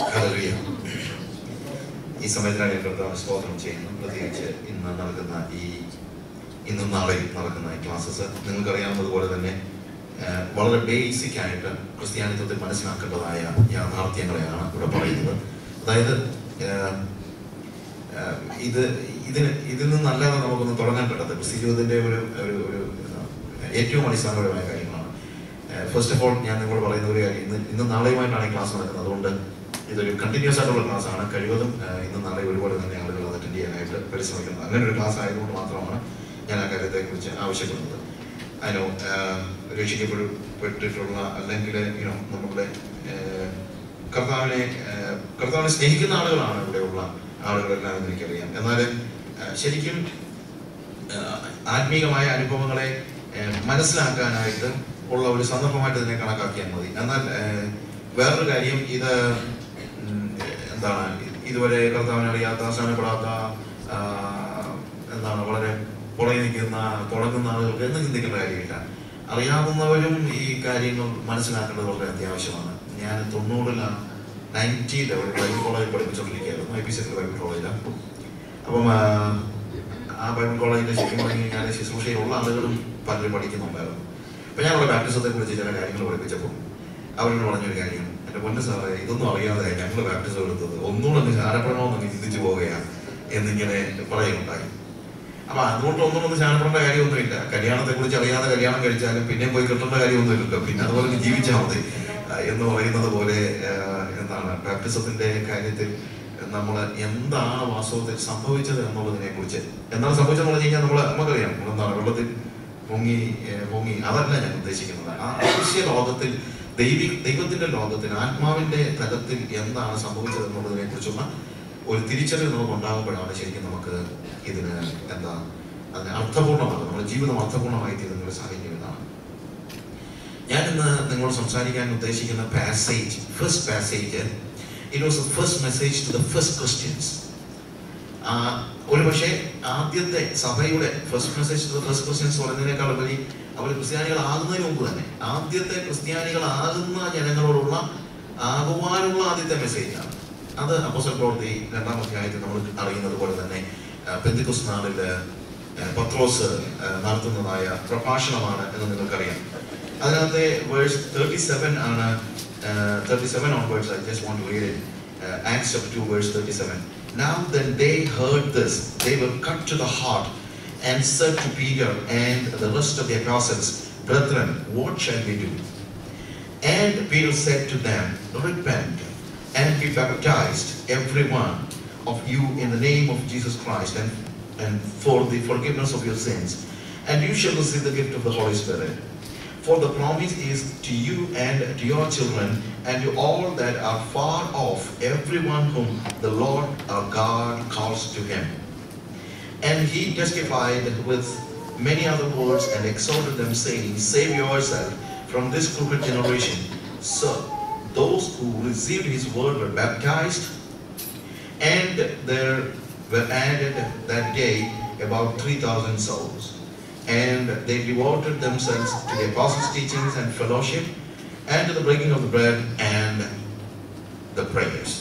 Hallelujah. ഈ സമയത്തിനാണ് ഞാൻ കർത്താവിന് സ്തോത്രം ചെയ്യുന്നു പ്രത്യേകിച്ച് ഇന്ന് നടക്കുന്ന ഈ ഇന്നും നാളെയും നടക്കുന്ന ഈ ക്ലാസ്സസ് നിങ്ങൾക്കറിയാവുന്നതുപോലെ തന്നെ ആ, വളരെ ബേസിക് ആയിട്ട് ക്രിസ്ത്യാനിത്വത്തിൽ മനസ്സിലാക്കേണ്ടതായ യാഥാർത്ഥ്യങ്ങളെയാണ് ഇവിടെ പറയുന്നത് അതായത് ആ, ആ, ഇത് ഇതിന് ഇതിൽ നിന്നല്ലാതെ നമുക്കൊന്നും തുടങ്ങാൻ പറ്റാത്ത ക്രിസ്ത്യ ജീവിതത്തിന്റെ ഒരു ഒരു ഒരു ആ, ഏറ്റവും അടിസ്ഥാനപരമായ കാര്യങ്ങളാണ് ഫസ്റ്റ് ഓഫ് ഓൾ ഞാൻ നിങ്ങളോട് പറയുന്ന ഒരു കാര്യം ഇന്ന് ഇന്ന് നാളെയുമായിട്ടാണ് ഈ ക്ലാസ് നടക്കുന്നത് അതുകൊണ്ട് ഇതൊരു കണ്ടിന്യൂസ് ആയിട്ടുള്ള ക്ലാസ് ആണ് കഴിവതും ആ, ഇന്നും നാളെ ഒരുപോലെ തന്നെ ആളുകൾ അത് അറ്റൻഡ് ചെയ്യാനായിട്ട് പരിശ്രമിക്കുന്നത് അങ്ങനെ ഒരു ക്ലാസ് ആയതുകൊണ്ട് മാത്രമാണ് ഞാൻ ആ കാര്യത്തെക്കുറിച്ച് ആവശ്യപ്പെടുന്നത് അതിനോ രക്ഷിക്കപ്പെട്ടിട്ടുള്ള അല്ലെങ്കിൽ യുനോ നമ്മുടെ ആ, കർത്താവിനെ ആ, കർത്താവിനെ സ്നേഹിക്കുന്ന ആളുകളാണ് ഇവിടെയുള്ള ആളുകളെല്ലാം എന്ന് എനിക്കറിയാം എന്നാൽ ആ, ശരിക്കും ആ, ആത്മീകമായ അനുഭവങ്ങളെ ആ, മനസ്സിലാക്കാനായിട്ട് ഉള്ള ഒരു സന്ദർഭമായിട്ട് ഇതിനെ കണക്കാക്കിയാൽ മതി എന്നാൽ ആ, വേറൊരു കാര്യം ഇത് ഉം, എന്താണ് ഇതുവരെ കർത്താവിനെ അറിയാത്ത അവസാനപ്പെടാത്ത ആ, എന്താണ് വളരെ പുറകെ നിൽക്കുന്ന തുടങ്ങുന്ന ആളുകൾക്ക് എന്ന് ചിന്തിക്കേണ്ട കാര്യമില്ല അറിയാവുന്നവരും ഈ കാര്യങ്ങൾ മനസ്സിലാക്കേണ്ടത് വളരെ അത്യാവശ്യമാണ് ഞാൻ തൊണ്ണൂറിലാണ് നയൻറ്റിയിൽ ഒരു ബൈബിൾ കോളേജിൽ പഠിപ്പിച്ചുകൊണ്ടിരിക്കുകയായിരുന്നു ഐ പി സി ബൈബിൾ കോളേജിലാണ് അപ്പം ആ, ആ ബൈബിൾ കോളേജിൽ ശരിക്കും പറഞ്ഞു കഴിഞ്ഞാൽ ശുശ്രൂഷയിലുള്ള ആളുകളും പലരും പഠിക്കുന്നുണ്ടായിരുന്നു അപ്പം ഞാൻ അവിടെ ബാപ്റ്റിസത്തെ കുറിച്ച് ചില കാര്യങ്ങൾ പഠിപ്പിച്ചപ്പോൾ അവരോട് പറഞ്ഞൊരു കാര്യം എൻ്റെ പൊന്നു സാറേ ഇതൊന്നും അറിയാതെ ഞങ്ങൾ ബാപ്റ്റിസം എടുത്തത് ഒന്നുകൂടെ ഒന്ന് ചാരപ്പെടണമെന്ന് ചിന്തിച്ചു പോവുകയാണ് എന്നിങ്ങനെ പറയുന്നുണ്ടായി അപ്പൊ അതുകൊണ്ട് ഒന്നും ഒന്ന് ചാനപ്പെടേണ്ട കാര്യമൊന്നുമില്ല കല്യാണത്തെ കുറിച്ച് അറിയാതെ കല്യാണം കഴിച്ചാലും പിന്നെ പോയി കിട്ടേണ്ട കാര്യമൊന്നുമില്ലല്ലോ പിന്നെ അതുപോലെ അങ്ങ് ജീവിച്ചാൽ മതി ആ, എന്ന് പറയുന്നത് പോലെ ആ, എന്താണ് ബാപ്റ്റിസത്തിന്റെ കാര്യത്തിൽ നമ്മൾ എന്താണ് വാസ്തവത്തിൽ സംഭവിച്ചത് എന്നുള്ളതിനെ കുറിച്ച് എന്താണ് സംഭവിച്ചതെന്ന് പറഞ്ഞു കഴിഞ്ഞാൽ നമ്മൾ നമുക്കറിയാം നമ്മളെന്താണ് വെള്ളത്തിൽ പൊങ്ങി ഏ, പൊങ്ങി അതല്ല ഞാൻ ഉദ്ദേശിക്കുന്നത് ആ മനുഷ്യ ലോകത്തിൽ ദൈവി ദൈവത്തിന്റെ ലോകത്തിൽ ആത്മാവിന്റെ തലത്തിൽ എന്താണ് സംഭവിച്ചത് എന്നുള്ളതിനെ കുറിച്ചുള്ള ഒരു തിരിച്ചറിവ് നമുക്ക് ഉണ്ടാകുമ്പോഴാണ് ശരിക്കും നമുക്ക് ഇതിന് എന്താ അതിന് അർത്ഥപൂർണ്ണമാകും നമ്മുടെ ജീവിതം അർത്ഥപൂർണ്ണമായി തീരുന്ന ഒരു സാഹചര്യം ഇതാണ് ഞാൻ ഇന്ന് നിങ്ങളോട് സംസാരിക്കാൻ ഉദ്ദേശിക്കുന്ന passage first passage it was first message to the first Christians ഒരു പക്ഷേ ആദ്യത്തെ സഭയുടെ first message to the first Christians പറയുന്നതിനേക്കാൾ ഉപരി അവർ ക്രിസ്ത്യാനികളാകുന്നതിന് മുമ്പ് തന്നെ ആദ്യത്തെ ക്രിസ്ത്യാനികളാകുന്ന ജനങ്ങളോടുള്ള ആകുവാനുള്ള ആദ്യത്തെ മെസ്സേജാണ് അത് അപ്പോസൽ പ്രവൃത്തി രണ്ടാം അധ്യായത്തിൽ നമ്മൾ അറിയുന്നത് പോലെ തന്നെ പെന്തിക്കുസ് നാളില് ആ, പത്രോസ് ആ, നടത്തുന്നതായ പ്രഭാഷണമാണ് എന്ന് നിങ്ങൾക്കറിയാം അതിനകത്തെ വേഴ്സ് തേർട്ടി സെവൻ ആണ് thirty seven on verse I just want to read it Acts of two verse thirty seven Now then they heard this, they were cut to the heart and said to Peter and the rest of the apostles, Brethren, what shall we do? And Peter said to them, Repent and be baptized, every one of you, in the name of Jesus Christ, and, and for the forgiveness of your sins, and you shall receive the gift of the Holy Spirit. For the promise is to you and to your children, and to all that are far off, everyone whom the Lord our God calls to him. And he testified with many other words and exhorted them, saying, Save yourself from this crooked generation. So those who received his word were baptized, and there were added that day about 3,000 souls. And they devoted themselves to the apostles' teachings and fellowship, and to the breaking of the bread and the prayers.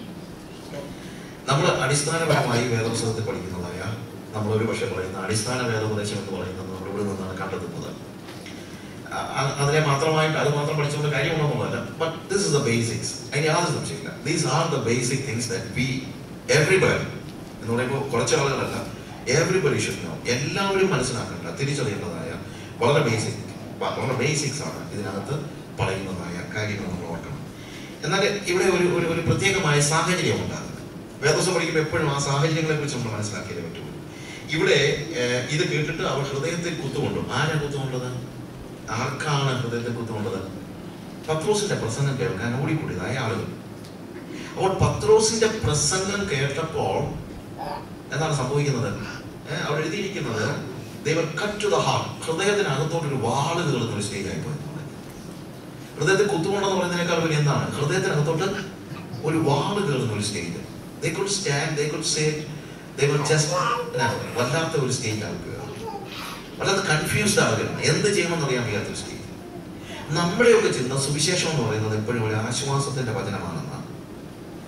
നമ്മൾ അടിസ്ഥാനപരമായി വേദോത്സവത്തിൽ പഠിക്കുന്നതായ നമ്മൾ ഒരു പക്ഷേ പറയുന്ന അടിസ്ഥാന വേദോപദേശം എന്ന് പറയുന്നത് നമ്മൾ ഇവിടെ നിന്നാണ് കണ്ടെത്തുന്നത് അ- അ- അതിനെ മാത്രമായിട്ട് അത് മാത്രം പഠിച്ചുകൊണ്ട് കാര്യമുള്ളതൊന്നുമല്ല but this is the basics അതിന് യാതൊരു സംശയമില്ല these are the basic things that we everybody എന്ന് പറയുമ്പോൾ കുറച്ച് ആളുകളല്ല എവറിബഡി ഷുഡ് നോ എല്ലാവരും മനസ്സിലാക്കേണ്ട തിരിച്ചറിയേണ്ടതായ വളരെ ബേസിക് വളരെ ബേസിക്സ് ആണ് ഇതിനകത്ത് പറയുന്നതായ കാര്യങ്ങൾ നമ്മൾ ഓർക്കണം എന്നാൽ ഇവിടെ ഒരു ഒരു ഒരു പ്രത്യേകമായ സാഹചര്യം ഉണ്ടാകുന്നത് വേദോസം പഠിക്കുമ്പോൾ എപ്പോഴും ആ സാഹചര്യങ്ങളെ കുറിച്ച് നമ്മൾ മനസ്സിലാക്കിയേ പറ്റുള്ളൂ ഇവിടെ ഏഹ്, ഇത് കേട്ടിട്ട് അവർ ഹൃദയത്തിൽ കുത്തുകൊണ്ടു ആരാ കുത്തുകൊണ്ടത് ആർക്കാണ് ഹൃദയത്തിൽ കുത്തുകൊണ്ടത് പത്രോസിന്റെ പ്രസംഗം കേൾക്കാൻ ഓടിക്കൂടിയതായ ആളുകൾ അപ്പോൾ പത്രോസിന്റെ പ്രസംഗം കേട്ടപ്പോൾ എന്താണ് സംഭവിക്കുന്നത് ഏഹ്, അവിടെ എഴുതിയിരിക്കുന്നത് ദൈവം കട്ട് ടു ദ ഹാർട്ട് ഹൃദയത്തിനകത്തോട്ട് ഒരു വാള് കയറുന്ന ഒരു സ്റ്റേജായി പോയി ഹൃദയത്തിൽ കുത്തുകൊണ്ടെന്ന് പറയുന്നതിനേക്കാൾ വലിയ എന്താണ് ഹൃദയത്തിനകത്തോട്ട് ഒരു വാള് കയറുന്ന ഒരു stage they could stand they could say they were just വല്ലാത്ത ഒരു സ്റ്റേജ് ആവുക വല്ലാത്ത കൺഫ്യൂസ്ഡ് ആവുകയാണ് എന്ത് ചെയ്യണമെന്ന് അറിയാൻ വയ്യാത്ത ഒരു സ്റ്റേജ് നമ്മുടെയൊക്കെ ചിന്ത സുവിശേഷം എന്ന് പറയുന്നത് എപ്പോഴും ഒരു ആശ്വാസത്തിന്റെ വചനമാണെന്നാണ്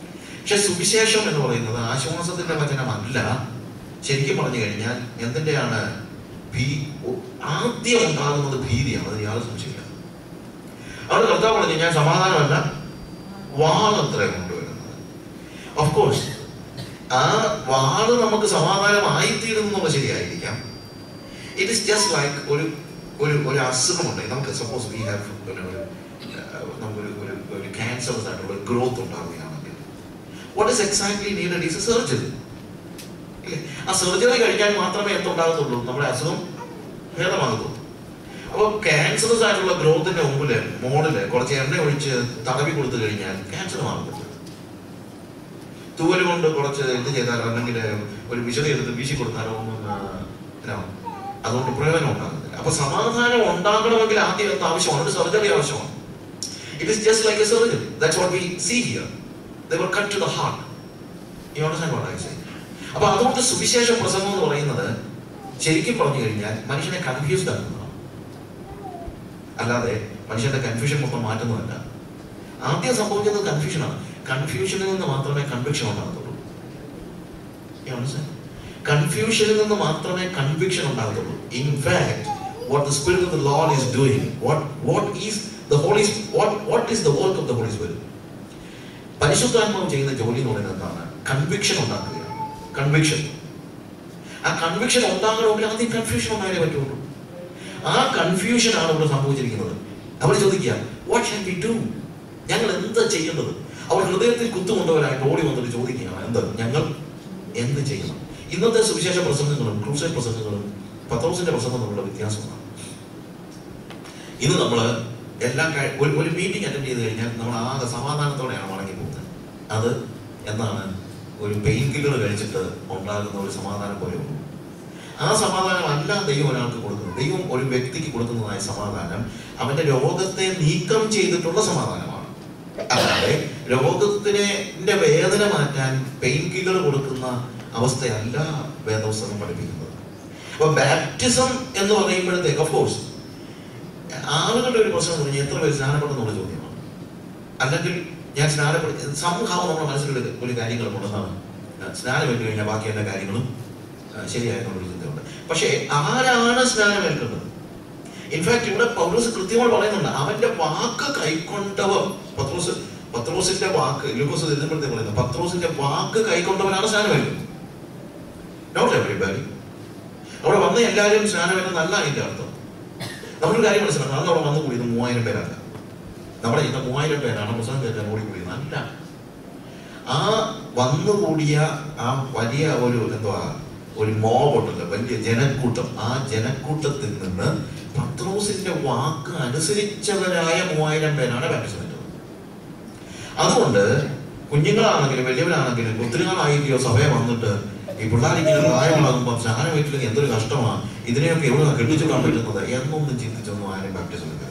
പക്ഷെ സുവിശേഷം എന്ന് പറയുന്നത് ആശ്വാസത്തിന്റെ വചനമല്ല ശരിക്കും പറഞ്ഞു കഴിഞ്ഞാൽ എന്തിന്റെയാണ് ഭീ ആദ്യം ഉണ്ടാകുന്നത് ഭീതിയാണ് അത് യാതൊരു സംശയമില്ല അവിടെ കർത്താവ് പറഞ്ഞു ഞാൻ സമാധാനമല്ല വാളത്ര കൊണ്ടുവരുന്നത് ഓഫ് കോഴ്സ് ആ വാള് നമുക്ക് സമാധാനമായിത്തീരുന്നത് ശരിയായിരിക്കാം ഇറ്റ് ഇസ് ജസ്റ്റ് ലൈക്ക് ഒരു ഒരു ഒരു അസുഖമുണ്ട് നമുക്ക് സപ്പോസ് വി ഹാവ് പിന്നെ ഒരു ഏഹ്, നമുക്കൊരു ഒരു ഒരു ക്യാൻസർ ആയിട്ടുള്ള ഒരു ഗ്രോത്ത് ഉണ്ടാവുകയാണെങ്കിൽ what is exactly needed is a surgery ഇല്ലേ ആ സർജറി കഴിക്കാൻ മാത്രമേ എന്തുണ്ടാകത്തുള്ളൂ നമ്മുടെ അസുഖം ഭേദമാകത്തുള്ളൂ അപ്പോൾ ക്യാൻസറസ് ആയിട്ടുള്ള ഗ്രോത്തിന്റെ മുമ്പില് മോളില് കുറച്ച് എണ്ണ ഒഴിച്ച് തടവി കൊടുത്തു കഴിഞ്ഞാൽ ക്യാൻസർ മാറത്തില്ല തൂവൽ കൊണ്ട് കുറച്ച് ഇത് ചെയ്താലോ അല്ലെങ്കിൽ ഒരു വിശദ എടുത്ത് വീശി കൊടുത്താലോ ഒന്നും ആ, ഇല്ല. അതുകൊണ്ട് പ്രയോജനം ഉണ്ടാകുന്നില്ല അപ്പൊ സമാധാനം ഉണ്ടാകണമെങ്കിൽ ആദ്യം എന്ത് ആവശ്യമാണ് ഒരു സർജറി ആവശ്യമാണ് it is just like a surgery that's what we see here they were cut to the heart you understand what I say അപ്പൊ അതുകൊണ്ട് സുവിശേഷ പ്രസംഗം എന്ന് പറയുന്നത് ശരിക്കും പറഞ്ഞു കഴിഞ്ഞാൽ മനുഷ്യനെ കൺഫ്യൂസ്ഡ് ആക്കുന്നതാണ് അല്ലാതെ മനുഷ്യന്റെ കൺഫ്യൂഷൻ മൊത്തം മാറ്റുന്നതല്ല ആദ്യം സംഭവിക്കുന്നത് കൺഫ്യൂഷനാണ് കൺഫ്യൂഷനിൽ നിന്ന് മാത്രമേ കൺവിക്ഷൻ ഉണ്ടാകത്തുള്ളൂ കൺഫ്യൂഷനിൽ നിന്ന് മാത്രമേ കൺവിക്ഷൻ ഉണ്ടാകത്തുള്ളൂ in fact what the Spirit of the Lord is doing what what is the Holy what what is the work of the Holy Spirit പരിശുദ്ധാത്മാവ് ചെയ്യുന്ന ജോലി എന്ന് പറയുന്നത് എന്താണ് കൺവിക്ഷൻ ഉണ്ടാക്കുകയാണ് കൺവിക്ഷൻ ആ കൺവിക്ഷൻ ഉണ്ടാകണമെങ്കിൽ ആദ്യം കൺഫ്യൂഷൻ ഉണ്ടായാലേ പറ്റുള്ളൂ ആ കൺഫ്യൂഷൻ ആണ് ഇവിടെ സംഭവിച്ചിരിക്കുന്നത് അവർ ചോദിക്കുക വാട്ട് ഷാൻ ബി ഡു ഞങ്ങൾ എന്താ ചെയ്യുന്നത് അവർ ഹൃദയത്തിൽ കുത്തുകൊണ്ടവരായിട്ട് ഓടി വന്നിട്ട് ചോദിക്കുകയാണ് എന്ത് ഞങ്ങൾ എന്ത് ചെയ്യണം ഇന്നത്തെ സുവിശേഷ പ്രസംഗങ്ങളും ക്രൂസൈഡ് പ്രസംഗങ്ങളും പത്രോസിന്റെ പ്രസംഗം തമ്മിലുള്ള വ്യത്യാസമാണ് ഇന്ന് നമ്മൾ എല്ലാം കഴി- ഒരു ഒരു മീറ്റിംഗ് അറ്റൻഡ് ചെയ്ത് കഴിഞ്ഞാൽ നമ്മൾ ആകെ സമാധാനത്തോടെയാണ് മടങ്ങി പോകുന്നത് അത് എന്താണ് ഒരു പെയിൻ കില്ലർ കഴിച്ചിട്ട് ഉണ്ടാകുന്ന ഒരു സമാധാനം പോലെ ഉള്ളൂ ആ സമാധാനം അല്ല ദൈവം ഒരാൾക്ക് കൊടുക്കുന്നത് ദൈവം ഒരു വ്യക്തിക്ക് കൊടുക്കുന്നതായ സമാധാനം അവന്റെ രോഗത്തെ നീക്കം ചെയ്തിട്ടുള്ള സമാധാനമാണ് അല്ലാതെ രോഗത്തിനെ ന്റെ വേദന മാറ്റാൻ പെയിൻ കില്ലർ കൊടുക്കുന്ന അവസ്ഥയല്ല വേദപുസ്തകം പഠിപ്പിക്കുന്നത് അപ്പൊ ബാപ്റ്റിസം എന്ന് പറയുമ്പോഴത്തേക്ക് ഓഫ് കോഴ്സ് ആളുകളുടെ ഒരു പ്രശ്നം എന്ന് പറഞ്ഞാൽ എത്ര പേര് സ്നാനപ്പെടുന്നുള്ള ചോദ്യമാണ് അല്ലെങ്കിൽ ഞാൻ സ്നാനപ്പെടുത്തി സംഭവം നമ്മുടെ മനസ്സിലൊരു ഒരു കാര്യങ്ങളുണ്ടെന്നാണ് സ്നാനം ഏറ്റു കഴിഞ്ഞാൽ ബാക്കി എല്ലാ കാര്യങ്ങളും ആ, ശരിയായെന്നുള്ളൊരു ചിന്തയുണ്ട് പക്ഷേ ആരാണ് സ്നാനം ഏൽക്കുന്നത് ഇൻഫാക്ട് ഇവിടെ പൗലോസ് കൃത്യമായി പറയുന്നുണ്ട് അവന്റെ വാക്ക് കൈക്കൊണ്ടവർ പത്രോസ് പത്രോസിന്റെ വാക്ക് ലൂക്കോസ് എഴുതുമ്പോഴത്തേക്ക് പറയുന്നത് പത്രോസിന്റെ വാക്ക് കൈക്കൊണ്ടവരാണ് സ്നാനം ഏൽക്കുന്നത് നോട്ട് എവറിബഡി അവിടെ വന്ന എല്ലാവരും സ്നാനം ഏൽക്കുന്നല്ല അതിന്റെ അർത്ഥം നമ്മളൊരു കാര്യം മനസ്സിലാക്കണം അന്ന് അവിടെ വന്നു കൂടിയത് മൂവായിരം പേരല്ല നമ്മുടെ ഇന്ന് മൂവായിരം പേരാണ് പുസ്തകം കേൾക്കാൻ ഓടി കൂടിയത് അല്ല ആ വന്നുകൂടിയ ആ വലിയ ഒരു എന്തുവാ ഒരു മോബ് ഉണ്ടല്ലോ വലിയ ജനക്കൂട്ടം ആ ജനക്കൂട്ടത്തിൽ നിന്ന് പത്രോസിന്റെ വാക്ക് അനുസരിച്ചവരായ മൂവായിരം പേരാണ് ബാപ്റ്റിസം എടുത്തത് അതുകൊണ്ട് കുഞ്ഞുങ്ങളാണെങ്കിലും വലിയവരാണെങ്കിലും ഒത്തിരി നാളായില്ലയോ സഭയെ വന്നിട്ട് ഈ പിള്ളേരിങ്ങനെ പ്രായമാകുമ്പോൾ സ്നാനം വീട്ടിലേക്ക് എന്തൊരു കഷ്ടമാണ് ഇതിനെയൊക്കെ എവിടെ കെട്ടിച്ചുവിടാൻ പറ്റുന്നത് എന്നൊന്നും ചിന്തിച്ചൊന്നും ആരും ബാപ്റ്റിസം എടുക്കരുത്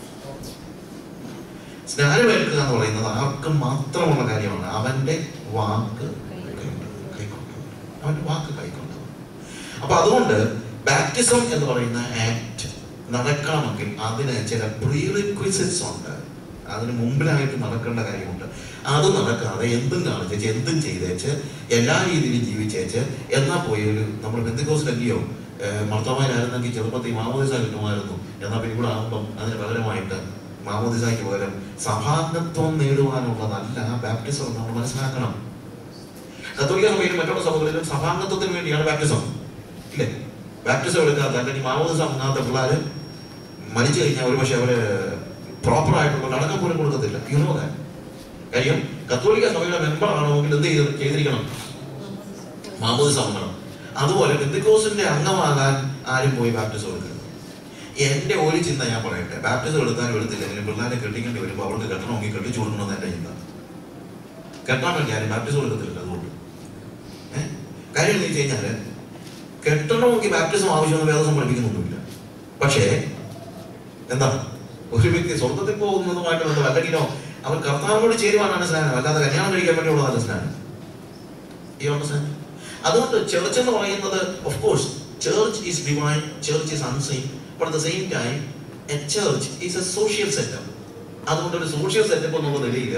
സ്നാനമേൽക്കുക എന്ന് പറയുന്നത് ആർക്കും മാത്രമുള്ള കാര്യമാണ് അവന്റെ വാക്ക് കൈക്കൊണ്ടത് അവന്റെ വാക്ക് കൈക്കൊണ്ടത് അപ്പൊ അതുകൊണ്ട് ബാപ്റ്റിസം എന്ന് പറയുന്ന ആക്ട് നടക്കണമെങ്കിൽ അതിന് ചില പ്രീ റിക്വിസിറ്റ്സ് ഉണ്ട് അതിന് മുമ്പിലായിട്ട് നടക്കേണ്ട കാര്യമുണ്ട് അത് നടക്കാതെ എന്തും കാണിച്ചേച്ച് എന്തും ചെയ്തേച്ച് എല്ലാ രീതിയിലും ജീവിച്ചേച്ച് എന്നാ പോയി ഒരു നമ്മൾ ബന്ധുക്കോസിലല്ലയോ മർത്തമാരായിരുന്നെങ്കിൽ ചെറുപ്പത്തിൽ മാമോദിസ കിട്ടുമായിരുന്നു എന്നാൽ പിന്നെ ഇവിടെ ആകുമ്പം അതിന് പകരമായിട്ട് മാമോദിസയ്ക്ക് പകരം സഭാംഗത്വം നേടുവാനുള്ളതല്ല ബാപ്റ്റിസം എന്ന് നമ്മൾ മനസ്സിലാക്കണം കത്തോലിക്ക സഭയിലും മറ്റുള്ള സഭകളിലും സഭാംഗത്വത്തിന് വേണ്ടിയാണ് ബാപ്റ്റിസം ഇല്ലേ ബാപ്റ്റിസം എടുക്കാത്ത അല്ലെങ്കിൽ മാമോദിസം അങ്ങാത്ത പിള്ളേര് മരിച്ചു കഴിഞ്ഞാൽ ഒരു പക്ഷെ അവര് പ്രോപ്പർ ആയിട്ടുള്ള നടക്കം പോലും കൊടുക്കത്തില്ല യുനോ ദാറ്റ് കാര്യം കത്തോലിക്ക സഭയുടെ മെമ്പർ ആണെങ്കിൽ എന്ത് ചെയ്ത് ചെയ്തിരിക്കണം മാമോദിസം വാങ്ങണം അതുപോലെ ബന്ധുക്കോസിന്റെ അംഗമാകാൻ ആരും പോയി ബാപ്റ്റിസം എടുക്കരുത് എന്റെ ഒരു ചിന്ത ഞാൻ പറയട്ടെ ബാപ്റ്റിസം എടുത്താലും എടുത്തില്ലെങ്കിലും പിള്ളേരെ കെട്ടിക്കേണ്ടി വരുമ്പോൾ അവർക്ക് കെട്ടണമെങ്കിൽ കെട്ടിച്ചു കൊടുക്കണമെന്ന് എന്റെ ചിന്ത കെട്ടാൻ വേണ്ടി ആരും ബാപ്റ്റിസം എടുക്കത്തില്ല അതുകൊണ്ട് ഏഹ് കാര്യം എന്ന് വെച്ച് കഴിഞ്ഞാല് കെട്ടണമെങ്കിൽ ബാപ്റ്റിസം ആവശ്യമെന്ന് വേദസം പഠിപ്പിക്കുന്നൊന്നുമില്ല പക്ഷേ എന്താ ഒരു വ്യക്തി സ്വർഗത്തിൽ പോകുന്നതുമായിട്ട് ബന്ധം അല്ലെങ്കിലോ അവൻ കർത്താവിനോട് ചേരുവാനാണ് സ്നാനം അല്ലാതെ കല്യാണം കഴിക്കാൻ വേണ്ടിയുള്ളതല്ല സ്നാനം ഈ അണ്ടർസ്റ്റാൻഡ് അതുകൊണ്ട് ചർച്ച് എന്ന് പറയുന്നത് of course church is divine church is unseen but the same time a church is a social setup അതുകൊണ്ട് ഒരു സോഷ്യൽ സെറ്റപ്പ് എന്നുള്ള നിലയിൽ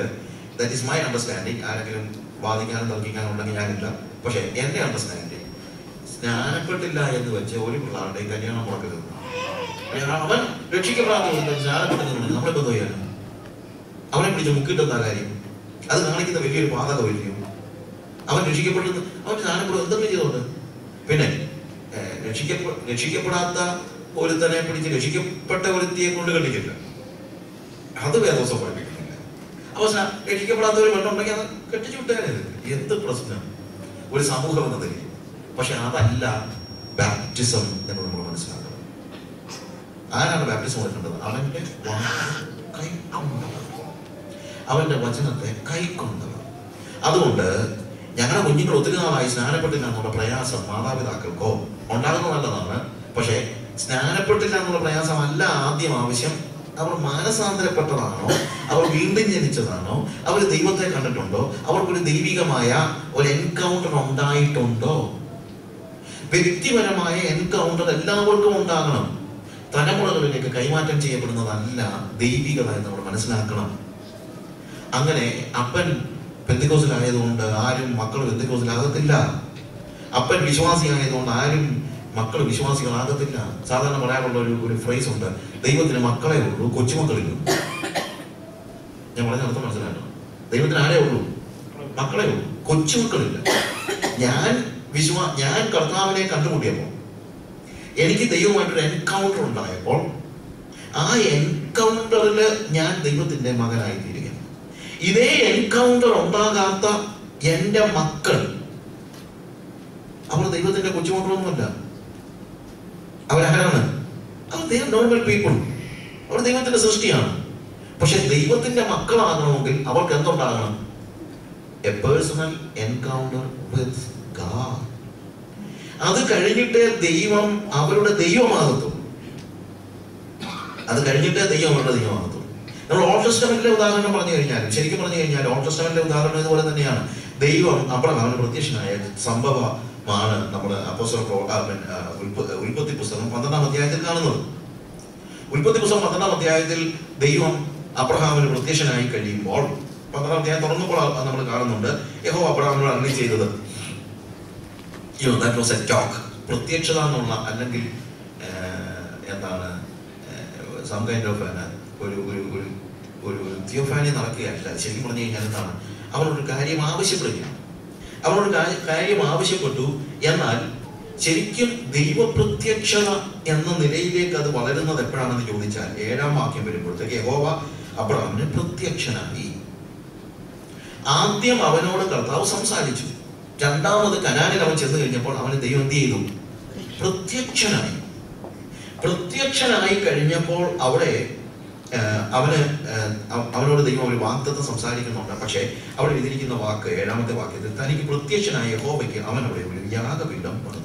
ദാറ്റ് ഈസ് മൈ അണ്ടർസ്റ്റാൻഡിങ് ആരെങ്കിലും വാദിക്കാനും തർക്കിക്കാനും ഉണ്ടെങ്കിൽ ഞാനില്ല പക്ഷേ എൻ്റെ അണ്ടർസ്റ്റാൻഡിങ് സ്നാനപ്പെട്ടില്ല എന്ന് വെച്ച് ഒരു പിള്ളേരുടെയും കല്യാണം മുടക്കരുത് അവൻ രക്ഷിക്കപ്പെടാത്ത സ്നാനപ്പെട്ടെന്ന് നമ്മളിപ്പോ തോയ്യാലും അവനെ പിടിച്ച് മുക്കിട്ടെന്ന കാര്യം അത് കാണിക്കുന്ന വലിയൊരു പാതകമില്ലയോ അവൻ രക്ഷിക്കപ്പെടുന്ന അവൻ സ്നാനപ്പെടും എന്തെങ്കിലും ചെയ്തോണ്ട് പിന്നെ ഏഹ്, രക്ഷിക്കപ്പെ രക്ഷിക്കപ്പെടാത്ത ഒരുത്തനെ പിടിച്ച് രക്ഷിക്കപ്പെട്ട ഒരുത്തിയെ കൊണ്ട് കണ്ടിക്കില്ല അത് വേദോസം പഠിപ്പിക്കുന്നില്ല അപ്പൊ സ്നാ- രക്ഷിക്കപ്പെടാത്ത ഒരു പെണ്ണുണ്ടെങ്കിൽ അത് കെട്ടിച്ചു വിട്ടാലേ എന്ത് പ്രശ്നം ഒരു സമൂഹം എന്ന നിലയിൽ പക്ഷെ അതല്ല ബാപ്റ്റിസം എന്ന് നമ്മൾ മനസ്സിലാക്കണം ആരാണ് ബാപ്റ്റിസം കൊടുക്കേണ്ടത് അവന്റെ വാക്ക് കൈക്കൊണ്ടവർ അവന്റെ വചനത്തെ കൈക്കൊണ്ടവർ അതുകൊണ്ട് ഞങ്ങളുടെ കുഞ്ഞുങ്ങൾ ഒത്തിരി നാളായി സ്നാനപ്പെട്ടില്ല എന്നുള്ള പ്രയാസം മാതാപിതാക്കൾക്കോ ഉണ്ടാകുന്നത് നല്ലതാണ് പക്ഷേ സ്നാനപ്പെട്ടില്ല എന്നുള്ള പ്രയാസമല്ല ആദ്യം ആവശ്യം അവർ മാനസാന്തരപ്പെട്ടതാണോ അവർ വീണ്ടും ജനിച്ചതാണോ അവർ ദൈവത്തെ കണ്ടിട്ടുണ്ടോ അവർക്കൊരു ദൈവികമായ ഒരു എൻകൗണ്ടർ ഉണ്ടായിട്ടുണ്ടോ വ്യക്തിപരമായ എൻകൗണ്ടർ എല്ലാവർക്കും ഉണ്ടാകണം തലമുറകളിലേക്ക് കൈമാറ്റം ചെയ്യപ്പെടുന്നതല്ല ദൈവികത എന്ന് നമ്മൾ മനസ്സിലാക്കണം അങ്ങനെ അപ്പൻ പെന്തിക്കോസിലായതുകൊണ്ട് ആരും മക്കൾ പെന്തിക്കോസിലാകത്തില്ല അപ്പൻ വിശ്വാസിയായതുകൊണ്ട് ആരും മക്കൾ വിശ്വാസികളാകത്തില്ല സാധാരണ പറയാനുള്ള ഒരു ഒരു ഫ്രേസ് ഉണ്ട് ദൈവത്തിന് മക്കളെ ഉള്ളൂ കൊച്ചുമക്കളില്ല ഞാൻ പറഞ്ഞ അർത്ഥം മനസ്സിലാക്കണം ദൈവത്തിന് ആരേ ഉള്ളൂ മക്കളെ ഉള്ളൂ കൊച്ചുമക്കളില്ല ഞാൻ വിശ്വാ ഞാൻ കർത്താവിനെ കണ്ടുമുട്ടിയപ്പോൾ എനിക്ക് ദൈവമായിട്ടൊരു എൻകൗണ്ടർ ഉണ്ടായപ്പോൾ ആ എൻകൗണ്ടറിൽ ഞാൻ ദൈവത്തിന്റെ മകനായി തീരുകയാണ് ഇതേ എൻകൗണ്ടർ ഉണ്ടാകാത്ത എൻ്റെ മക്കൾ അവർ ദൈവത്തിന്റെ കൊച്ചുമക്കളൊന്നുമല്ല അവരാരാണ് അവർ ദൈവം നോർമൽ പീപ്പിൾ അവർ ദൈവത്തിന്റെ സൃഷ്ടിയാണ് പക്ഷെ ദൈവത്തിന്റെ മക്കളാകണമെങ്കിൽ അവർക്ക് എന്തുണ്ടാകണം a personal encounter with God അത് കഴിഞ്ഞിട്ടേ ദൈവം അവരുടെ ദൈവമാകത്തുള്ളൂ അത് കഴിഞ്ഞിട്ടേ ദൈവം അവരുടെ ദൈവമാകത്തുള്ളൂ നമ്മൾ ഓൾഡ് ടെസ്റ്റമെന്റിലെ ഉദാഹരണം പറഞ്ഞു കഴിഞ്ഞാൽ ശരിക്കും പറഞ്ഞു കഴിഞ്ഞാൽ ഓൾഡ് ടെസ്റ്റമെന്റിലെ ഉദാഹരണം ഇതുപോലെ തന്നെയാണ് ദൈവം അബ്രഹാമിന് പ്രത്യക്ഷനായ സംഭവമാണ് നമ്മൾ അപ്പോസ്തല പ്രോ- ആ, പിന്നെ, ആ, ഉൽപ്പ- ഉൽപ്പത്തി പുസ്തകം പന്ത്രണ്ടാം അധ്യായത്തിൽ കാണുന്നത് ഉൽപ്പത്തി പുസ്തകം പന്ത്രണ്ടാം അധ്യായത്തിൽ ദൈവം അബ്രഹാമിന് പ്രത്യക്ഷനായി കഴിയുമ്പോൾ പന്ത്രണ്ടാം അധ്യായം തുറന്നപ്പോൾ നമ്മൾ കാണുന്നുണ്ട് യഹോ അബ്രഹാമിനോട് അരുളി ചെയ്തത് യോ ദാറ്റ് വാസ് എ ടോക്ക് പ്രത്യക്ഷത എന്നുള്ള അല്ലെങ്കിൽ ഏഹ്, എന്താണ് സം കൈൻഡ് ഓഫ് ഒരു ഒരു ഒരു ഒരു തിയോഫാനി നടക്കുകയല്ല ശരിക്കും പറഞ്ഞു കഴിഞ്ഞാൽ എന്താണ് അവളൊരു കാര്യം ആവശ്യപ്പെടുകയാണ് അവളൊരു കാ- കാര്യം ആവശ്യപ്പെട്ടു എന്നാൽ ശരിക്കും ദൈവപ്രത്യക്ഷത എന്ന നിലയിലേക്ക് അത് വളരുന്നത് എപ്പോഴാണെന്ന് ചോദിച്ചാൽ ഏഴാം വാക്യം വരുമ്പോഴത്തേക്ക് യഹോവ അബ്രഹാമിന് പ്രത്യക്ഷനായി ആദ്യം അവനോട് കർത്താവ് സംസാരിച്ചു രണ്ടാമത് കനാനിൽ അവൻ ചെന്ന് കഴിഞ്ഞപ്പോൾ അവന് ദൈവം എന്ത് ചെയ്തു പ്രത്യക്ഷനായി പ്രത്യക്ഷനായി കഴിഞ്ഞപ്പോൾ അവിടെ ആ, അവന് ആ, അവ- അവനോട് ദൈവം ഒരു വാക്തത്വം സംസാരിക്കുന്നുണ്ട് പക്ഷേ അവിടെ എഴുതിയിരിക്കുന്ന വാക്ക് ഏഴാമത്തെ വാക്യത്തിൽ തനിക്ക് പ്രത്യക്ഷനായ യഹോവയ്ക്ക് അവൻ അവിടെ ഒരു യാഗപീഠം പണിതു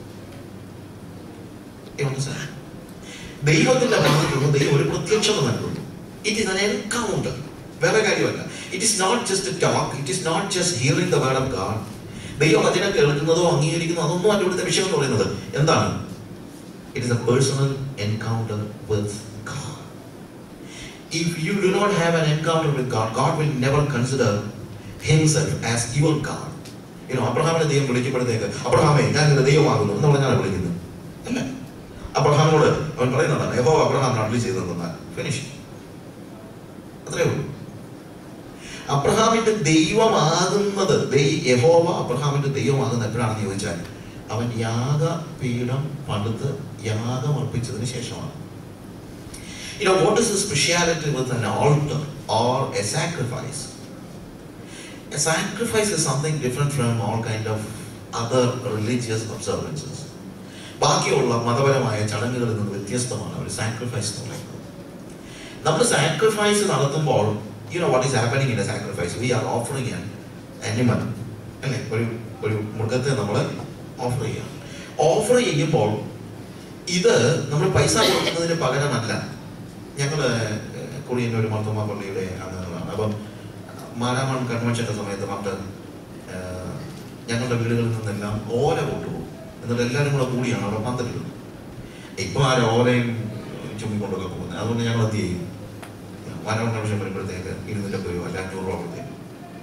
You understand? ദൈവത്തിന്റെ ഭാഗത്ത് നിന്ന് ദൈവം ഒരു പ്രത്യക്ഷത നൽകുന്നു ഇറ്റ് ഇസ് അൻ എൻകൗണ്ടർ വേറെ കാര്യമല്ല it is not just talk it is not just hearing the word of God ദൈവവചനം കേൾക്കുന്നതോ അംഗീകരിക്കുന്നതോ അതൊന്നും അല്ല ഇവിടുത്തെ വിഷയം എന്ന് പറയുന്നത് എന്താണ് it is a personal encounter with God if you do not have an encounter with God, God will never consider himself as your God. You know, അബ്രഹാമിനെ ദൈവം വിളിക്കുമ്പോഴത്തേക്ക് അബ്രഹാമേ ഞാൻ നിന്റെ ദൈവമാകുന്നു എന്ന് പറഞ്ഞാണ് വിളിക്കുന്നത് അല്ല അബ്രഹാമിനോട് അവൻ പറയുന്നതാണ് യഹോ അബ്രഹാമിന് അഡ്ലി ചെയ്തതെന്നാൽ ഫിനിഷ് അത്രേ ഉള്ളൂ അബ്രഹാമിന്റെ ദൈവമാകുന്നത് ദൈ- യഹോവ അബ്രഹാമിന്റെ ദൈവമാകുന്നത് എപ്പോഴാണെന്ന് ചോദിച്ചാൽ അവൻ യാഗപീഠം പണിത് യാഗം അർപ്പിച്ചതിന് ശേഷമാണ് You know, what is the speciality with an altar or a sacrifice? A sacrifice is something different from all kind of other religious observances. ബാക്കിയുള്ള മതപരമായ ചടങ്ങുകളിൽ നിന്ന് വ്യത്യസ്തമാണ് ഒരു സാക്രിഫൈസ് എന്ന് പറയുന്നത് നമ്മൾ സാക്രിഫൈസ് നടത്തുമ്പോൾ you know what is happening in a sacrifice we are offering an animal അല്ലേ ഒരു ഒരു മൃഗത്തെ നമ്മൾ ഓഫർ ചെയ്യാം ഓഫർ ചെയ്യുമ്പോൾ ഇത് നമ്മൾ പൈസ കൊടുക്കുന്നതിന് പകരമല്ല ഞങ്ങള് കുടിയന്നൂർ മർത്തമ്മ പള്ളിയുടെ അംഗങ്ങളാണ് അപ്പം മാരാമൺ കൺവെൻഷന്റെ സമയത്ത് പണ്ട് ഏഹ്, ഞങ്ങളുടെ വീടുകളിൽ നിന്നെല്ലാം ഓല കൊണ്ടുപോകും എന്നിട്ട് എല്ലാവരും കൂടെ കൂടിയാണ് അവിടെ പന്തലിടുന്നത് ഇപ്പൊ ആരും ഓലയും ചുമ്മിക്കൊണ്ടൊക്കെ പോകുന്നത് അതുകൊണ്ട് ഞങ്ങൾ എന്ത് ചെയ്യും മാരാമൺ കൺവെൻഷൻ വരുമ്പോഴത്തേക്ക് ഇരുന്നൂറ്റമ്പത് രൂപ അല്ല അഞ്ഞൂറ് രൂപ കൊടുത്തേക്കും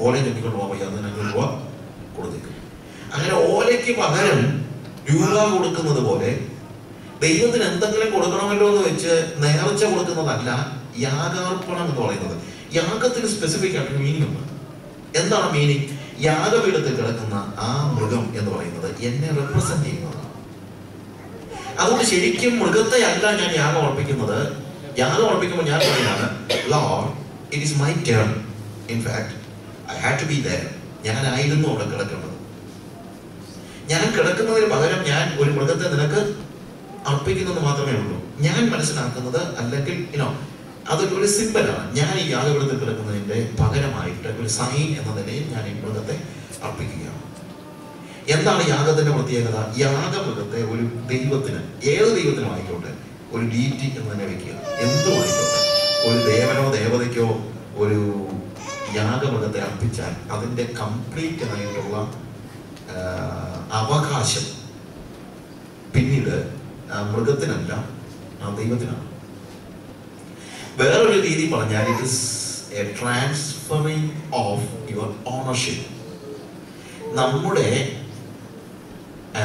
ഓലയും ചെട്ടിക്കൊണ്ട് പോകാൻ വയ്യ അതിന് അഞ്ഞൂറ് രൂപ കൊടുത്തേക്കും അങ്ങനെ ഓലയ്ക്ക് പകരം രൂപ കൊടുക്കുന്നത് പോലെ ദൈവത്തിന് എന്തെങ്കിലും കൊടുക്കണമല്ലോ എന്ന് വെച്ച് നേർച്ച കൊടുക്കുന്നതല്ല യാഗാർപ്പണം എന്ന് പറയുന്നത് യാഗത്തിന് സ്പെസിഫിക് ആയിട്ട് മീനിങ് ഉണ്ട് എന്താണ് മീനിങ് യാഗപീഠത്തിൽ കിടക്കുന്ന ആ മൃഗം എന്ന് പറയുന്നത് എന്നെ റെപ്രസെന്റ് ചെയ്യുന്നതാണ് അതുകൊണ്ട് ശരിക്കും മൃഗത്തെ അല്ല ഞാൻ യാഗം അർപ്പിക്കുന്നത് യാഗം അർപ്പിക്കുമ്പോൾ ഞാൻ പറയുകയാണ് Lord it is my turn in fact I had to be there ഞാനായിരുന്നു അവിടെ കിടക്കേണ്ടത് ഞാൻ കിടക്കുന്നതിന് പകരം ഞാൻ ഒരു മൃഗത്തെ നിനക്ക് അർപ്പിക്കുന്നത് മാത്രമേ ഉള്ളൂ ഞാൻ മനസ്സിലാക്കുന്നത് അല്ലെങ്കിൽ ഇനോ അതൊരു ഒരു സിമ്പലാണ് ഞാൻ ഈ യാഗപീഠത്തിൽ കിടക്കുന്നതിന്റെ പകരമായിട്ട് ഒരു സൈൻ എന്ന നിലയിൽ ഞാൻ ഈ മൃഗത്തെ അർപ്പിക്കുകയാണ് എന്താണ് യാഗത്തിന്റെ പ്രത്യേകത യാഗമൃഗത്തെ ഒരു ദൈവത്തിന് ഏത് ദൈവത്തിനും ആയിക്കോട്ടെ ഒരു ഡീറ്റി എന്ന് തന്നെ വെക്കുക എന്തും ആയിക്കോട്ടെ ഒരു ദേവനോ ദേവതയ്ക്കോ ഒരു യാഗമൃഗത്തെ അർപ്പിച്ചാൽ അതിന്റെ കംപ്ലീറ്റ് ആയിട്ടുള്ള ആ, അവകാശം പിന്നീട് ആ മൃഗത്തിനല്ല ആ ദൈവത്തിനാണ് വേറൊരു രീതി പറഞ്ഞാൽ it is a transferring of your ownership നമ്മുടെ ആ,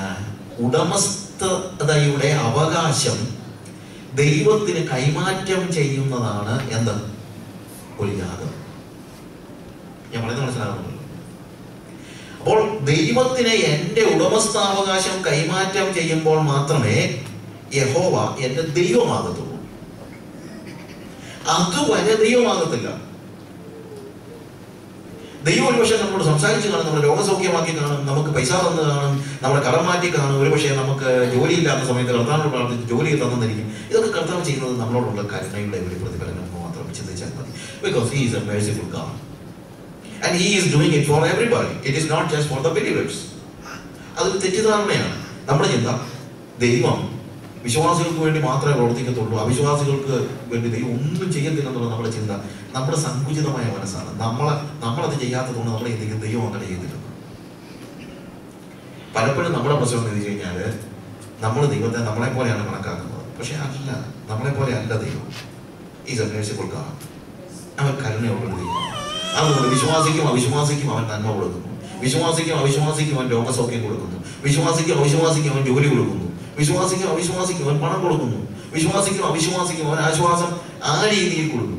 ഉടമസ്ഥതയുടെ അവകാശം ദൈവത്തിന് കൈമാറ്റം ചെയ്യുന്നതാണ് എന്ത് ഒരു യാഗം ഞാൻ പറയുന്നത് മനസ്സിലാകുന്നുണ്ടല്ലോ അപ്പോൾ ദൈവത്തിന് എന്റെ ഉടമസ്ഥാവകാശം കൈമാറ്റം ചെയ്യുമ്പോൾ മാത്രമേ യഹോവ എന്റെ ദൈവമാകത്തുള്ളൂ അതുവരെ ദൈവമാകത്തില്ല ദൈവം ഒരുപക്ഷെ നമ്മളോട് സംസാരിച്ച് കാണും നമ്മുടെ രോഗസൗഖ്യമാക്കി കാണും നമുക്ക് പൈസ തന്ന് കാണും നമ്മുടെ കടം മാറ്റി കാണും ഒരുപക്ഷെ നമുക്ക് ജോലിയില്ലാത്ത സമയത്ത് കർത്താവിനോട് പ്രാർത്ഥിച്ച് ജോലി തന്നിരിക്കും ഇതൊക്കെ കർത്താവ് ചെയ്യുന്നത് നമ്മളോടുള്ള കരുണയുടെ ഒരു പ്രതിഫലനം എന്ന് മാത്രം ചിന്തിച്ചാൽ മതി because he is a merciful God and he is doing it for everybody it is not just for the believers അതൊരു തെറ്റിദ്ധാരണയാണ് നമ്മുടെ ചിന്ത ദൈവം വിശ്വാസികൾക്ക് വേണ്ടി മാത്രമേ പ്രവർത്തിക്കത്തുള്ളൂ അവിശ്വാസികൾക്ക് വേണ്ടി ദൈവം ഒന്നും ചെയ്യത്തില്ലെന്നുള്ള നമ്മുടെ ചിന്ത നമ്മുടെ സങ്കുചിതമായ മനസ്സാണ് നമ്മളെ നമ്മളത് ചെയ്യാത്തതുകൊണ്ട് നമ്മൾ ചിന്തിക്കും ദൈവം അങ്ങനെ ചെയ്തില്ല പലപ്പോഴും നമ്മുടെ പ്രശ്നം എന്ന് വെച്ച് കഴിഞ്ഞാൽ നമ്മൾ ദൈവത്തെ നമ്മളെ പോലെയാണ് കണക്കാക്കുന്നത് പക്ഷെ അല്ല നമ്മളെ പോലെ അല്ല ദൈവം ഈ സന്ദേശിപ്പോൾ കാണാം അവൻ കരുണയുള്ള ദൈവം അതുകൊണ്ട് വിശ്വാസിക്കും അവിശ്വാസിക്കും അവൻ നന്മ കൊടുക്കുന്നു വിശ്വാസിക്കും അവിശ്വാസിക്കും അവൻ രോഗസൗഖ്യം കൊടുക്കുന്നു വിശ്വാസിക്കും അവിശ്വാസിക്കും അവൻ ജോലി കൊടുക്കുന്നു വിശ്വാസിക്കും അവിശ്വാസിക്കും അവൻ പണം കൊടുക്കുന്നു വിശ്വാസിക്കും അവിശ്വാസിക്കും അവൻ ആശ്വാസം ആ രീതിയിൽ കൊടുക്കുന്നു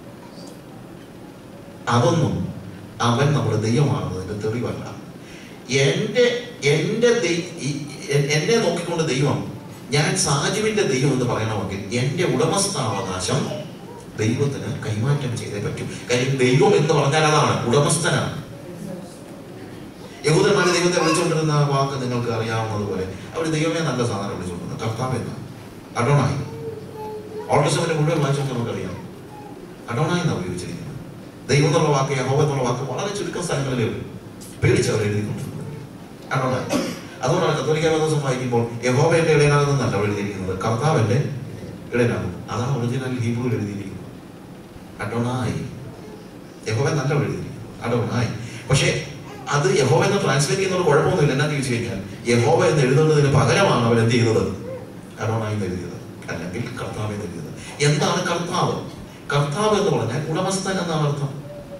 അതൊന്നും അവൻ നമ്മുടെ ദൈവമാണെന്നതിന്റെ തെളിവല്ല എന്റെ എന്റെ ദൈ- ഈ- എ- എന്നെ നോക്കിക്കൊണ്ട് ദൈവം ഞാൻ സാജുവിന്റെ ദൈവം എന്ന് പറയണമെങ്കിൽ എന്റെ ഉടമസ്ഥാവകാശം ദൈവത്തിന് കൈമാറ്റം ചെയ്തേ പറ്റൂ കാര്യം ദൈവം എന്ന് പറഞ്ഞാൽ അതാണ് ഉടമസ്ഥനാണ് യഹൂദന്മാര് ദൈവത്തെ വിളിച്ചുകൊണ്ടിരുന്ന വാക്ക് നിങ്ങൾക്ക് അറിയാവുന്നതുപോലെ അവർ ദൈവമേ നല്ല സാധനം വിളിച്ചുകൊണ്ടിരുന്നത് കർത്താവ് എന്ന് അഡോണായി ഓൾട്ടസമിന്റെ മുഴുവൻ വായിച്ചാൽ നമുക്കറിയാം അഡോണായി എന്നാണ് ഉപയോഗിച്ചിരിക്കുന്നത് ദൈവം എന്നുള്ള വാക്ക് യഹോവ എന്നുള്ള വാക്ക് വളരെ ചുരുക്കം സ്ഥലങ്ങളിലേ ഉള്ളൂ പേടിച്ചവർ എഴുതിക്കൊണ്ടിരുന്നത് അഡോണായി അതുകൊണ്ടാണ് കത്തോലിക്ക വേദോസം വായിക്കുമ്പോൾ യഹോവന്റെ ഇടയനാകുന്നല്ല അവിടെ എഴുതിയിരിക്കുന്നത് കർത്താവിന്റെ ഇടയനാകും അതാണ് ഒറിജിനൽ ഹീബ്രുവിൽ എഴുതിയിരിക്കുന്നത് അഡോണായി യഹോവ നല്ല എഴുതിയിരിക്കുന്നത് അഡോണായി പക്ഷേ അത് യഹോവ എന്ന് ട്രാൻസ്ലേറ്റ് ചെയ്യുന്നത് കുഴപ്പമൊന്നുമില്ല എന്നാ ചോദിച്ചു കഴിഞ്ഞാൽ യഹോവ എന്ന് എഴുതുന്നതിന് പകരമാണ് അവർ എന്ത് ചെയ്തത് അഡോണായി എന്ന് എഴുതിയത് അല്ലെങ്കിൽ കർത്താവ് എന്ന് എഴുതിയത് എന്താണ് കർത്താവ് കർത്താവ് എന്ന് പറഞ്ഞാൽ ഉടമസ്ഥൻ എന്നാണ് അർത്ഥം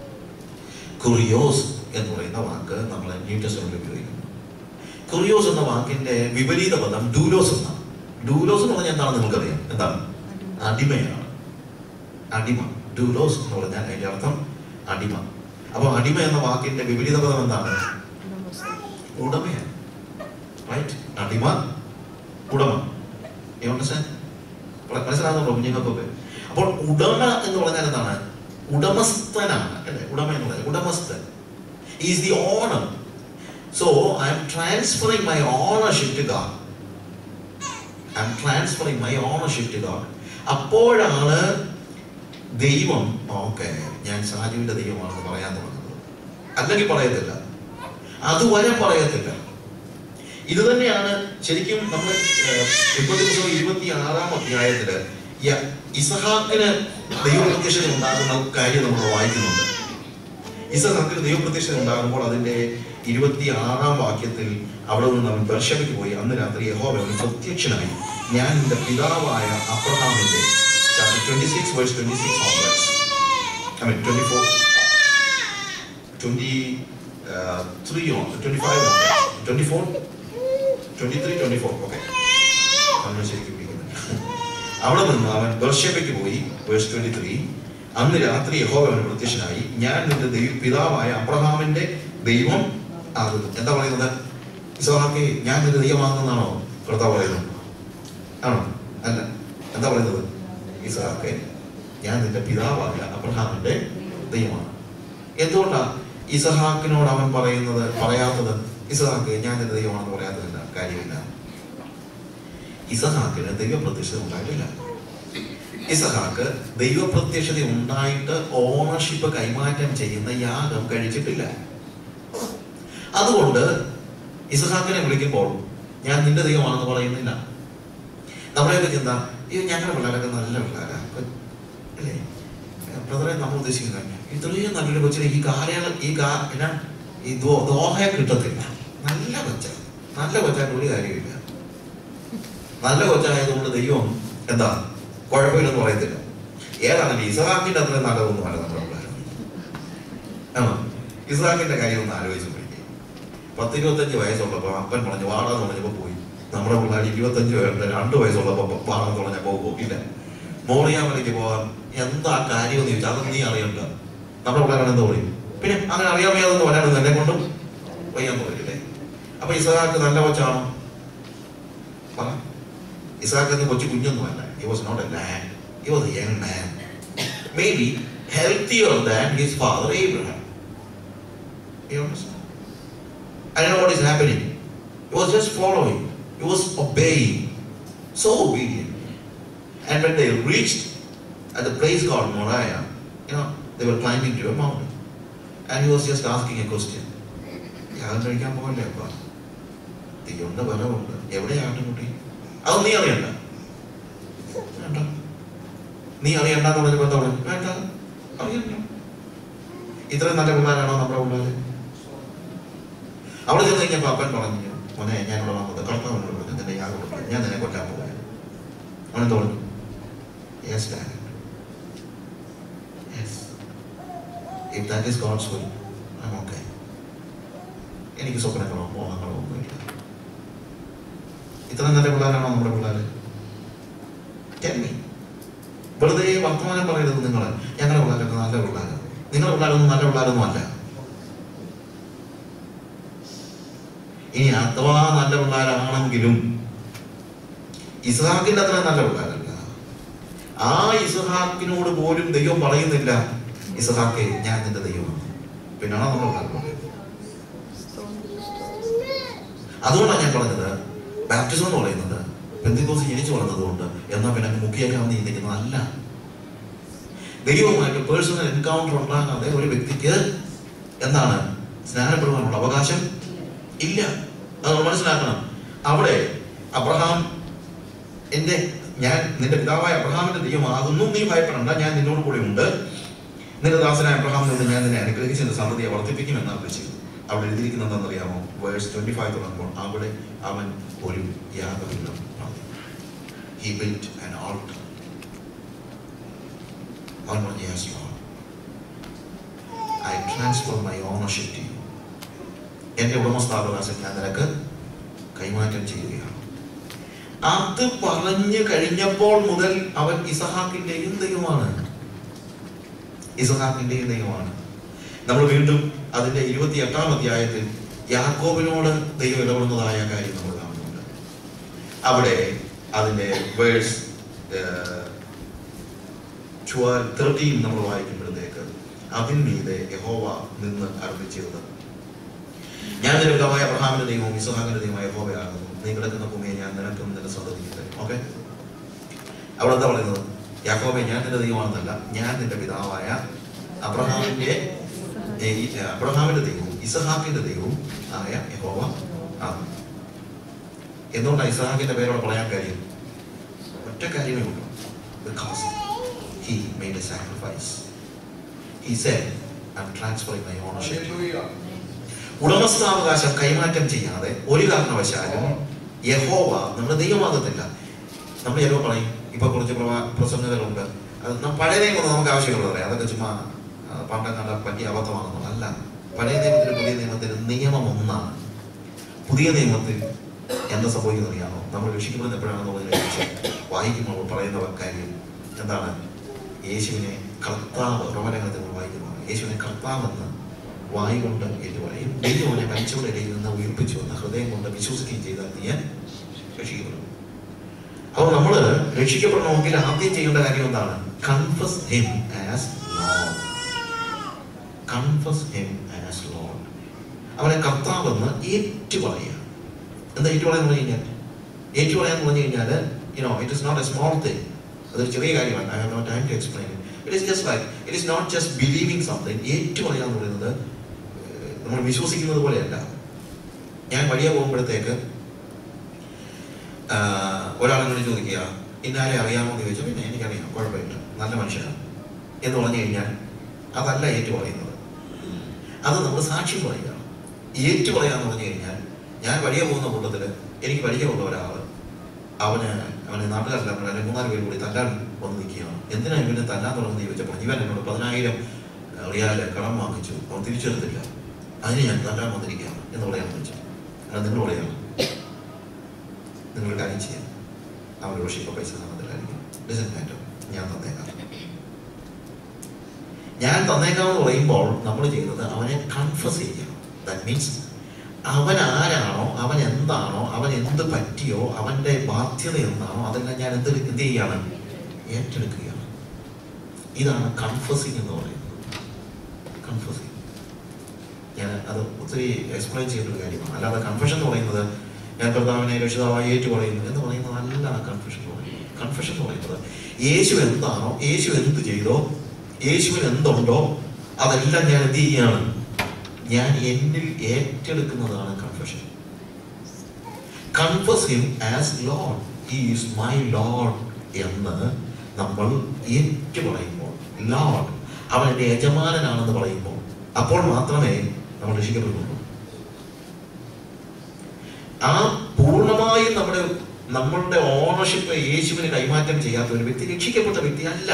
കുറിയോസ് എന്ന് പറയുന്ന വാക്ക് നമ്മൾ ന്യൂ ടെസ്റ്റമെന്റിൽ ഉപയോഗിക്കുന്നു കുറിയോസ് എന്ന വാക്കിന്റെ വിപരീത പദം ഡൂലോസ് എന്നാണ് ഡൂലോസ് എന്ന് പറഞ്ഞാൽ എന്താണ് നിങ്ങൾക്കറിയാം എന്താണ് അടിമയാണ് അടിമ ഡൂലോസ് എന്ന് പറഞ്ഞാൽ അതിന്റെ അർത്ഥം അടിമ അപ്പൊ അടിമ എന്ന വാക്കിന്റെ വിപരീത പദം എന്താണ് ഉടമയാണ് റൈറ്റ് അടിമ ഉടമ You understand? പ്ര- മനസ്സിലാകുന്നുണ്ടോ കുഞ്ഞുങ്ങൾക്കൊക്കെ അപ്പോൾ ഉടമ എന്ന് പറഞ്ഞാൽ എന്താണ് ഉടമസ്ഥനാണ് അല്ലേ ഉടമ എന്ന് പറഞ്ഞാൽ ഉടമസ്ഥൻ is the owner so I'm transferring my ownership to God I'm transferring my ownership to God അപ്പോഴാണ് ദൈവം ഓക്കെ ഞാൻ സാജുവിന്റെ ദൈവമാണെന്ന് പറയാൻ തുടങ്ങുന്നത് അല്ലെങ്കിൽ പറയത്തില്ല അതുവരെ പറയത്തില്ല ഇത് തന്നെയാണ് ശരിക്കും നമ്മൾ മുപ്പത്തി പുസ്തകം ഇരുപത്തി ആറാം അധ്യായത്തില് യ- ഇസഹാക്കിന് ദൈവപ്രത്യക്ഷത ഉണ്ടാകുന്ന കാര്യം നമ്മൾ വായിക്കുന്നുണ്ട് ഇസഹാക്കിന് ദൈവപ്രത്യക്ഷത ഉണ്ടാകുമ്പോൾ അതിന്റെ ഇരുപത്തി ആറാം വാക്യത്തിൽ അവിടെ നിന്ന് അവൻ ബർഷബയ്ക്ക് പോയി അന്ന് രാത്രി യഹോവ അവന് പ്രത്യക്ഷനായി ഞാൻ എന്റെ പിതാവായ അബ്രഹാമിന്റെ twenty six verse twenty six on verse I mean twenty four twenty three twenty five twenty four twenty three twenty four okay അവനെ ശരിക്കും പിടിക്കുന്നില്ല അവിടെ നിന്ന് അവൻ ബർഷബയ്ക്ക് പോയി വേഴ്സ് ട്വന്റി ത്രീ അന്ന് രാത്രി യഹോവ അവന് പ്രത്യക്ഷനായി ഞാൻ നിന്റെ ദൈവ പിതാവായ അബ്രഹാമിന്റെ ദൈവം ആകുന്നു എന്താ പറയുന്നത് ഇസഹാക്കെ ഞാൻ നിന്റെ ദൈവമാകുന്നതാണോ കർത്താവ് പറയുന്നത് ആണോ അല്ല എന്താ പറയുന്നത് ഇസഹാക്കെ ഞാൻ നിന്റെ പിതാവായ അബ്രഹാമിന്റെ ദൈവമാണ് എന്തുകൊണ്ടാ ഇസഹാക്കിനോട് അവൻ പറയുന്നത് പറയാത്തത് ഇസഹാക്ക് ഞാൻ നിന്റെ ദൈവമാണെന്ന് പറയാത്തതില്ല കാര്യമില്ല ഇസഹാക്കിന് ദൈവപ്രത്യക്ഷത ഉണ്ടായിട്ടില്ല ഇസഹാക്ക് ദൈവപ്രത്യക്ഷത ഉണ്ടായിട്ട് ഓണർഷിപ്പ് കൈമാറ്റം ചെയ്യുന്ന യാഗം കഴിച്ചിട്ടില്ല അതുകൊണ്ട് ഇസഹാക്കിനെ വിളിക്കുമ്പോൾ ഞാൻ നിന്റെ ദൈവമാണെന്ന് പറയുന്നില്ല നമ്മുടെയൊക്കെ ചിന്ത അയ്യോ ഞങ്ങളുടെ പിള്ളേരൊക്കെ നല്ല പിള്ളേരാ അല്ലേ ബ്രദറെ നമ്മൾ ഉദ്ദേശിക്കുന്നത് ഇത്രയും നല്ലൊരു കൊച്ചിനെ ഈ കാലയള ഈ കാ എന്നാ ഈ ദോ- ദോഹയെ കിട്ടത്തില്ല നല്ല കൊച്ച നല്ല കൊച്ചായിട്ട് ഒരു കാര്യമില്ല നല്ല കൊച്ചായതുകൊണ്ട് ദൈവം എന്താ കുഴപ്പമില്ലെന്ന് പറയത്തില്ല ഏതാണെങ്കിൽ ഇസഹാക്കിന്റെ അത്രയും നല്ലതൊന്നും അല്ല നമ്മുടെ പിള്ളേർ ആണോ ഇസഹാക്കിന്റെ കാര്യം ഒന്ന് ആലോചിച്ച് പോയി പത്ത് ഇരുപത്തഞ്ച് വയസ്സുള്ളപ്പോൾ അപ്പൻ പറഞ്ഞു വാടാന്ന് പറഞ്ഞപ്പോ പോയി നമ്മുടെ പിള്ളേർ ഇരുപത്തഞ്ച് വയസ്സ് രണ്ട് വയസ്സുള്ളപ്പോ വാടാന്ന് പറഞ്ഞപ്പോ പോയില്ല മോറിയാമലയ്ക്ക് പോകാൻ എന്താ കാര്യം എന്ന് ചോദിച്ചാൽ അതൊന്നും നീ അറിയണ്ട നമ്മുടെ പിള്ളേരാണ് എന്താ പറയും പിന്നെ അങ്ങനെ അറിയാൻ വയ്യാതെന്ന് പറയാനൊന്നും എന്നെ കൊണ്ടും വയ്യാന്ന് പറയില്ലേ അപ്പൊ ഇസഹാക്ക് നല്ല കൊച്ചാണോ പറ ഇസഹാക്ക് എന്ന കൊച്ചു കുഞ്ഞൊന്നുമല്ല he was not a lad he was a young man maybe healthier than his father Abraham you understand I don't know what is happening he was just following he was obeying so obedient and when they reached at the place called Moriah you know they were climbing to a mountain and he was just asking a question യാഗം കഴിക്കാൻ പോകല്ലേ അപ്പ തീയുണ്ട് ബലമുണ്ട് എവിടെയാ ആട്ടുകുട്ടി അത് നീ അറിയണ്ട വേണ്ട നീ അറിയണ്ടെന്ന് പറഞ്ഞപ്പോ എന്താ പറഞ്ഞു വേണ്ട അറിയണ്ട ഇത്രയും നല്ല പിള്ളേരാണോ നമ്മുടെ പിള്ളേര് അവിടെ ചെന്ന് കഴിഞ്ഞപ്പോ അപ്പൻ പറഞ്ഞു മോനെ ഞാൻ ഇവിടെ വന്നത് കർത്താവിനോട് പറഞ്ഞു നിന്റെ യാഗം കൊടുക്കാൻ ഞാൻ നിന്നെ കൊല്ലാൻ പോകാൻ അവൻ എന്താ പറഞ്ഞു yes dad yes if that is God's will I am okay എനിക്ക് സ്വപ്നങ്ങളോ മോഹങ്ങളോ ഒന്നുമില്ല ഇത്ര നല്ല പിള്ളേരാണോ നമ്മുടെ പിള്ളേര് Tell me. വെറുതെ വർത്തമാനം പറയരുത് നിങ്ങൾ ഞങ്ങളുടെ പിള്ളേരൊക്കെ നല്ല പിള്ളേരാണ് നിങ്ങളുടെ പിള്ളേരൊന്നും നല്ല പിള്ളേരൊന്നും അല്ല ഇനി അഥവാ നല്ല പിള്ളേരാണെങ്കിലും ഇസ്ഹാക്കിന്റെ അത്ര നല്ല പിള്ളേരല്ല ആ ഇസ്ഹാക്കിനോട് പോലും ദൈവം പറയുന്നില്ല ഇസ്ഹാക്കെ ഞാൻ നിന്റെ ദൈവമാണ് പിന്നാണ് നമ്മുടെ പിള്ളേർ പറയുന്നത് അതുകൊണ്ടാണ് ഞാൻ പറഞ്ഞത് ബാപ്റ്റിസം എന്ന് പറയുന്നത് പെന്തിക്കോസ് ജനിച്ചു വളർന്നതുകൊണ്ട് എന്നാൽ പിന്നെ മുഖ്യകാമെന്ന് ചിന്തിക്കുന്നതല്ല ദൈവവുമായിട്ട് പേഴ്സണൽ എൻകൗണ്ടർ ഉണ്ടാകാതെ ഒരു വ്യക്തിക്ക് എന്താണ് സ്നാനപ്പെടുവാനുള്ള അവകാശം ഇല്ല അത് നമ്മൾ മനസ്സിലാക്കണം അവിടെ അബ്രഹാം എന്റെ ഞാൻ നിന്റെ പിതാവായ അബ്രഹാമിന്റെ ദൈവമാകുന്നു നീ ഭയപ്പെടണ്ട ഞാൻ നിന്നോട് കൂടെ ഉണ്ട് നിന്റെ ദാസനായ അബ്രഹാം നിന്ന് ഞാൻ നിന്നെ അനുഗ്രഹിച്ച് നിന്റെ സന്തതിയെ വർദ്ധിപ്പിക്കും എന്നാണ് വിളിച്ചത് അവിടെ എഴുതിയിരിക്കുന്നത് എന്താണെന്നറിയാമോ വേഴ്സ് ട്വന്റി ഫൈവ് തുടങ്ങുമ്പോൾ അവിടെ അവൻ ഒരു യാഗപീഠം ഹി ബിൽറ്റ് ആൻ ആൾട്ടർ അവൻ പറഞ്ഞു yes Lord I transfer my ownership to you എന്റെ ഉടമസ്ഥാവകാശം ഞാൻ നിനക്ക് കൈമാറ്റം ചെയ്യുകയാണ് അത് പറഞ്ഞു കഴിഞ്ഞപ്പോൾ മുതൽ അവൻ ഇസഹാക്കിന്റെയും ദൈവമാണ് ഇസഹാക്കിന്റെയും ദൈവമാണ് നമ്മൾ വീണ്ടും അതിന്റെ ഇരുപത്തി എട്ടാം അധ്യായത്തിൽ യാക്കോബിനോട് ദൈവം ഇടപെടുന്നതായ കാര്യം നമ്മൾ കാണുന്നുണ്ട് അവിടെ അതിന്റെ വേഴ്സ് തേർട്ടീൻ നമ്മൾ വായിക്കുമ്പോഴത്തേക്ക് അതിന്മീതെ യഹോവ നിന്ന് അർപ്പിച്ചത് ഞാൻ നിന്റെ പിതാവായ അബ്രഹാമിന്റെ ദൈവവും ഇസഹാക്കിന്റെ ദൈവമായ യഹോവയാകുന്നു നീ കിടക്കുന്ന ഭൂമിയെ ഞാൻ നിനക്കും നിന്റെ സന്തതിക്ക് തരും ഓക്കെ അവിടെ എന്താ പറയുന്നത് യാക്കോബെ ഞാൻ നിന്റെ ദൈവമാണെന്നല്ല ഞാൻ നിന്റെ പിതാവായ അബ്രഹാമിന്റെ ഏ, ഈ, ഏ, അബ്രഹാമിന്റെ ദൈവവും ഇസഹാക്കിന്റെ ദൈവവും ആയ യഹോവ ആണ് എന്തുകൊണ്ടാണ് ഇസഹാക്കിന്റെ പേരോട് പറയാൻ കാര്യം ഒറ്റ കാര്യമേ ഉള്ളൂ because he made a sacrifice he said I'm transferring my ownership ഉടമസ്ഥാവകാശം കൈമാറ്റം ചെയ്യാതെ ഒരു കാരണവശാലും യഹോവ നമ്മുടെ ദൈവമാകത്തില്ല നമ്മൾ ചിലപ്പോൾ പറയും ഇപ്പൊ കുറച്ച് പ്രവാ- പ്രസംഗങ്ങളുണ്ട് അത് ന- പഴയ നിയമം നമുക്ക് ആവശ്യമുള്ളത് പറയാം അതൊക്കെ ചുമ്മാ ആ, പണ്ടങ്ങാണ്ട് പറ്റിയ അബദ്ധമാണെന്നോ അല്ല പഴയ നിയമത്തിലും പുതിയ നിയമത്തിലും നിയമം ഒന്നാണ് പുതിയ നിയമത്തിൽ എന്താ സംഭവിക്കുന്നത് അറിയാമോ നമ്മൾ രക്ഷിക്കപ്പെടുന്നത് എപ്പോഴാണെന്നുള്ളതിനെ കുറിച്ച് വായിക്കുമ്പോൾ പറയുന്ന കാര്യം എന്താണ് യേശുവിനെ കർത്താവ് റോമനകത്തിൽ നമ്മൾ വായിക്കുന്നതാണ് യേശുവിനെ കർത്താവെന്ന് വായു കൊണ്ട് ഏറ്റുപറയും ദൈവനെ മരിച്ചവരുടെ ഇടയിൽ നിന്ന് ഉയർപ്പിച്ചു എന്ന് ഹൃദയം കൊണ്ട് വിശ്വസിക്കുകയും ചെയ്താൽ നീ രക്ഷിക്കപ്പെടും അപ്പോൾ നമ്മൾ രക്ഷിക്കപ്പെടണമെങ്കിൽ ആദ്യം ചെയ്യേണ്ട കാര്യം എന്താണ് confess him as Lord confess him as Lord അവനെ കർത്താവെന്ന് ഏറ്റുപറയുക എന്താ ഏറ്റുപറയാന്ന് പറഞ്ഞു കഴിഞ്ഞാൽ ഏറ്റുപറയാന്ന് പറഞ്ഞു കഴിഞ്ഞാൽ you know it is not a small thing അതൊരു ചെറിയ കാര്യമാണ് I have not time to explain it is just like it is not just believing something ഏറ്റുപറയുക എന്ന് പറയുന്നത് ഏഹ്, നമ്മൾ വിശ്വസിക്കുന്നത് പോലെയല്ല ഞാൻ വഴിയെ പോകുമ്പോഴത്തേക്ക് ഒരാളെന്നോട് ചോദിക്കുക ഇന്നാരെ അറിയാമോ എന്ന് ചോദിച്ചു പിന്നെ എനിക്കറിയാം കുഴപ്പമില്ല നല്ല മനുഷ്യനാണ് എന്ന് പറഞ്ഞു കഴിഞ്ഞാൽ അതല്ല ഏറ്റു പറയുന്നത് അത് നമ്മൾ സാക്ഷ്യം പറയുക ഏറ്റു പറയാന്ന് പറഞ്ഞു കഴിഞ്ഞാൽ ഞാൻ വഴിയെ പോകുന്ന കൂട്ടത്തിൽ എനിക്ക് പരിചയമുള്ള ഒരാൾ അവന് അവന് നാട്ടുകാരെല്ലാം കൂടെ അല്ലെങ്കിൽ മൂന്നാല് പേര് കൂടി തല്ലാൻ വന്ന് നിൽക്കുകയാണ് എന്തിനാ ഇവനെ തല്ലാൻ തുടങ്ങുന്നത് ചോദിച്ചപ്പോൾ ഇവൻ എന്നോട് പതിനായിരം റിയാല് കടം വാങ്ങിച്ചു അവൻ തിരിച്ചെടുത്തില്ല അതിന് ഞാൻ തല്ലാൻ വന്നിരിക്കുകയാണ് എന്ന് പറയാൻ വെച്ചു അങ്ങനെ നിങ്ങൾ പറയാണ് നിങ്ങൾ കാര്യം ചെയ്യാം അവർ പക്ഷേ ഇപ്പോൾ പൈസ തന്നതിലായിരിക്കും ഡിസൻ മാറ്റർ ഞാൻ തന്നേക്കാം ഞാൻ തന്നേക്കാം എന്ന് പറയുമ്പോൾ നമ്മൾ ചെയ്യുന്നത് അവനെ കൺഫസ് ചെയ്യണം ദാറ്റ് മീൻസ് അവൻ ആരാണോ അവൻ എന്താണോ അവൻ എന്ത് പറ്റിയോ അവന്റെ ബാധ്യത എന്താണോ അതെല്ലാം ഞാൻ എന്ത് എന്ത് ചെയ്യാണ് ഏറ്റെടുക്കുകയാണ് ഇതാണ് കൺഫസിങ് എന്ന് പറയുന്നത് കൺഫസിങ് ഞാൻ അത് ഒത്തിരി എക്സ്പ്ലെയിൻ ചെയ്യേണ്ട ഒരു കാര്യമാണ് അല്ലാതെ കൺഫഷൻ എന്ന് പറയുന്നത് ഞാൻ കർത്താവിനെ രക്ഷിതാവായി ഏറ്റു പറയുന്നു എന്ന് പറയുന്നത് അല്ല കൺഫഷൻ എന്ന് പറയുന്നത് കൺഫഷൻ എന്ന് പറയുന്നത് യേശു എന്താണോ യേശു എന്ത് ചെയ്തോ യേശുവിന് എന്തുണ്ടോ അതെല്ലാം ഞാൻ എന്ത് ചെയ്യുകയാണ് ഞാൻ എന്നിൽ ഏറ്റെടുക്കുന്നതാണ് confusion confuse him as lord he is my lord എന്ന് നമ്മൾ ഏറ്റു പറയുമ്പോൾ ലോഡ് അവൻ എൻ്റെ യജമാനനാണെന്ന് പറയുമ്പോൾ അപ്പോൾ മാത്രമേ നമ്മൾ രക്ഷിക്കപ്പെടുന്നുള്ളൂ ആ പൂർണ്ണമായും നമ്മുടെ നമ്മളുടെ ഓണർഷിപ്പ് യേശുവിന് കൈമാറ്റം ചെയ്യാത്ത ഒരു വ്യക്തി രക്ഷിക്കപ്പെട്ട വ്യക്തി അല്ല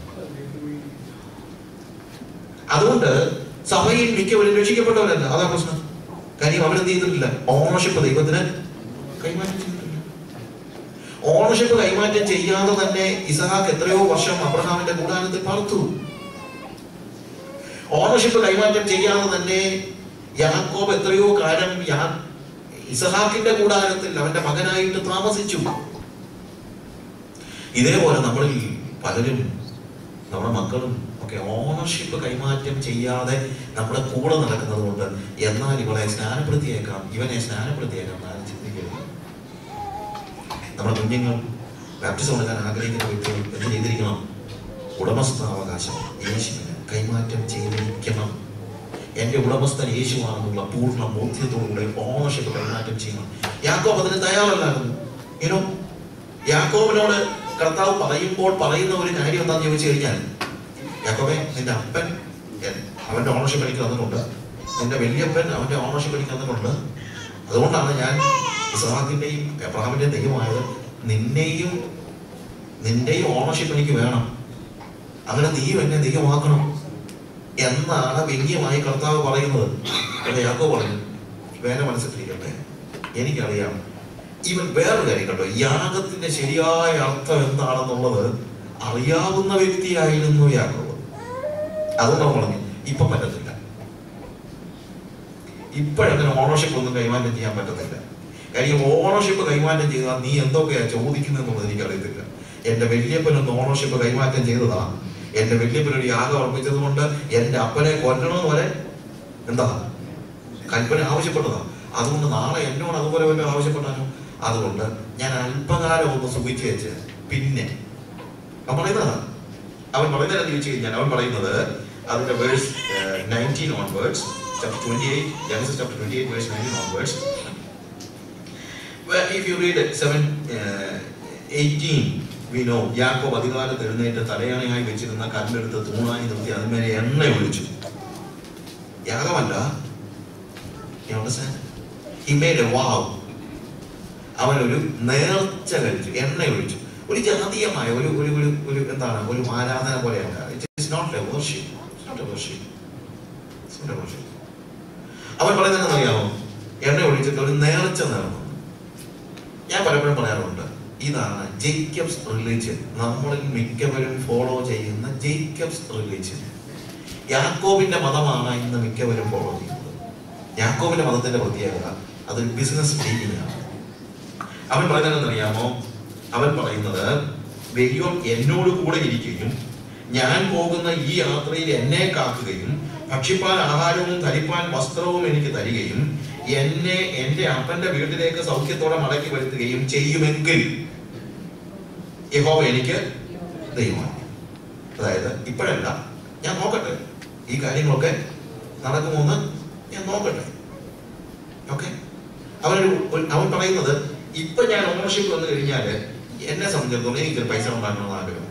അതുകൊണ്ട് സഭയിൽ മിക്കവരും രക്ഷിക്കപ്പെട്ടവരല്ല അതാ പ്രശ്നം കാര്യം അവരെന്ത് ചെയ്തിട്ടില്ല ഓണർഷിപ്പ് ദൈവത്തിന് കൈമാറ്റം ചെയ്തിട്ടില്ല ഓണർഷിപ്പ് കൈമാറ്റം ചെയ്യാതെ തന്നെ ഇസഹാക്ക് എത്രയോ വർഷം അബ്രഹാമിന്റെ കൂടാരത്തിൽ പാർത്തു ഓണർഷിപ്പ് കൈമാറ്റം ചെയ്യാതെ തന്നെ യാക്കോബ് എത്രയോ കാലം യാ ഇസഹാക്കിന്റെ കൂടാരത്തിൽ അവന്റെ മകനായിട്ട് താമസിച്ചു ഇതേപോലെ നമ്മളിൽ പലരും നമ്മുടെ മക്കളും ഒക്കെ ഓണർഷിപ്പ് കൈമാറ്റം ചെയ്യാതെ നമ്മുടെ കൂടെ നടക്കുന്നത് കൊണ്ട് എന്നാൽ ഇവളെ സ്നാനപ്പെടുത്തിയേക്കാം ഇവനെ സ്നാനപ്പെടുത്തിയേക്കാം ആരും ചിന്തിക്കരുത് നമ്മുടെ കുഞ്ഞുങ്ങൾ ബാപ്റ്റിസം എടുക്കാൻ ആഗ്രഹിക്കുന്ന വ്യക്തികൾ എന്ത് ചെയ്തിരിക്കണം ഉടമസ്ഥാവകാശം യേശുവിന് കൈമാറ്റം ചെയ്തിരിക്കണം എന്റെ ഉടമസ്ഥൻ യേശുവാണെന്നുള്ള പൂർണ്ണ ബോധ്യത്തോടുകൂടെ ഓണർഷിപ്പ് കൈമാറ്റം ചെയ്യണം യാക്കോബ് അതിന് തയ്യാറല്ലായിരുന്നു ഏനോ യാക്കോബിനോട് കർത്താവ് പറയുമ്പോൾ പറയുന്ന ഒരു കാര്യം എന്താണെന്ന് ചോദിച്ചു കഴിഞ്ഞാൽ യാക്കോബെ നിന്റെ അപ്പൻ എൻ- അവന്റെ ഓണർഷിപ്പ് എനിക്ക് തന്നിട്ടുണ്ട് നിന്റെ വലിയപ്പൻ അവന്റെ ഓണർഷിപ്പ് എനിക്ക് തന്നിട്ടുണ്ട് അതുകൊണ്ടാണ് ഞാൻ ഇസ്ഹാക്കിന്റെയും എബ്രഹാമിന്റെയും ദൈവമായത് നിന്നെയും നിന്റെയും ഓണർഷിപ്പ് എനിക്ക് വേണം അങ്ങനെ നീയും എന്നെ ദൈവമാക്കണം എന്നാണ് വ്യംഗ്യമായി കർത്താവ് പറയുന്നത് എന്ന് യാക്കോ പറഞ്ഞു വേറെ മനസ്സിലിരിക്കട്ടെ എനിക്കറിയാം ഇവൻ വേറൊരു കാര്യം കേട്ടോ യാഗത്തിന്റെ ശരിയായ അർത്ഥം എന്താണെന്നുള്ളത് അറിയാവുന്ന വ്യക്തിയായിരുന്നു യാക്കോബ് അതുകൊണ്ടാണ് പറഞ്ഞു ഇപ്പം പറ്റത്തില്ല ഇപ്പോഴങ്ങനെ ഓണർഷിപ്പ് ഒന്നും കൈമാറ്റം ചെയ്യാൻ പറ്റത്തില്ല കാര്യം ഓണർഷിപ്പ് കൈമാറ്റം ചെയ്താൽ നീ എന്തൊക്കെയാ ചോദിക്കുന്നതെന്നുള്ളത് എനിക്കറിയത്തില്ല എന്റെ വല്യപ്പനൊന്ന് ഓണർഷിപ്പ് കൈമാറ്റം ചെയ്തതാ എന്റെ വല്യപ്പൻ ഒരു യാഗം അർപ്പിച്ചത് കൊണ്ട് എന്റെ അപ്പനെ കൊല്ലണമെന്ന് വരെ എന്താ കൽപ്പന ആവശ്യപ്പെട്ടതാ അതുകൊണ്ട് നാളെ എന്നോട് അതുപോലെ വല്ല ആവശ്യപ്പെട്ടാലോ അതുകൊണ്ട് ഞാൻ അല്പകാലം ഒന്ന് സുഖിച്ചു വെച്ച് പിന്നെ അവൻ പറയുന്നതാ അവൻ പറയുന്നത് എന്ന് ചോദിച്ചു കഴിഞ്ഞാൽ അവൻ പറയുന്നത് അതിന്റെ verse nineteen onwards chapter twenty eight Genesis chapter twenty eight verse nineteen onwards if you read it, 7, uh, 18, we know യാക്കോബ് അധികാരത്ത് എഴുന്നേറ്റ് തലയാണയായി വെച്ചിരുന്ന കല്ലെടുത്ത് തൂണായി നിർത്തി അതിന്മേലെ എണ്ണ ഒഴിച്ചു യാഗമല്ല You understand? He made a vow. അവനൊരു നേർച്ച കഴിച്ചു എണ്ണ ഒഴിച്ചു ഒരു ജാതീയമായ ഒരു ഒരു ഒരു ഒരു എന്താണ് ഒരു ആരാധന പോലെയല്ല it's not a worship it's not a worship it's not a worship അവൻ പറയുന്നത് അറിയാമോ എണ്ണ ഒഴിച്ചിട്ട് ഒരു നേർച്ച നേർന്നു ഞാൻ പലപ്പോഴും പറയാറുണ്ട് ഇതാണ് ജേക്കബ്സ് റിലീജിയൻ നമ്മളിൽ മിക്കവരും ഫോളോ ചെയ്യുന്ന ജേക്കബ്സ് റിലീജിയൻ യാക്കോബിന്റെ മതമാണ് ഇന്ന് മിക്കവരും ഫോളോ ചെയ്യുന്നത് യാക്കോബിന്റെ മതത്തിന്റെ പ്രത്യേകത അതൊരു ബിസിനസ് ഡീലിംഗ് ആണ് അവൻ പറയുന്നത് അറിയാമോ അവൻ പറയുന്നത് ദൈവം എന്നോട് കൂടെ ഇരിക്കുകയും ഞാൻ പോകുന്ന ഈ യാത്രയിൽ എന്നെ കാക്കുകയും ഭക്ഷിപ്പാൻ ആഹാരവും ധരിപ്പാൻ വസ്ത്രവും എനിക്ക് തരികയും എന്നെ എന്റെ അപ്പന്റെ വീട്ടിലേക്ക് സൗഖ്യത്തോടെ മടക്കി വരുത്തുകയും ചെയ്യുമെങ്കിൽ യഹോവ എനിക്ക് ദൈവമാണ് അതായത് ഇപ്പോഴല്ല ഞാൻ നോക്കട്ടെ ഈ കാര്യങ്ങളൊക്കെ നടക്കുമോന്ന് ഞാൻ നോക്കട്ടെ ഓക്കെ അവനൊരു അവൻ പറയുന്നത് ഇപ്പൊ ഞാൻ ഓണർഷിപ്പ് വന്നു കഴിഞ്ഞാല് എന്നെ സംബന്ധിച്ചിടത്തോളം എനിക്ക് പൈസ ഉണ്ടാക്കണമെന്ന് ആഗ്രഹമുണ്ട്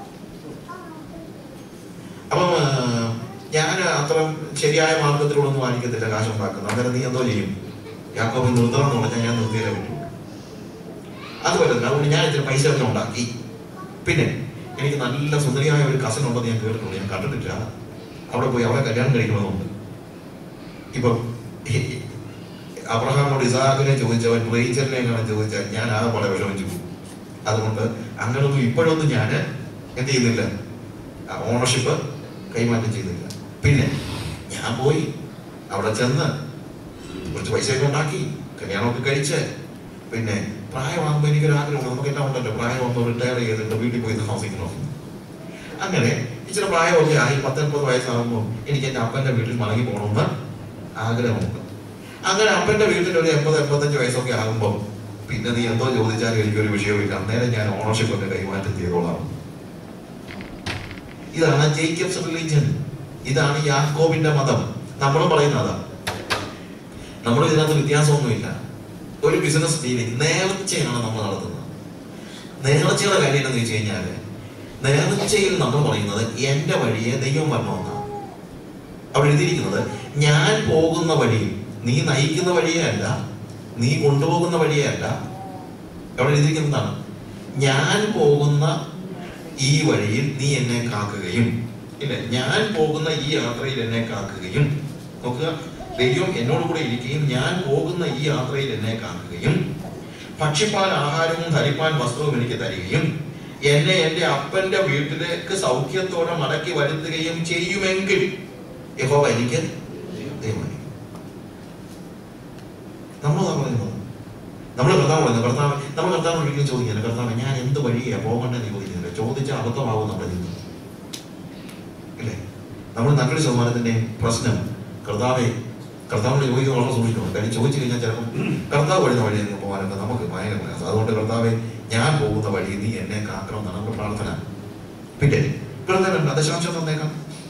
അപ്പം ഞാൻ അത്ര ശരിയായ മാർഗത്തിലൂടെ ഒന്നും വാങ്ങിക്കത്തില്ല കാശ് ഉണ്ടാക്കുന്നത് അന്നേരം നീ എന്തോ ചെയ്യും യാക്കോബ് നിർത്തണം എന്ന് പറഞ്ഞാൽ ഞാൻ നിർത്തിയാലേ പറ്റൂ അത് പറ്റില്ല അതുകൊണ്ട് ഞാൻ ഇത്തിരി പൈസ ഒക്കെ ഉണ്ടാക്കി പിന്നെ എനിക്ക് നല്ല സുന്ദരിയായ ഒരു കസൻ ഉണ്ടെന്ന് ഞാൻ കേട്ടിട്ടുണ്ട് ഞാൻ കണ്ടിട്ടില്ല അവിടെ പോയി അവളെ കല്യാണം കഴിക്കണമെന്നുണ്ട് ഇപ്പൊ അബ്രഹാമോട് ഇസാഖിനെ ചോദിച്ചവൻ റേച്ചലിനെ എങ്ങനെ ചോദിച്ചാൽ ഞാൻ ആ പോലെ വിഷമിച്ചു പോകും അതുകൊണ്ട് അങ്ങനൊന്നും ഇപ്പോഴൊന്നും ഞാൻ എന്ത് ചെയ്യുന്നില്ല ഓണർഷിപ്പ് കൈമാറ്റം ചെയ്യുന്നില്ല പിന്നെ ഞാൻ പോയി അവിടെ ചെന്ന് കുറച്ച് പൈസയൊക്കെ ഉണ്ടാക്കി കല്യാണമൊക്കെ കഴിച്ച് പിന്നെ പ്രായമാകുമ്പോൾ എനിക്കൊരു ആഗ്രഹമുണ്ട് നമുക്കെല്ലാം ഉണ്ടല്ലോ പ്രായമാകുമ്പോൾ റിട്ടയർ ചെയ്തിട്ട് വീട്ടിൽ പോയി താമസിക്കണമെന്ന് അങ്ങനെ ഇച്ചിരി പ്രായമൊക്കെ ആയി പത്തൊൻപത് വയസ്സാകുമ്പോൾ എനിക്ക് എൻ്റെ അപ്പൻ്റെ വീട്ടിൽ മടങ്ങി പോകണമെന്ന് ആഗ്രഹമുണ്ട് അങ്ങനെ അപ്പൻ്റെ വീട്ടിൽ ഒരു എൺപത് എൺപത്തഞ്ച് വയസ്സൊക്കെ ആകുമ്പോൾ പിന്നെ നീ എന്തോ ചോദിച്ചാലും എനിക്കൊരു വിഷയമില്ല അന്നേരം ഞാൻ ഓണർഷിപ്പ് ഒക്കെ കൈമാറ്റം ചെയ്തോളാം ഇതാണ് ജേക്കബ്സ് റിലീജിയൻ ഇതാണ് യാക്കോബിന്റെ മതം നമ്മളും പറയുന്ന അതാ നമ്മൾ ഇതിനകത്ത് വ്യത്യാസമൊന്നുമില്ല ഒരു ബിസിനസ് ഡീലിംഗ് നേർച്ചയാണ് നമ്മൾ നടത്തുന്നത് നേർച്ചയുടെ കാര്യം എന്താണെന്ന് വെച്ച് കഴിഞ്ഞാല് നേർച്ചയിൽ നമ്മൾ പറയുന്നത് എന്റെ വഴിയെ ദൈവം വരണമെന്നാണ് അവിടെ എഴുതിയിരിക്കുന്നത് ഞാൻ പോകുന്ന വഴിയിൽ നീ നയിക്കുന്ന വഴിയേ അല്ല നീ കൊണ്ടുപോകുന്ന വഴിയേ അല്ല അവിടെ എഴുതിയിരിക്കുന്നതാണ് ഞാൻ പോകുന്ന ഈ വഴിയിൽ നീ എന്നെ കാക്കുകയും ഇല്ലേ ഞാൻ പോകുന്ന ഈ യാത്രയിൽ എന്നെ കാക്കുകയും നോക്കുക ദൈവം എന്നോട് കൂടെ ഇരിക്കുകയും ഞാൻ പോകുന്ന ഈ യാത്രയിൽ എന്നെ കാക്കുകയും ഭക്ഷിപ്പാൻ ആഹാരവും ധരിപ്പാൻ വസ്ത്രവും എനിക്ക് തരികയും എന്നെ എന്റെ അപ്പന്റെ വീട്ടിലേക്ക് സൗഖ്യത്തോടെ മടക്കി വരുത്തുകയും ചെയ്യുമെങ്കിൽ യഹോവ എനിക്ക് ദൈവമായി നമ്മളതാ പറയുന്നത് നമ്മൾ കർത്താവ് പറയുന്നത് കർത്താവ് നമ്മൾ കർത്താവ് ഒരിക്കലും ചോദിക്കില്ല കർത്താവ് ഞാൻ എന്ത് വഴിയാ പോകണ്ടെന്ന് ചോദിക്കുന്നില്ല ചോദിച്ച അബദ്ധമാവും നമ്മുടെ ജീവിതം ഇല്ലേ നമ്മൾ നല്ലൊരു ശതമാനത്തിന്റെ പ്രശ്നം കർത്താവെ കർത്താവിനെ ചോദിക്കുന്നത് വളരെ സൂക്ഷിക്കണം കാര്യം ചോദിച്ചു കഴിഞ്ഞാൽ ചിലപ്പോൾ കർത്താവ് വഴി വഴി നിന്ന് പോകാനൊക്കെ നമുക്ക് ഭയങ്കര പ്രയാസം അതുകൊണ്ട് കർത്താവെ ഞാൻ പോകുന്ന വഴി നീ എന്നെ കാക്കണം എന്നാണ് നമ്മുടെ പ്രാർത്ഥന പിന്നെ പ്രാർത്ഥന ദശാംശം തന്നേക്കാം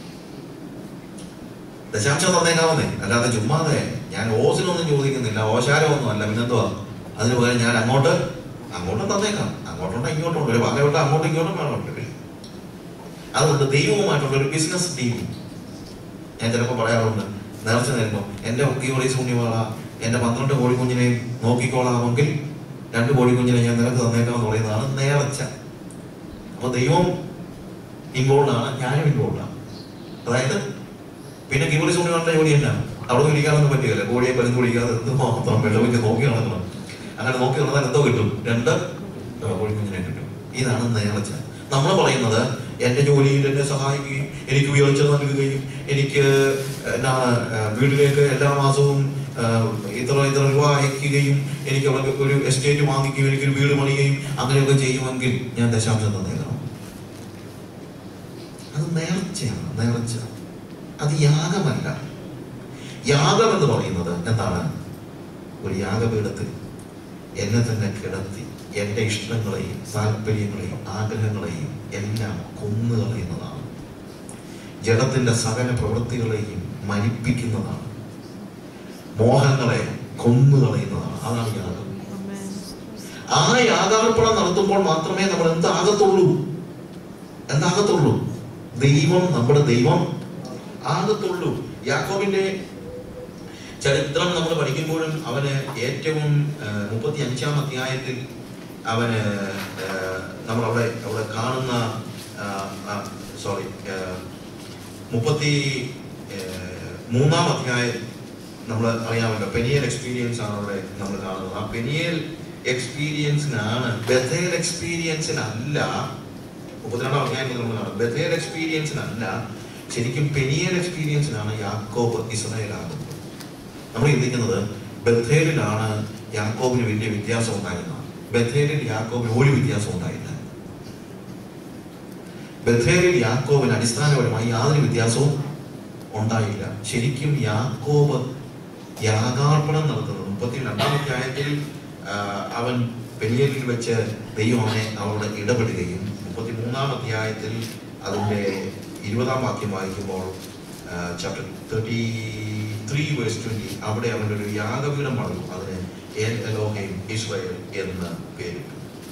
ദശാംശം തന്നേക്കാവുന്നേ അല്ലാതെ ചുമ്മാതെ ഞാൻ ഓസിനൊന്നും ചോദിക്കുന്നില്ല ഓശാരമൊന്നും അല്ല പിന്നെന്തുവാ അതിന് പകരം ഞാൻ അങ്ങോട്ട് അങ്ങോട്ടും തന്നേക്കാം അങ്ങോട്ടുണ്ടോ ഇങ്ങോട്ടും ഒരു ഭാഗമായിട്ട് അങ്ങോട്ടും ഇങ്ങോട്ടും വേണമല്ലോ അതുകൊണ്ട് ദൈവവുമായിട്ടുള്ള ഒരു ബിസിനസ് ഡീൽ ഞാൻ ചിലപ്പോൾ പറയാറുണ്ട് നേർച്ച നേരുമ്പോൾ എൻ്റെ ഈ ഒളി ശൂന്യമാള എൻ്റെ പന്ത്രണ്ട് കോഴിക്കുഞ്ഞിനെ നോക്കിക്കോളാമെങ്കിൽ രണ്ട് കോഴിക്കുഞ്ഞിനെ ഞാൻ നിനക്ക് തന്നേക്കാം എന്ന് പറയുന്നതാണ് നേർച്ച അപ്പൊ ദൈവം ഇൻവോൾവ് ആണ് ഞാനും ഇൻവോൾവ് ആണ് അതായത് പിന്നെ കിബുളി ശൂന്യമാളുടെ ജോലിയല്ല അവിടെ ഇരിക്കാനൊന്നും പറ്റുകയില്ല കോഴിയെ പരുന്ന് കുടിക്കാതെ എന്ത് മാത്രം വെള്ളമൊക്കെ നോക്കി നടക്കണം അങ്ങനെ നോക്കി നടന്നാൽ എന്തോ കിട്ടും രണ്ട് കോഴിക്കുഞ്ഞിനെ കിട്ടും ഇതാണ് നേർച്ച നമ്മൾ പറയുന്നത് എന്റെ ജോലിയിൽ എന്നെ സഹായിക്കുകയും എനിക്ക് ഉയർച്ച നൽകുകയും എനിക്ക് എന്നാ വീട്ടിലേക്ക് എല്ലാ മാസവും ആ, ഇത്ര ഇത്ര രൂപ അയക്കുകയും എനിക്ക് അവിടെ ഒരു എസ്റ്റേറ്റ് വാങ്ങിക്കുകയും എനിക്കൊരു വീട് പണിയുകയും അങ്ങനെയൊക്കെ ചെയ്യുമെങ്കിൽ ഞാൻ ദശാംശം തന്നേക്കണം അത് നേർച്ചയാണ് നേർച്ച അത് യാഗമല്ല യാഗം എന്ന് പറയുന്നത് എന്താണ് ഒരു യാഗപീഠത്തിൽ എന്നെ തന്നെ കിടത്തി എൻ്റെ ഇഷ്ടങ്ങളെയും താല്പര്യങ്ങളെയും ആഗ്രഹങ്ങളെയും എല്ലാം കൊന്നു കളയുന്നതാണ് ജഡത്തിന്റെ സകല പ്രവൃത്തികളെയും മരിപ്പിക്കുന്നതാണ് മോഹങ്ങളെ കൊന്നു കളയുന്നതാണ് അതാണ് യാഗം ആ യാഗാർപ്പണം നടത്തുമ്പോൾ മാത്രമേ നമ്മൾ എന്താകത്തുള്ളൂ എന്താകത്തുള്ളൂ ദൈവം നമ്മുടെ ദൈവം ആകത്തുള്ളൂ യാക്കോബിന്റെ ചരിത്രം നമ്മൾ പഠിക്കുമ്പോഴും അവന് ഏറ്റവും മുപ്പത്തി അഞ്ചാം അധ്യായത്തിൽ അവന് ആ, നമ്മളവിടെ അവിടെ കാണുന്ന സോറി മുപ്പത്തി ആ, മൂന്നാം അധ്യായം നമ്മൾ അറിയാമല്ലോ പെനിയൽ എക്സ്പീരിയൻസ് ആണ് അവിടെ നമ്മൾ കാണുന്നത് ആ പെനിയൽ എക്സ്പീരിയൻസിനാണ് ബഥേൽ എക്സ്പീരിയൻസിനല്ല മുപ്പത്തിരണ്ടാം അധ്യായത്തിൽ നമ്മൾ കാണും ബഥേൽ എക്സ്പീരിയൻസിനല്ല ശരിക്കും പെനിയൽ എക്സ്പീരിയൻസിനാണ് യാക്കോബ് ഇസ്രായേൽ ആകുന്നത് നമ്മൾ ചിന്തിക്കുന്നത് ബഥേലിലാണ് യാക്കോബിന് വലിയ വ്യത്യാസം ഉണ്ടായിരുന്നത് ബഥേലിൽ യാക്കോബിന് ഒരു വ്യത്യാസം ഉണ്ടായില്ല ബഥേലിൽ യാക്കോബിന് അടിസ്ഥാനപരമായി യാതൊരു വ്യത്യാസവും ഉണ്ടായില്ല ശരിക്കും യാക്കോബ് യാഗാർപ്പണം നടത്തുന്നത് മുപ്പത്തി രണ്ടാം അധ്യായത്തിൽ ആ, അവൻ പെരിയലിൽ വെച്ച് ദൈവം അവനെ അവരോട് ഇടപെടുകയും മുപ്പത്തി മൂന്നാം അധ്യായത്തിൽ അതിൻ്റെ ഇരുപതാം വാക്യം വായിക്കുമ്പോൾ chapter thirty three verse twenty അവിടെ അവൻ്റെ ഒരു യാഗപീഠം പണിതു അതിന് എൽ എലോഹേം ഇസ്രായേൽ എന്ന് പേരിട്ടു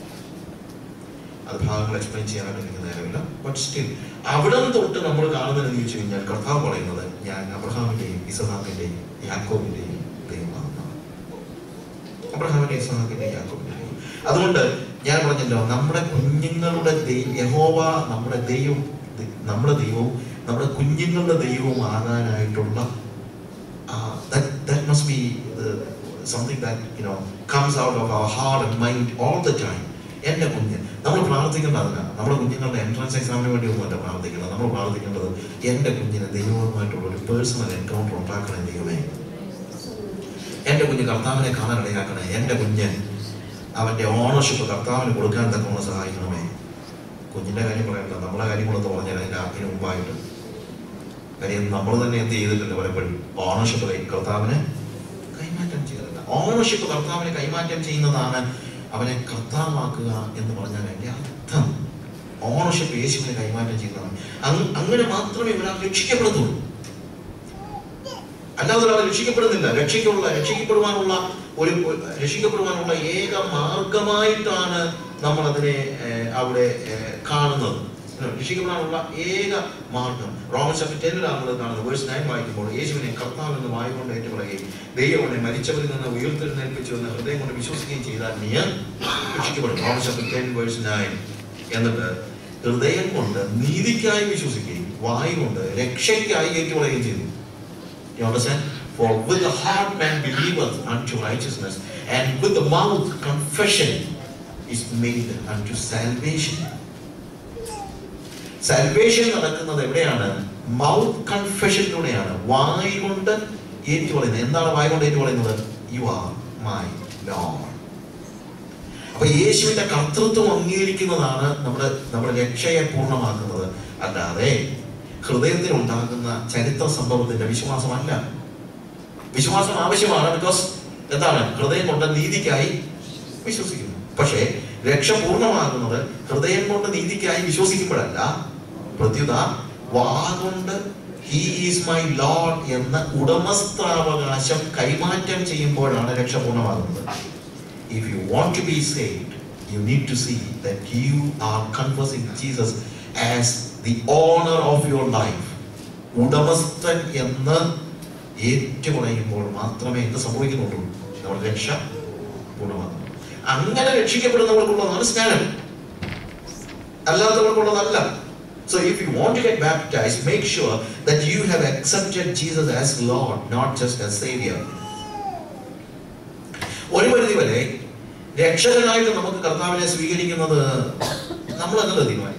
അത് ഭാഗങ്ങൾ എക്സ്പ്ലെയിൻ ചെയ്യാനായിട്ട് എനിക്ക് നേരമില്ല ബട്ട് സ്റ്റിൽ അവിടെ തൊട്ട് നമ്മൾ കാണുന്നത് എന്ന് ചോദിച്ചു കഴിഞ്ഞാൽ കർത്താവ് പറയുന്നത് ഞാൻ അബ്രഹാമിന്റെയും ഇസഹാക്കിന്റെയും യാക്കോബിന്റെയും ദൈവമാണ് അബ്രഹാമിന്റെ ഇസഹാക്കിന്റെ യാക്കോബിന്റെ ദൈവം അതുകൊണ്ട് ഞാൻ പറഞ്ഞല്ലോ നമ്മുടെ കുഞ്ഞുങ്ങളുടെ ദൈ- യഹോവ നമ്മുടെ ദൈവം ദ- നമ്മുടെ ദൈവവും നമ്മുടെ കുഞ്ഞുങ്ങളുടെ ദൈവവും ആകാനായിട്ടുള്ള uh, that that must be the, something that you know comes out of our heart and mind all the time. എൻ്റെ കുഞ്ഞ് നമ്മൾ പ്രാർത്ഥിക്കേണ്ടത് അതിനാണ് നമ്മുടെ കുഞ്ഞുങ്ങളുടെ എൻട്രൻസ് എക്സാമിന് വേണ്ടി ഒന്നുമല്ല പ്രാർത്ഥിക്കുന്നത് നമ്മൾ പ്രാർത്ഥിക്കേണ്ടത് എൻ്റെ കുഞ്ഞിന് ദൈവവുമായിട്ടുള്ള ഒരു പേഴ്സണൽ എൻകൗണ്ടർ ഉണ്ടാക്കണേ ദൈവമേ എൻ്റെ കുഞ്ഞ് കർത്താവിനെ കാണാൻ ഇടയാക്കണേ എൻ്റെ കുഞ്ഞ് അവൻ്റെ ഓണർഷിപ്പ് കർത്താവിന് കൊടുക്കാൻ തക്കവണ്ണം സഹായിക്കണമേ കുഞ്ഞിൻ്റെ കാര്യം പറയണ്ട നമ്മളെ കാര്യം കൂടെ ഒന്ന് പറഞ്ഞാൽ അതിൻ്റെ അതിന് മുമ്പായിട്ട് കാര്യം നമ്മൾ തന്നെ എന്ത് ചെയ്തിട്ടുണ്ട് പലപ്പോഴും ഓണർഷിപ്പ് കൈ- കർത്താവിന് കൈമാറ്റം ചെയ്തിട്ടില്ല ഓണർഷിപ്പ് കർത്താവിന് കൈമാറ്റം ചെയ്യുന്നതാണ് അവനെ കർത്താവാക്കുക എന്ന് പറഞ്ഞാൽ അതിന്റെ അർത്ഥം ഓണർഷിപ്പ് യേശുവിനെ കൈമാറ്റം ചെയ്യുന്നതാണ് അങ് അങ്ങനെ മാത്രമേ ഒരാൾ രക്ഷിക്കപ്പെടത്തുള്ളൂ അല്ലാതെ ഒരാൾ രക്ഷിക്കപ്പെടുന്നില്ല രക്ഷിക്കുള്ള രക്ഷിക്കപ്പെടുവാനുള്ള ഒരു ഒരു- രക്ഷിക്കപ്പെടുവാനുള്ള ഏക മാർഗമായിട്ടാണ് നമ്മൾ അതിനെ ഏഹ്, അവിടെ ഏഹ്, കാണുന്നത് രക്ഷിക്കപ്പെടാനുള്ള ഏക മാർഗം റോമൻ ചാപ്റ്റർ ടെന്നിലാണ് നമ്മൾ കാണുന്നത് വേഴ്സ് നയൻ വായിക്കുമ്പോൾ യേശുവിനെ കർത്താവ് എന്ന് വായുകൊണ്ട് ഏറ്റുപറയുകയും ദൈവം മരിച്ചവരിൽ നിന്ന് ഉയർത്തെഴുന്നേൽപ്പിച്ചു എന്ന് ഹൃദയം കൊണ്ട് വിശ്വസിക്കുകയും ചെയ്താൽ നീ രക്ഷിക്കപ്പെടും Roman chapter ten verse nine എന്നിട്ട് ഹൃദയം കൊണ്ട് നീതിക്കായി വിശ്വസിക്കുകയും വായു കൊണ്ട് രക്ഷയ്ക്കായി ഏറ്റുപറയുകയും ചെയ്തു You understand? For with the heart man believeth unto righteousness, and with the mouth confession is made unto salvation. Salvation നടക്കുന്നത് എവിടെയാണ് മൗത്ത് കൺഫെഷനിലൂടെയാണ് വായ് കൊണ്ട് ഏറ്റു പറയുന്നത് എന്താണ് വായ് കൊണ്ട് ഏറ്റു പറയുന്നത് യു ആർ മൈ ലോഡ് അപ്പൊ യേശുവിന്റെ കർത്തൃത്വം അംഗീകരിക്കുന്നതാണ് നമ്മുടെ നമ്മുടെ രക്ഷയെ പൂർണ്ണമാക്കുന്നത് അല്ലാതെ ഹൃദയത്തിൽ ഉണ്ടാകുന്ന ചരിത്ര സംഭവത്തിന്റെ വിശ്വാസമല്ല വിശ്വാസം ആവശ്യമാണ് ബിക്കോസ് എന്താണ് ഹൃദയം കൊണ്ട് നീതിക്കായി വിശ്വസിക്കുന്നു പക്ഷേ രക്ഷ പൂർണ്ണമാകുന്നത് ഹൃദയം കൊണ്ട് നീതിക്കായി വിശ്വസിക്കുമ്പോഴല്ല പ്രത്യുത വാഗൊണ്ട് ഹീ ഈസ് മൈ ലോഡ് എന്ന ഉടമസ്ഥാവകാശം കൈമാറ്റം ചെയ്യുമ്പോഴാണ് രക്ഷ പൂർണ്ണമാകുന്നത് if you want to be saved, you need to see that you are confessing Jesus as the owner of your life. ഉടമസ്ഥൻ എന്ന് ഏറ്റുപറയുമ്പോൾ മാത്രമേ എന്ത് സംഭവിക്കുന്നുള്ളൂ നമ്മുടെ രക്ഷ പൂർണ്ണമാകുന്നു അങ്ങനെ രക്ഷിക്കപ്പെടുന്നവർക്കുള്ളതാണ് സ്നാനം അല്ലാത്തവർക്കുള്ളതല്ല So if you want to get baptized, make sure that you have accepted Jesus as Lord, not just as Savior. ഒരു പരിധി വരെ രക്ഷകനായിട്ട് നമുക്ക് കർത്താവിനെ സ്വീകരിക്കുന്നത് നമ്മളല്ലല്ലോ തീരുമാനിക്കുന്നത്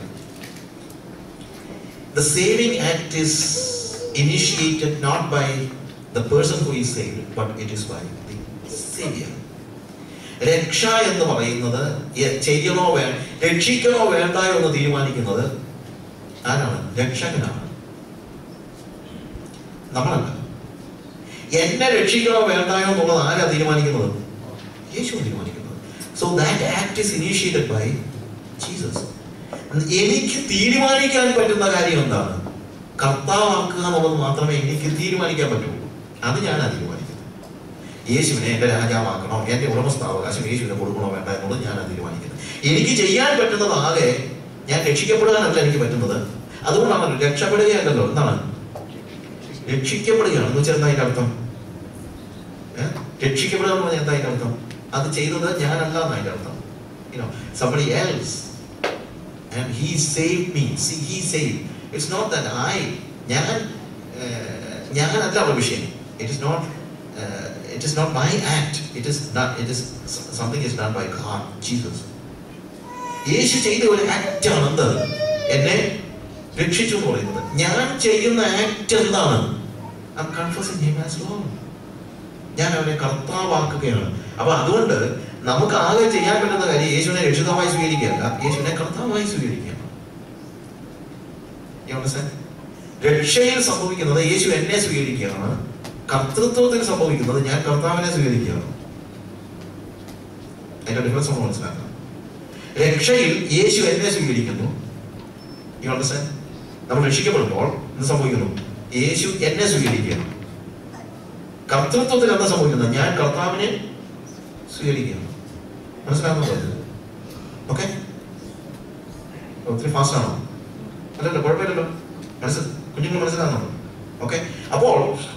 The saving act is initiated not by the person who is saved, but it is by the Savior. രക്ഷ എന്ന് പറയുന്നത് എ- ചെയ്യണോ വേ രക്ഷിക്കണോ വേണ്ടായോ എന്ന് തീരുമാനിക്കുന്നത് ആരാണ് രക്ഷകനാണ് നമ്മളല്ല എന്നെ രക്ഷിക്കണോ വേണ്ടായോ എന്നുള്ളത് ആരാ തീരുമാനിക്കുന്നത് യേശു തീരുമാനിക്കുന്നത് so that act is initiated by Jesus എനിക്ക് തീരുമാനിക്കാൻ പറ്റുന്ന കാര്യം എന്താണ് കർത്താവാക്കുക എന്നുള്ളത് മാത്രമേ എനിക്ക് തീരുമാനിക്കാൻ പറ്റുള്ളൂ അത് ഞാനാ തീരുമാനിക്കുന്നത് യേശുവിനെ എന്റെ രാജാവാക്കണോ എന്റെ ഉടമസ്ഥാവകാശം യേശുവിനെ കൊടുക്കണോ വേണ്ട എന്നുള്ളത് ഞാനാ തീരുമാനിക്കുന്നത് എനിക്ക് ചെയ്യാൻ പറ്റുന്നത് ആകെ ഞാൻ രക്ഷിക്കപ്പെടാനല്ല എനിക്ക് പറ്റുന്നത് അതുകൊണ്ടാണ് രക്ഷപ്പെടുകയല്ലല്ലോ എന്താണ് രക്ഷിക്കപ്പെടുകയാണ് എന്ന് വെച്ചാൽ എന്താ അതിന്റെ അർത്ഥം ഏ? രക്ഷിക്കപ്പെടുക എന്ന് പറഞ്ഞാൽ എന്താ അതിന്റെ അർത്ഥം അത് ചെയ്തത് ഞാനല്ല എന്ന് അതിന്റെ അർത്ഥം you know somebody else and he saved me see he saved it's not that I ഞാൻ ഏർ, ഞാനല്ല അവിടെ വിഷയം it is not it is not my act it is it is something is done by God Jesus യേശു ചെയ്ത ഒരു act ആണ് എന്ത് എന്നെ രക്ഷിച്ചു എന്ന് പറയുന്നത് ഞാൻ ചെയ്യുന്ന ആക്ട് എന്താണ് I'm confessing him as Lord. ഞാൻ അവനെ കർത്താവാക്കുകയാണ് അപ്പൊ അതുകൊണ്ട് നമുക്ക് ആകെ ചെയ്യാൻ പറ്റുന്ന കാര്യം യേശുവിനെ രക്ഷിതമായി സ്വീകരിക്കുകയല്ല യേശുവിനെ കർത്താവായി സ്വീകരിക്കുകയാണ് You understand? രക്ഷയിൽ സംഭവിക്കുന്നത് യേശു എന്നെ സ്വീകരിക്കുകയാണ് കർത്തൃത്വത്തിൽ സംഭവിക്കുന്നത് ഞാൻ കർത്താവിനെ സ്വീകരിക്കുകയാണ് അതിന്റെ ഡിഫറൻസ് നമ്മൾ മനസ്സിലാക്കണം രക്ഷയിൽ യേശു എന്നെ സ്വീകരിക്കുന്നു You understand? നമ്മൾ രക്ഷിക്കപ്പെടുമ്പോൾ എന്ത് സംഭവിക്കുന്നു യേശു എന്നെ സ്വീകരിക്കുകയാണ് കർത്തൃത്വത്തിൽ എന്താ സംഭവിക്കുന്നത് ഞാൻ കർത്താവിനെ സ്വീകരിക്കുകയാണ് മനസ്സിലാകുന്നുണ്ടോ ഓക്കെ ഒത്തിരി ഫാസ്റ്റ് ആണോ അല്ലല്ലോ കുഴപ്പമില്ലല്ലോ മനസ്സിൽ കുഞ്ഞുങ്ങൾ മനസ്സിലാകുന്നുണ്ടോ ഓക്കെ അപ്പോൾ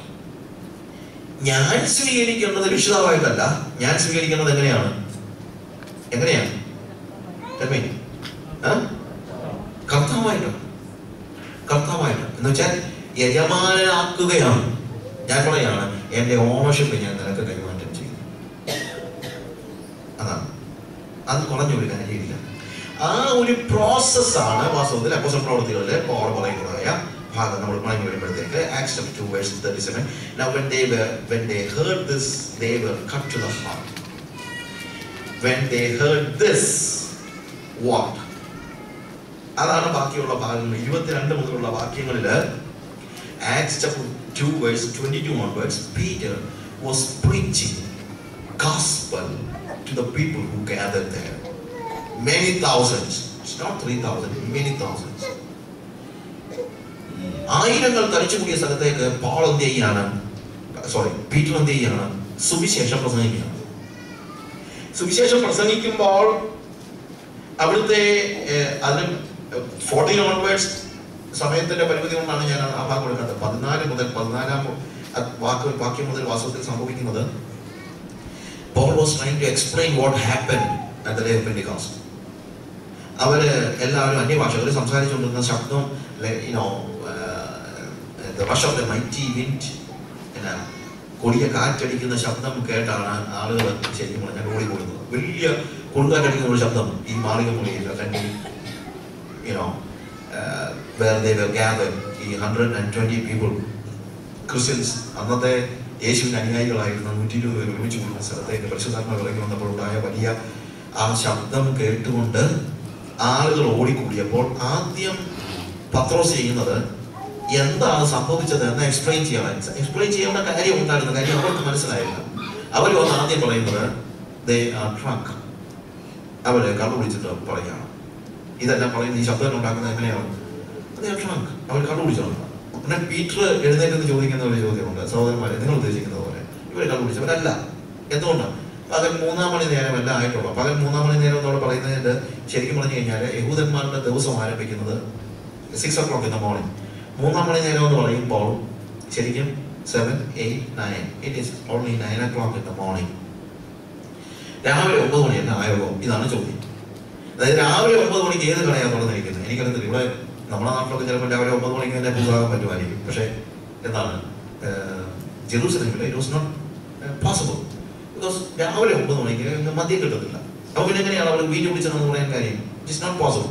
ഞാൻ സ്വീകരിക്കുന്നത് രക്ഷിതാവായിട്ടല്ല ഞാൻ സ്വീകരിക്കുന്നത് എങ്ങനെയാണ് എങ്ങനെയാണ് Tell me. ആ? കർത്താവായിട്ടാണ് കർത്താവായിട്ട് എന്ന് വെച്ചാൽ യജമാനാക്കുകയാണ് ഞാൻ പറയാണ് എന്റെ ഓണർഷിപ്പ് ഞാൻ നിനക്ക് കൈമാറ്റം ചെയ്യും അതാണ് അത് കുറഞ്ഞൊരു കാര്യമില്ല ആ ഒരു പ്രോസസ്സാണ് വാസ്തവത്തിൽ അപ്പോസൽ പ്രവർത്തികളിലെ പോൾ പറയുന്നതായ ഭാഗം നമ്മൾ പറഞ്ഞു വരുമ്പോഴത്തേക്ക് Acts of two verse thirty seven Now when they were when they heard this they were cut to the heart when they heard this what അതാണ് ബാക്കിയുള്ള ഭാഗങ്ങൾ ഇരുപത്തിരണ്ട് മുതലുള്ള വാക്യങ്ങളിൽ Acts chapter two verse twenty two onwards Peter was preaching gospel to the people who gathered there. Many thousands. It's not 3,000, many thousands. ആയിരങ്ങൾ തടിച്ചുകൂടിയ സ്ഥലത്തേക്ക് പാൾ എന്ത് ചെയ്യാണ് സോറി പീറ്റർ എന്ത് ചെയ്യാണ് സുവിശേഷം പ്രസംഗിക്കുകയാണ് സുവിശേഷം പ്രസംഗിക്കുമ്പോൾ അവിടുത്തെ ഏഹ്, അതിന് ഫോർട്ടീൻ ഓൺവേർഡ്സ് സമയത്തിന്റെ പരിമിതി കൊണ്ടാണ് ഞാൻ ആ ഭാഗം കൊടുക്കുന്നത് പതിനാല് മുതൽ പതിനാലാം അ- വാക്ക് വാക്യം മുതൽ വാസ്തവത്തിൽ സംഭവിക്കുന്നത് Paul was trying to explain what happened at the day of Pentecost. അവര് എല്ലാവരും അന്യഭാഷകൾ സംസാരിച്ചുകൊണ്ടിരുന്ന ശബ്ദം you know the rush of the mighty wind എന്നാ കൊടിയ കാറ്റടിക്കുന്ന ശബ്ദം കേട്ടാണ് ആളുകൾ ശരിക്കും പറഞ്ഞാൽ ഓടി പോകുന്നത് വലിയ കൊടുങ്കാറ്റടിക്കുന്ന ഒരു ശബ്ദം ഈ മാളിക മുറിയിൽ അല്ലെങ്കിൽ you know where they were gathered ഈ hundred and twenty people Christians അന്നത്തെ യേശുവിന്റെ അനുയായികളായിരുന്ന നൂറ്റി ഇരുപത് പേര് ഒരുമിച്ച് കൂടുന്ന സ്ഥലത്തേക്ക് പരിശുദ്ധാത്മ ഇറങ്ങി വന്നപ്പോൾ ഉണ്ടായ വലിയ ആ ശബ്ദം കേട്ടുകൊണ്ട് ആളുകൾ ഓടിക്കൂടിയപ്പോൾ ആദ്യം പത്രോസ് ചെയ്യുന്നത് എന്താണ് സംഭവിച്ചത് എന്ന് എക്സ്പ്ലെയിൻ ചെയ്യണം എക്സ്പ്ലെയിൻ ചെയ്യേണ്ട കാര്യം ഉണ്ടായിരുന്നു കാര്യം അവർക്ക് മനസ്സിലായില്ല അവർ വന്ന് ആദ്യം പറയുന്നത് ദേ ആർ ട്രങ്ക് അവര് കള്ളു പിടിച്ചിട്ട് പറയുകയാണ് ഇതെല്ലാം പറയുന്നത് ഈ ശബ്ദം ഉണ്ടാക്കുന്നത് എങ്ങനെയാണ് അതേ ട്രങ്ക് അവർ കള്ളു പിടിച്ചോളാം പിന്നെ പീറ്റർ എഴുന്നേറ്റ് ചോദിക്കുന്ന ഒരു ചോദ്യമുണ്ട് സഹോദരന്മാരെ നിങ്ങൾ ഉദ്ദേശിക്കുന്നത് പോലെ ഇവരെ കള്ളു പിടിച്ചവരല്ല എന്തുകൊണ്ടാണ് പകൽ മൂന്നാം മണി നേരമല്ല ആയിട്ടുള്ളൂ പകൽ മൂന്നാം മണി നേരം എന്നോട് പറയുന്നതിന്റെ ശരിക്കും പറഞ്ഞു കഴിഞ്ഞാൽ യഹൂദന്മാരുടെ ദിവസം ആരംഭിക്കുന്നത് six o'clock in the morning മൂന്നാം മണി നേരം എന്ന് പറയുമ്പോൾ ശരിക്കും seven eight nine it is only nine o'clock in the morning രാവിലെ ഒമ്പത് മണിയല്ല ആയോഗം ഇതാണ് ചോദ്യം അതായത് രാവിലെ ഒമ്പത് മണിക്ക് ഏത് കടയാണ് തുറന്നിരിക്കുന്നത് എനിക്കറിയത്തില്ല ഇവിടെ നമ്മുടെ നാട്ടിലൊക്കെ ചിലപ്പോൾ രാവിലെ ഒമ്പത് മണിക്ക് തന്നെ പൂസാകാൻ പറ്റുമായിരിക്കും പക്ഷേ എന്താണ് ജെറൂസലമിൽ it was not possible because രാവിലെ ഒമ്പത് മണിക്ക് ഇന്ന് മദ്യം കിട്ടത്തില്ല അപ്പൊ പിന്നെ എങ്ങനെയാണ് അവർ വീട് പിടിച്ചതെന്ന് പറയാൻ കാര്യം ഇറ്റ്സ് നോട്ട് പോസിബിൾ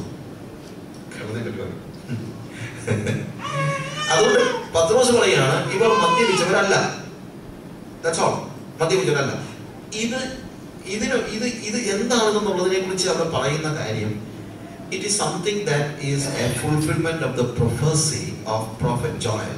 അതുകൊണ്ട് പത്രോസ് പറയുകയാണ് ഇവർ മദ്യപിച്ചവരല്ല That's all. മദ്യപിച്ചവരല്ല ഇത് ഇതിന് ഇത് ഇത് എന്താണെന്നുള്ളതിനെ കുറിച്ച് അവർ പറയുന്ന കാര്യം it is something that is a fulfilment of the prophecy of prophet Joel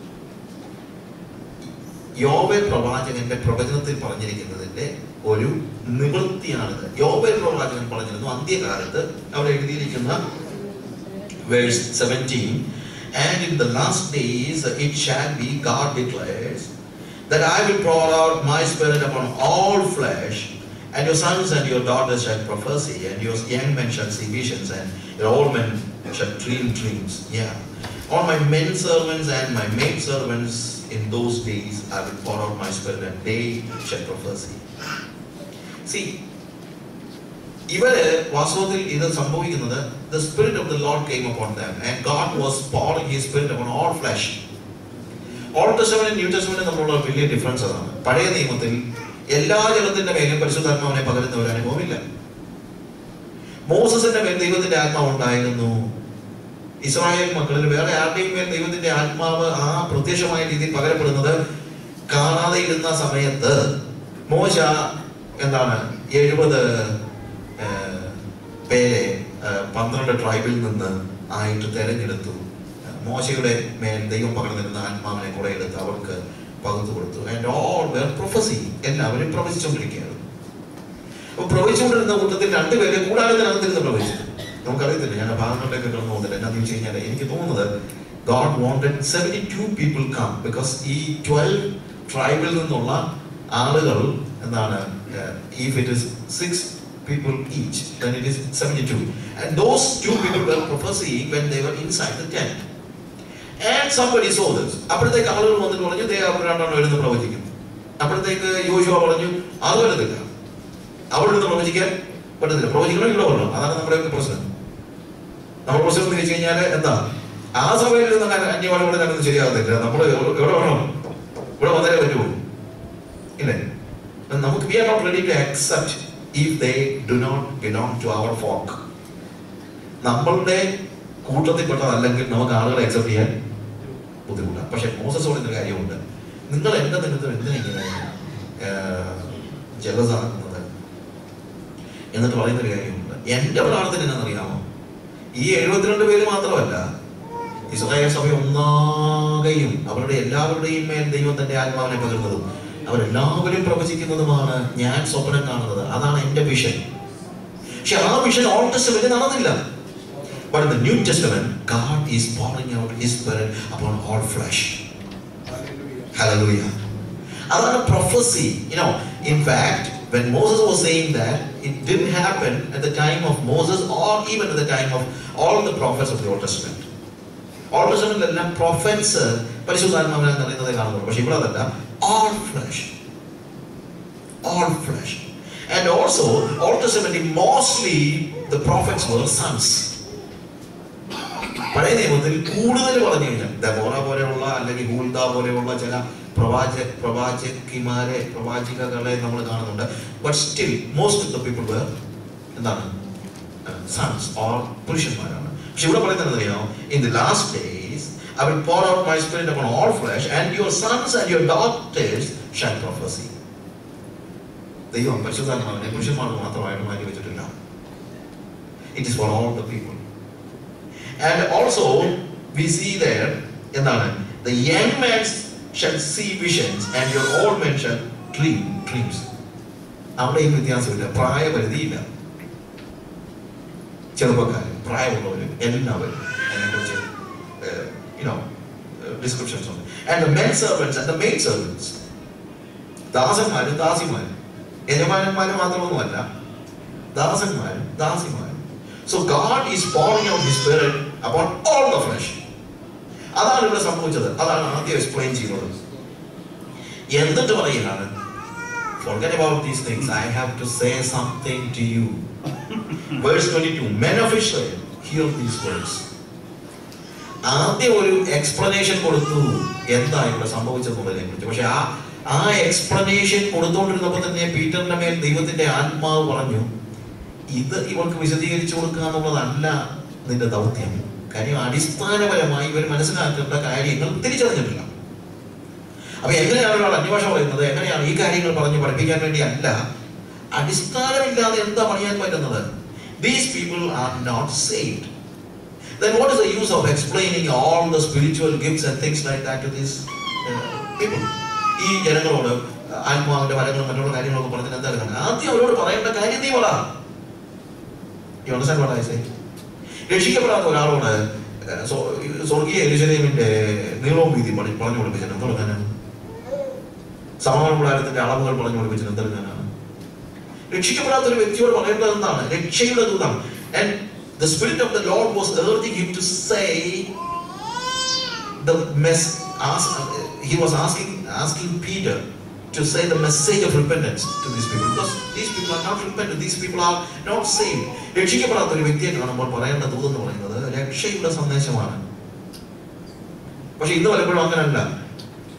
യോബേൽ പ്രവാചകന്റെ പ്രവചനത്തിൽ പറഞ്ഞിരിക്കുന്നതിന്റെ ഒരു നിവൃത്തിയാണിത് യോബേൽ പ്രവാചകൻ പറഞ്ഞിരുന്നു അന്ത്യകാലത്ത് അവിടെ എഴുതിയിരിക്കുന്ന verse 17 and in the last days it shall be god declares that i will pour out my spirit upon all flesh and your sons and your daughters shall prophesy and your young men shall see visions and your old men shall dream dreams yeah on my men servants and my maid servants in those days i will pour out my spirit and they shall prophesy see ഇവര് വാസ്തവത്തിൽ ഇത് സംഭവിക്കുന്നത് the spirit of the lord came upon them and god was pouring his spirit upon all flesh Old Testament New Testament തമ്മിലുള്ള വലിയ difference അതാണ് പഴയ നിയമത്തിൽ എല്ലാ ജലത്തിന്റെ മേലും പരിശുദ്ധാത്മാവിനെ പകരുന്ന ഒരു അനുഭവമില്ല മോസസിന്റെ മേൽ ദൈവത്തിന്റെ ആത്മാവ് ഉണ്ടായിരുന്നു ഇസ്രായേൽ മക്കളിൽ വേറെ ആരുടെയും മേൽ ദൈവത്തിന്റെ ആത്മാവ് ആ പ്രത്യക്ഷമായ രീതിയിൽ പകരപ്പെടുന്നത് കാണാതെ ഇരുന്ന സമയത്ത് മോശ എന്താണ് എഴുപത് പേരെ ആ, പന്ത്രണ്ട് ട്രൈബിൽ നിന്ന് ആയിട്ട് തെരഞ്ഞെടുത്തു മോശയുടെ മേൽ ദൈവം പകർന്നിരുന്ന ആത്മാവിനെ കൂടെ എടുത്ത് അവർക്ക് പകുത്തു കൊടുത്തു ആൻഡ് ഓൾ വേർ പ്രൊഫസി എല്ലാവരും പ്രവചിച്ചുകൊണ്ടിരിക്കുകയാണ് അപ്പൊ പ്രവചിച്ചുകൊണ്ടിരുന്ന കൂട്ടത്തിൽ രണ്ടുപേരെ കൂടാരത്തിനകത്തിരുന്ന് പ്രവചിച്ചു നമുക്കറിയത്തില്ല ഞാൻ ആ ഭാഗങ്ങളിലേക്ക് കടന്നു പോകുന്നില്ല എന്നാന്ന് ചോദിച്ചു കഴിഞ്ഞാൽ എനിക്ക് തോന്നുന്നത് God wanted seventy two people come because ഈ ട്വൽവ് ട്രൈബിൽ നിന്നുള്ള ആളുകൾ എന്താണ് if it is six people each then it is 72 and those two people were prophesying when they were inside the tent and somebody saw this അപ്പോഴത്തേക്ക് ആളുകൾ വന്നിട്ട് പറഞ്ഞു ദേ അവർ രണ്ടെണ്ണം എഴുന്ന് പ്രവചിക്കും അപ്പോഴത്തേക്ക് യോശുവ പറഞ്ഞു അത് വരുന്നില്ല അവിടെ നിന്ന് പ്രവചിക്കാൻ പറ്റുന്നില്ല പ്രവചിക്കണം ഇവിടെ പറഞ്ഞു അതാണ് നമ്മുടെ ഒക്കെ പ്രശ്നം നമ്മുടെ പ്രശ്നം എന്ന് വെച്ച് കഴിഞ്ഞാൽ എന്താ ആ സഭയിൽ നിന്ന് അങ്ങനെ അന്യവാദം തന്നെ ശരിയാകത്തില്ല നമ്മൾ എവിടെ വേണം ഇവിടെ വന്നേ പറ്റുള്ളൂ ഇല്ലേ നമുക്ക് we are not ready to accept if they do not belong to our folk നമ്മളുടെ കൂട്ടത്തിൽപ്പെട്ടതല്ലെങ്കിൽ നമുക്ക് ആളുകളെ അക്സെപ്റ്റ് ചെയ്യാൻ ബുദ്ധിമുട്ടാണ് പക്ഷെ മോസസ് പറയുന്ന കാര്യമുണ്ട് നിങ്ങൾ എന്റെ നിമിത്തം എന്തിനാ ഇങ്ങനെ ജലസാക്കുന്നത് എന്നിട്ട് പറയുന്ന ഒരു കാര്യമുണ്ട് എന്റെ പ്രാർത്ഥന എന്നാണെന്നറിയാമോ ഈ എഴുപത്തിരണ്ട് പേര് മാത്രമല്ല ഇസ്രായേൽ സഭ ഒന്നാകെയും അവരുടെ എല്ലാവരുടെയും മേൽ ദൈവം തന്റെ ആത്മാവിനെ പകർന്നതും അവരെല്ലാവരും പ്രവചിക്കുന്നതുമാണ് ഞാൻ സ്വപ്നം കാണുന്നത് അതാണ് എന്റെ വിഷൻ പക്ഷെ ആ വിഷൻ ഓൾഡ് ടെസ്റ്റമെന്റ് നടന്നില്ല But in the New Testament, God is pouring out His Spirit upon all flesh. Hallelujah. Another prophecy, you know, in fact, when Moses was saying that, it didn't happen at the time of Moses or even at the time of all the prophets of the Old Testament. Old ടെസ്റ്റമെന്റിലെല്ലാം prophets പരിശുദ്ധാത്മാവിനെ അറിയുന്നതേ കാണുന്നുള്ളൂ പക്ഷെ ഇവിടെ അതല്ല all flesh. All flesh. And also, Old Testament, mostly the prophets were sons. പഴയ നിയമത്തിൽ കൂടുതൽ പറഞ്ഞു കഴിഞ്ഞാൽ ദബോറ പോലെയുള്ള അല്ലെങ്കിൽ ഹൂൽദ പോലെയുള്ള ചില പ്രവാച പ്രവാചകിമാരെ പ്രവാചികകളെ നമ്മൾ കാണുന്നുണ്ട് but still most of the people were എന്താണ് സൺസ് ഓർ പുരുഷന്മാരാണ് പക്ഷെ ഇവിടെ പറയുന്നത് അറിയാമോ in the last days I will pour out my spirit upon all flesh, and your sons and your daughters shall prophesy. ദൈവം പരിശുദ്ധാത്മാവിനെ പുരുഷന്മാർക്ക് മാത്രമായിട്ട് മാറ്റി വെച്ചിട്ടില്ല it is for all the people and also we see there എന്താണ് the young mans shall see visions and your old men shall dream dreams അവിടെയും വ്യത്യാസമില്ല പ്രായപരിധിയില്ല ചെറുപ്പക്കാരും പ്രായമുള്ളവരും എല്ലാവരും അതിനെക്കുറിച്ച് യുനോ ഡിസ്ക്രിപ്ഷൻസ് ഉണ്ട് and the men servants and the main servants ദാസന്മാരും ദാസിമാരും യജമാനന്മാരും മാത്രമൊന്നുമല്ല ദാസന്മാരും ദാസിമാരും so God is pouring out his spirit upon all the flesh അതാണ് ഇവിടെ സംഭവിച്ചത് അതാണ് ആദ്യം എക്സ്പ്ലെയിൻ ചെയ്യുന്നത് എന്നിട്ട് പറയുകയാണ് forget about these things I have to say something to you verse 22 men of Israel hear these words ആദ്യം ഒരു എക്സ്പ്ലനേഷൻ കൊടുത്തു എന്താ ഇവിടെ സംഭവിച്ചതെന്നുള്ളതിനെ കുറിച്ച് പക്ഷെ ആ ആ എക്സ്പ്ലനേഷൻ കൊടുത്തുകൊണ്ടിരുന്നപ്പോൾ തന്നെ പീറ്ററിന്റെ മേൽ ദൈവത്തിന്റെ ആത്മാവ് പറഞ്ഞു ഇത് ഇവർക്ക് വിശദീകരിച്ചു കൊടുക്കുക എന്നുള്ളതല്ല നിന്റെ ദൗത്യം കാര്യം അടിസ്ഥാനപരമായി ഇവർ മനസ്സിലാക്കേണ്ട കാര്യങ്ങൾ തിരിച്ചറിഞ്ഞിട്ടില്ല അപ്പൊ എങ്ങനെയാണ് ഒരാൾ അന്വേഷ പറയുന്നത് എങ്ങനെയാണ് ഈ കാര്യങ്ങൾ പറഞ്ഞ് പഠിപ്പിക്കാൻ വേണ്ടി അല്ല അടിസ്ഥാനമില്ലാതെ എന്താ പണിയാൻ പറ്റുന്നത് these people are not saved then what is the use of explaining all the spiritual gifts and things like that to these uh, people? ഈ ജനങ്ങളോട് ആത്മാവിന്റെ വരങ്ങളും മറ്റുള്ള കാര്യങ്ങളൊക്കെ പറഞ്ഞിട്ട് എന്താ എടുക്കുന്നത് ആദ്യം അവരോട് പറയേണ്ട കാര്യം നീ പറ You understand what I say? രക്ഷിക്കപ്പെടാത്ത ഒരാളോട് ഏഹ്, സ്വ- സ്വർഗീയ എലിശലേമിന്റെ നീളവും വീതി പണി പറഞ്ഞു കൊടുപ്പിച്ചിട്ട് എന്താ കൊടുക്കാനാണ് സമാന കൂടാരത്തിന്റെ അളവുകൾ പറഞ്ഞു കൊടുപ്പിച്ചിട്ട് എന്താ എടുക്കാനാണ് രക്ഷിക്കപ്പെടാത്ത ഒരു വ്യക്തിയോട് പറയേണ്ടത് എന്താണ് രക്ഷയുടെ ദൂതം and the spirit of the lord was urging him to say the mess ask, he was asking asking peter to say the message of repentance to these people because these people are not repentant these people are not saved രക്ഷിക്കപ്പെടാത്ത ഒരു വ്യക്തിയെ കാണുമ്പോൾ പറയേണ്ട ദൂതം എന്ന് പറയുന്നത് രക്ഷയുടെ സന്ദേശമാണ് പക്ഷെ ഇന്ന് പലപ്പോഴും അങ്ങനല്ല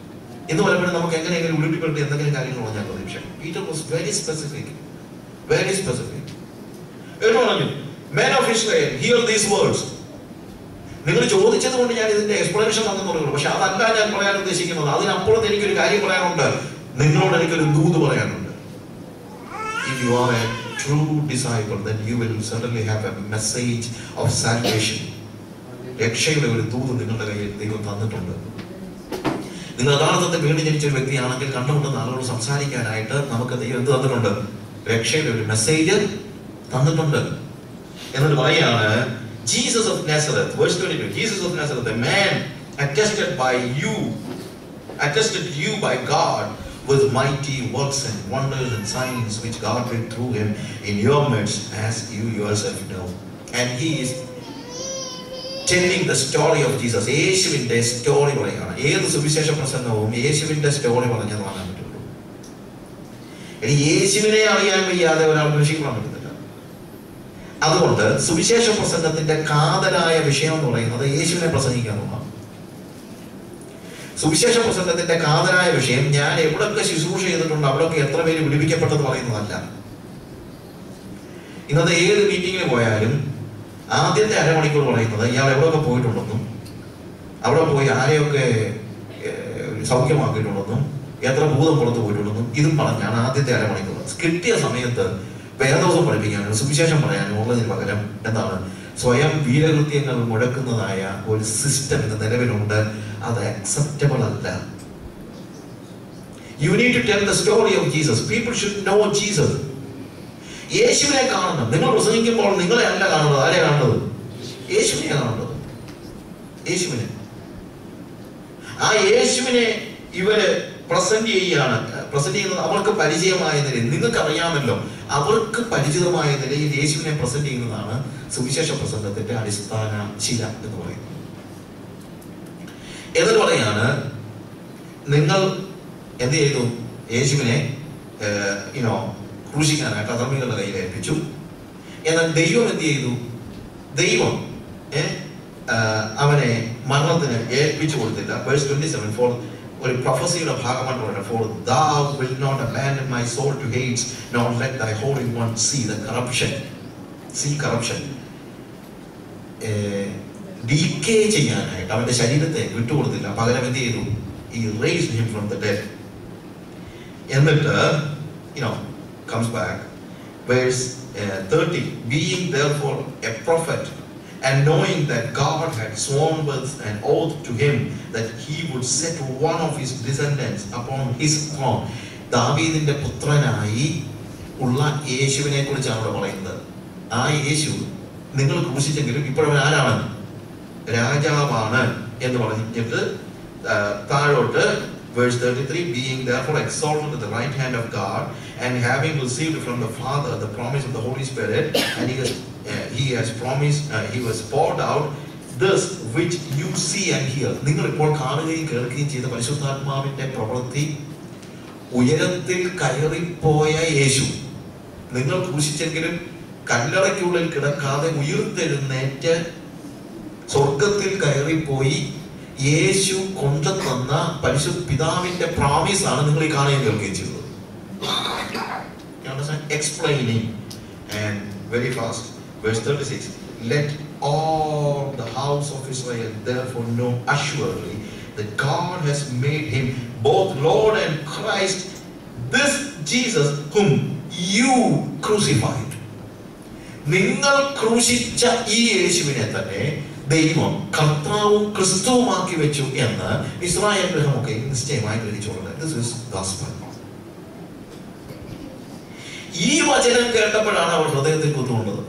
ഇന്ന് പലപ്പോഴും നമുക്ക് എങ്ങനെയെങ്കിലും ഉരുട്ടിപ്പെട്ട് എന്തെങ്കിലും കാര്യങ്ങൾ പറഞ്ഞാൽ മതി പക്ഷേ Peter was very specific very specific എന്നിട്ട് പറഞ്ഞു men of Israel hear these words നിങ്ങൾ ചോദിച്ചത് കൊണ്ട് ഞാൻ ഇതിന്റെ എക്സ്പ്ലനേഷൻ തന്നെന്ന് പറയുള്ളൂ പക്ഷെ അതല്ല ഞാൻ പറയാൻ ഉദ്ദേശിക്കുന്നത് അതിനപ്പുറത്ത് എനിക്കൊരു കാര്യം പറയാനുണ്ട് നിങ്ങളോട് എനിക്കൊരു ദൂത് പറയാനുണ്ട് if you are a true disciple then you will certainly have a message of salvation രക്ഷയുടെ ഒരു ദൂത് നിങ്ങളുടെ കയ്യിൽ ദൈവം തന്നിട്ടുണ്ട് നിങ്ങൾ യഥാർത്ഥത്തിൽ വീണ്ടും ജനിച്ച ഒരു വ്യക്തിയാണെങ്കിൽ കണ്ടുമുട്ടുന്ന ആളുകളോട് സംസാരിക്കാനായിട്ട് നമുക്ക് ദൈവം എന്ത് തന്നിട്ടുണ്ട് രക്ഷയുടെ ഒരു മെസ്സേജ് തന്നിട്ടുണ്ട് എന്നിട്ട് പറയാണ് Jesus of Nazareth verse 22 Jesus of Nazareth a man attested by you attested to you by God with mighty works and wonders and signs which God did through him in your midst as you yourself know and he is telling the story of Jesus യേശുവിന്റെ story പറയുകയാണ് ഏത് സുവിശേഷ പ്രസംഗവും യേശുവിന്റെ story പറഞ്ഞെന്ന് പറയാൻ പറ്റുള്ളൂ ഇനി യേശുവിനെ അറിയാൻ വയ്യാതെ ഒരാൾ രക്ഷിക്കാൻ പറ്റത്തില്ല അതുകൊണ്ട് സുവിശേഷ പ്രസംഗത്തിന്റെ കാതലായ വിഷയം എന്ന് പറയുന്നത് യേശുവിനെ പ്രസംഗിക്കുക എന്നുള്ളതാണ് സുവിശേഷ പ്രസംഗത്തിന്റെ കാതലായ വിഷയം ഞാൻ എവിടൊക്കെ ശുശ്രൂഷ ചെയ്തിട്ടുണ്ട് അവിടൊക്കെ എത്ര പേര് വിടുവിക്കപ്പെട്ടത് പറയുന്നതല്ല ഇന്നത്തെ ഏത് മീറ്റിങ്ങിന് പോയാലും ആദ്യത്തെ അരമണിക്കൂർ പറയുന്നത് ഇയാൾ എവിടെയൊക്കെ പോയിട്ടുണ്ടെന്നും അവിടെ പോയി ആരെയൊക്കെ ഏഹ്, സൗഖ്യമാക്കിയിട്ടുണ്ടെന്നും എത്ര ഭൂതം പുറത്തു പോയിട്ടുണ്ടെന്നും ഇതും പറഞ്ഞാണ് ആദ്യത്തെ അരമണിക്കൂർ കിട്ടിയ സമയത്ത് വേദോസം പഠിപ്പിക്കാനും സുവിശേഷം പറയാനും ഉള്ളതിന് പകരം എന്താണ് സ്വയം വീരകൃത്യങ്ങൾ മുഴക്കുന്നതായ ഒരു സിസ്റ്റം ഇന്ന് നിലവിലുണ്ട് അത് അക്സെപ്റ്റബിൾ അല്ല you need to tell the story of Jesus people should know Jesus യേശുവിനെ കാണണം നിങ്ങൾ പ്രസംഗിക്കുമ്പോൾ നിങ്ങളെ അല്ല കാണുന്നത് ആരെ കാണുന്നത് യേശുവിനെ കാണുന്നത് യേശുവിനെ ആ യേശുവിനെ ഇവര് പ്രസന്റ് ചെയ്യുകയാണ് പ്രസന്റ് ചെയ്യുന്നത് അവർക്ക് പരിചയമായ നിലയിൽ നിങ്ങൾക്ക് അറിയാമല്ലോ അവർക്ക് പരിചിതമായ നിലയിൽ യേശുവിനെ പ്രസന്റ് ചെയ്യുന്നതാണ് സുവിശേഷ പ്രസംഗത്തിന്റെ അടിസ്ഥാന ശില എന്ന് പറയുന്നത് എന്നിട്ട് പറയാണ് നിങ്ങൾ എന്ത് ചെയ്തു യേശുവിനെ യുനോ ക്രൂശിക്കാനായിട്ട് അധർമ്മികളുടെ കയ്യിൽ ഏൽപ്പിച്ചു എന്നാൽ ദൈവം എന്ത് ചെയ്തു ദൈവം ഏ, ആ, അവനെ മരണത്തിന് ഏൽപ്പിച്ചു കൊടുത്തില്ല വേഴ്സ് ട്വന്റി സെവൻ ഫോർ ഒരു പ്രൊഫസിയുടെ ഭാഗമായിട്ട് പറയുന്നത് for thou will not abandon my soul to hate nor let thy holy one see the corruption see corruption decay ചെയ്യാനായിട്ട് അവന്റെ ശരീരത്തെ വിട്ടുകൊടുത്തില്ല പകരം എന്ത് ചെയ്തു ഈ raise him from the dead എന്നിട്ട് you know comes back verse uh, 30 being therefore a prophet and knowing that God had sworn with an oath to him that he would set one of his descendants upon his throne ദാവീദിന്റെ പുത്രനായി ഉള്ള യേശുവിനെ കുറിച്ചാണ് അവിടെ പറയുന്നത് ആ യേശു നിങ്ങൾ ക്രൂശിച്ചെങ്കിലും ഇപ്പോഴവൻ ആരാണ് രാജാവാണ് എന്ന് പറഞ്ഞിട്ട് ആ, താഴോട്ട് verse 33 being therefore exalted at the right hand of God and having received from the Father the promise of the Holy Spirit and he has, uh, he has promised uh, he was poured out this which you see and hear നിങ്ങൾ ഇപ്പോൾ കാണുകയും കേൾക്കുകയും ചെയ്ത പരിശുദ്ധാത്മാവിന്റെ പ്രവൃത്തി ഉയരത്തിൽ കയറിപ്പോയ യേശു നിങ്ങൾ ക്രൂശിച്ചെങ്കിലും കല്ലറയ്ക്കുള്ളിൽ കിടക്കാതെ ഉയർത്തെഴുന്നേറ്റ് സ്വർഗത്തിൽ കയറിപ്പോയി യേശു കൊണ്ടുതന്ന പരിശുദ്ധ പിതാവിന്റെ പ്രോമിസ് ആണ് നിങ്ങൾ ഈ കാണുകയും കേൾക്കുകയും ചെയ്തത് explaining and very fast verse 36 let all the house of Israel therefore know assuredly that God has made him both Lord and Christ this Jesus whom you crucified നിങ്ങൾ ക്രൂശിച്ച ഈ യേശുവിനെ തന്നെ ദൈവം കർത്താവും ക്രിസ്തുവുമാക്കി വെച്ചു എന്ന് ഇസ്രായേൽ ഗൃഹമൊക്കെ നിശ്ചയമായി ഗ്രഹിച്ചുകൊണ്ട് ദിസ് ഇസ് ഗോസ്പൽ ഈ വചനം കേട്ടപ്പോഴാണ് അവർ ഹൃദയത്തിൽ കുത്തുകൊണ്ടത്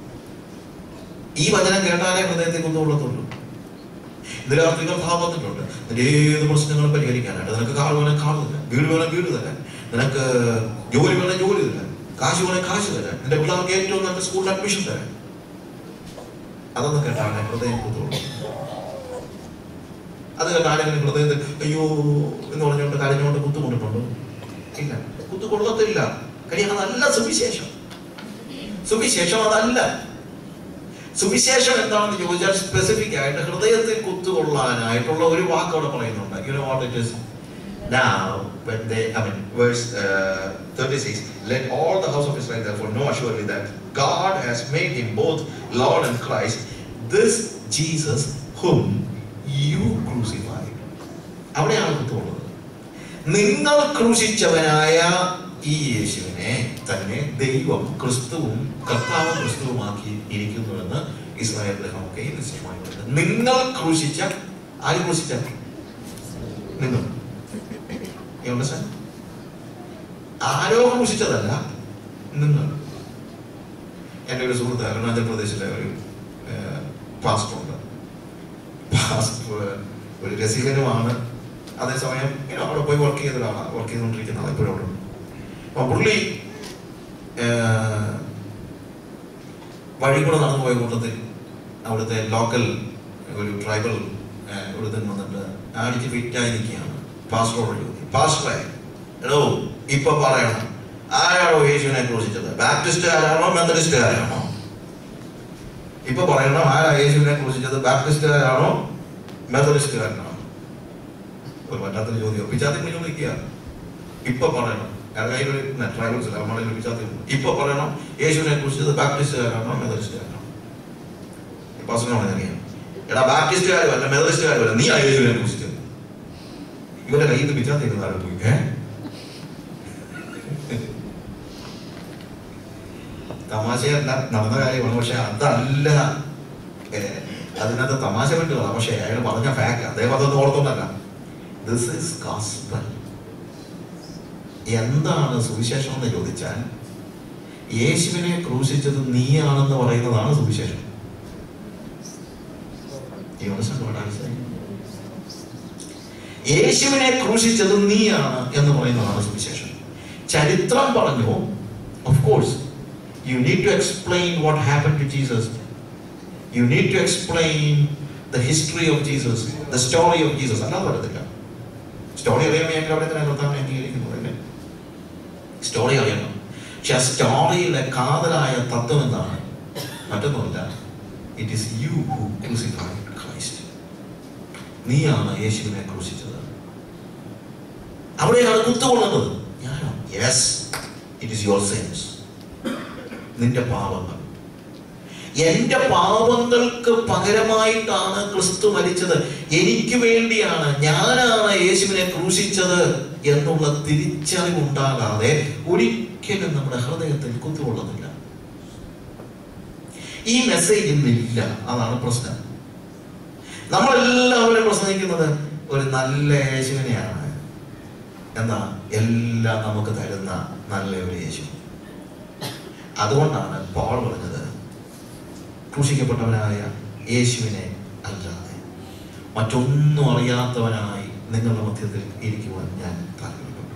ഈ വചനം കേട്ടാലേ ഹൃദയത്തിൽ കുത്തുകൊള്ളത്തുള്ളൂ ഇന്ന് രാത്രി കർത്താവ് വന്നിട്ടുണ്ട് നിന്റെ ഏത് പ്രശ്നങ്ങളും പരിഹരിക്കാനായിട്ട് നിനക്ക് കാർ വേണേ കാർ തരാൻ വീട് വേണേ വീട് തരാൻ നിനക്ക് ജോലി വേണേ ജോലി തരാൻ കാശ് വേണേ കാശ് തരാൻ നിന്റെ പിള്ളേർക്ക് ഏറ്റവും നല്ല സ്കൂളിൽ അഡ്മിഷൻ തരാൻ അതൊന്നും കേട്ടാണ് ഹൃദയം കുത്തുള്ളൂ അത് കേട്ട് ആരെങ്കിലും ഹൃദയത്തിൽ അയ്യോ എന്ന് പറഞ്ഞുകൊണ്ട് കരഞ്ഞുകൊണ്ട് കുത്തു കൊണ്ടിട്ടുണ്ടോ ഇല്ല കുത്തു കൊള്ളത്തില്ല കാര്യം അതല്ല സുവിശേഷം സുവിശേഷം അതല്ല സുവിശേഷം എന്താണെന്ന് ചോദിച്ചാൽ സ്പെസിഫിക് ആയിട്ട് ഹൃദയത്തിൽ കുത്തുകൊള്ളാനായിട്ടുള്ള ഒരു വാക്ക് അവിടെ പറയുന്നുണ്ട് you know what it is Now, when they, I mean, verse uh, 36, let all the house of Israel therefore know assuredly that God has made him both Lord and Christ, this Jesus whom you crucified. അവിടെയാണ് കുത്തുള്ളത് നിങ്ങൾ ക്രൂശിച്ചവനായ ഈ യേശുവിനെ തന്നെ ദൈവം ക്രിസ്തുവും കർത്താവും ക്രിസ്തുവുമാക്കി ഇരിക്കുന്നുവെന്ന് Israel ഗ്രഹമൊക്കെ നിശ്ചയമായി പറയുന്നത്. നിങ്ങൾ ക്രൂശിച്ച ആര് ക്രൂശിച്ച നിങ്ങൾ You understand? ആരോ ക്രൂശിച്ചതല്ല നിങ്ങൾ എൻ്റെ ഒരു സുഹൃത്ത് അരുണാചൽ പ്രദേശിലെ ഒരു പാസ്റ്ററുണ്ട് പാസ്റ്റർ ഒരു രസികനുമാണ് അതേസമയം ഇങ്ങനെ അവിടെ പോയി വർക്ക് ചെയ്ത ഒരാളാണ് വർക്ക് ചെയ്തുകൊണ്ടിരിക്കുന്ന ആൾ ഇപ്പോഴും അവിടെ ഉണ്ട് അപ്പം പുള്ളി ഏഹ്, വഴി കൂടെ നടന്നു പോയ കൂട്ടത്തിൽ അവിടുത്തെ ലോക്കൽ ഒരു ട്രൈബൽ ഒരുത്തൻ വന്നിട്ട് അടിച്ച് ഫിറ്റായി നിൽക്കുകയാണ് പാസ്റ്ററോട് ചോദിക്കും പാസ്റ്ററെ എടോ ഇപ്പൊ പറയണം ആരാണോ യേശുവിനെ ക്രൂശിച്ചത് ബാപ്റ്റിസ്റ്റുകാരാണോ മെത്തഡിസ്റ്റുകാരാണോ ഇപ്പൊ പറയണം ആരാ യേശുവിനെ ക്രൂശിച്ചത് ബാപ്റ്റിസ്റ്റുകാരാണോ മെത്തഡിസ്റ്റുകാരനാണോ ഒരു പറ്റാത്തൊരു ചോദ്യം പിച്ചാത്തി വിളിച്ചു നിൽക്കുക ഇപ്പൊ പറയണം കയ്യിലൊരു ട്രൈബൽസ് നമ്മുടെ പിച്ചാത്തി ഇപ്പൊ പറയണം യേശുവിനെ ക്രൂശിച്ചത് ബാപ്റ്റിസ്റ്റുകാരാണോ മെത്തഡിസ്റ്റുകാരാണോ പാസ്റ്ററിനോട് അറിയാം എടാ ബാപ്റ്റിസ്റ്റുകാരും അല്ല മെത്തഡിസ്റ്റുകാരും അല്ല നീ ആ യേശുവിനെ ക്രൂശിച്ചത് ഇവരുടെ കയ്യിൽ നിന്ന് പിച്ചാത്തി താഴെ പോയി ഏ തമാശയല്ല നടന്ന കാര്യമാണ് പക്ഷെ അതല്ല ഏ, അതിനകത്ത് തമാശ പറ്റുകയാണ് പക്ഷെ അയാൾ പറഞ്ഞ ഫാക്ട് അദ്ദേഹം അതൊന്നും ഓർത്തോണ്ടല്ല ദിസ് ഇസ് ഗോസ്പൽ എന്താണ് സുവിശേഷം എന്ന് ചോദിച്ചാൽ യേശുവിനെ ക്രൂശിച്ചത് നീയാണെന്ന് പറയുന്നതാണ് സുവിശേഷം You understand what I'm saying? യേശുവിനെ ക്രൂശിച്ചത് നീയാണ് എന്ന് പറയുന്നതാണ് സുവിശേഷം ചരിത്രം പറഞ്ഞു of course you need to explain what happen to Jesus you need to explain the history of Jesus the story of Jesus അല്ലാതെ പറ്റത്തില്ല സ്റ്റോറി അറിയാൻ വേണ്ടി അവിടെ തന്നെ കർത്താവിനെ അംഗീകരിക്കുന്നത് അല്ലേ സ്റ്റോറി അറിയണം പക്ഷെ ആ സ്റ്റോറിയിലെ കാതലായ തത്വം എന്താണ് മറ്റൊന്നുമില്ല it is you who crucified Christ നീയാണ് യേശുവിനെ ക്രൂശിച്ചത് അവിടെയാണ് കുത്തുകൊള്ളുന്നത് ഞാനോ yes it is your sins നിന്റെ പാപങ്ങൾ എന്റെ പാപങ്ങൾക്ക് പകരമായിട്ടാണ് ക്രിസ്തു മരിച്ചത് എനിക്ക് വേണ്ടിയാണ് ഞാനാണ് യേശുവിനെ ക്രൂശിച്ചത് എന്നുള്ള തിരിച്ചറിവുണ്ടാകാതെ ഒരിക്കലും നമ്മുടെ ഹൃദയത്തിൽ കുത്തുകൊള്ളുന്നില്ല ഈ മെസ്സേജ് ഇന്നില്ല അതാണ് പ്രശ്നം നമ്മളെല്ലാവരും പ്രസംഗിക്കുന്നത് ഒരു നല്ല യേശുവിനെയാണ് എന്താ എല്ലാം നമുക്ക് തരുന്ന നല്ല ഒരു യേശു അതുകൊണ്ടാണ് പോൾ പറഞ്ഞത് ക്രൂശിക്കപ്പെട്ടവനായ യേശുവിനെ അല്ലാതെ മറ്റൊന്നും അറിയാത്തവനായി നിങ്ങളുടെ മധ്യത്തിൽ ഇരിക്കുവാൻ ഞാൻ താല്പര്യപ്പെട്ടു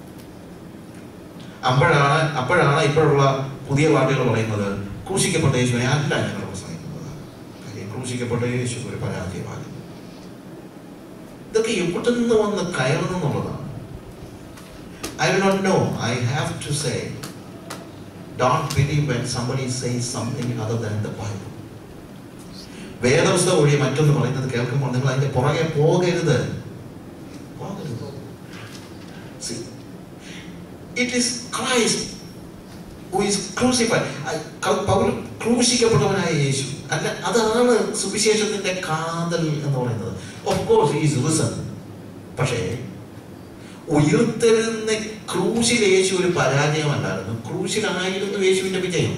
അപ്പോഴാണ് അപ്പോഴാണ് ഇപ്പോഴുള്ള പുതിയ പാർട്ടികൾ പറയുന്നത് ക്രൂശിക്കപ്പെട്ട യേശുവിനെ അല്ല ഞങ്ങൾ പ്രസംഗിക്കുന്നത് കാര്യം ക്രൂശിക്കപ്പെട്ട യേശു ഒരു പരാജയമാണ് ഇതൊക്കെ എവിടെ നിന്ന് വന്ന് കയറുന്നുള്ളതാണ് I do not know I have to say don't believe when somebody says something other than the Bible വേദപുസ്തകം വഴി മറ്റൊന്ന് പറയുന്നത് കേൾക്കുമ്പോൾ നിങ്ങൾ അതിന്റെ പുറകെ പോകരുത് പോകരുത് See, it is Christ who is crucified. I- ക- പൗൽ ക്രൂശിക്കപ്പെട്ടവനായ യേശു അല്ല അതാണ് സുവിശേഷത്തിന്റെ കാതൽ എന്ന് പറയുന്നത് ഓഫ് കോഴ്സ് ഈസ് റിസൺ പക്ഷേ ഉയർത്തെഴുന്ന ക്രൂശിൽ യേശു ഒരു പരാജയമല്ലായിരുന്നു ക്രൂശിലായിരുന്നു യേശുവിന്റെ വിജയം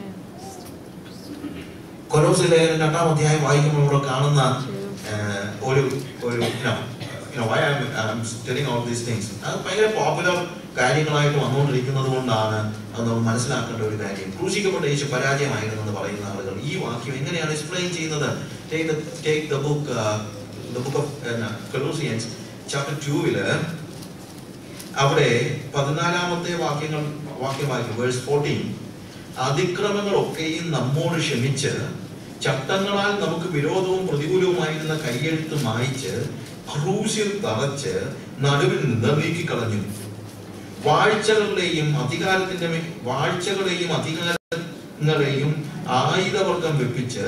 കൊലോസ് ലേഖനം രണ്ടാം അധ്യായം വായിക്കുമ്പോൾ ഇവിടെ കാണുന്ന ഏഹ്, ഒരു ഒരു you know, you know, why I'm, I'm telling all these things. അത് ഭയങ്കര പോപ്പുലർ കാര്യങ്ങളായിട്ട് വന്നുകൊണ്ടിരിക്കുന്നത് കൊണ്ടാണ് അത് നമ്മൾ മനസ്സിലാക്കേണ്ട ഒരു കാര്യം ക്രൂശിക്കപ്പെട്ട യേശു പരാജയമായിരുന്നു എന്ന് പറയുന്ന ആളുകൾ ഈ വാക്യം എങ്ങനെയാണ് എക്സ്പ്ലെയിൻ ചെയ്യുന്നത് take the book the book of Colossians chapter ടൂവില് അവിടെ പതിനാലാമത്തെ വാക്യങ്ങൾ വാക്യം വായിക്കും വേഴ്സ് ഫോർട്ടീൻ അതിക്രമങ്ങളൊക്കെയും നമ്മോട് ക്ഷമിച്ച് ചട്ടങ്ങളാൽ നമുക്ക് വിരോധവും പ്രതികൂലവുമായിരുന്ന കൈയെഴുത്ത് മായിച്ച് ക്രൂശിൽ തറച്ച് നടുവിൽ നിന്ന് നീക്കിക്കളഞ്ഞു വാഴ്ചകളുടെയും അധികാരത്തിന്റെ മേ- വാഴ്ചകളെയും അധികാരങ്ങളെയും ആയുധവർഗം വെപ്പിച്ച്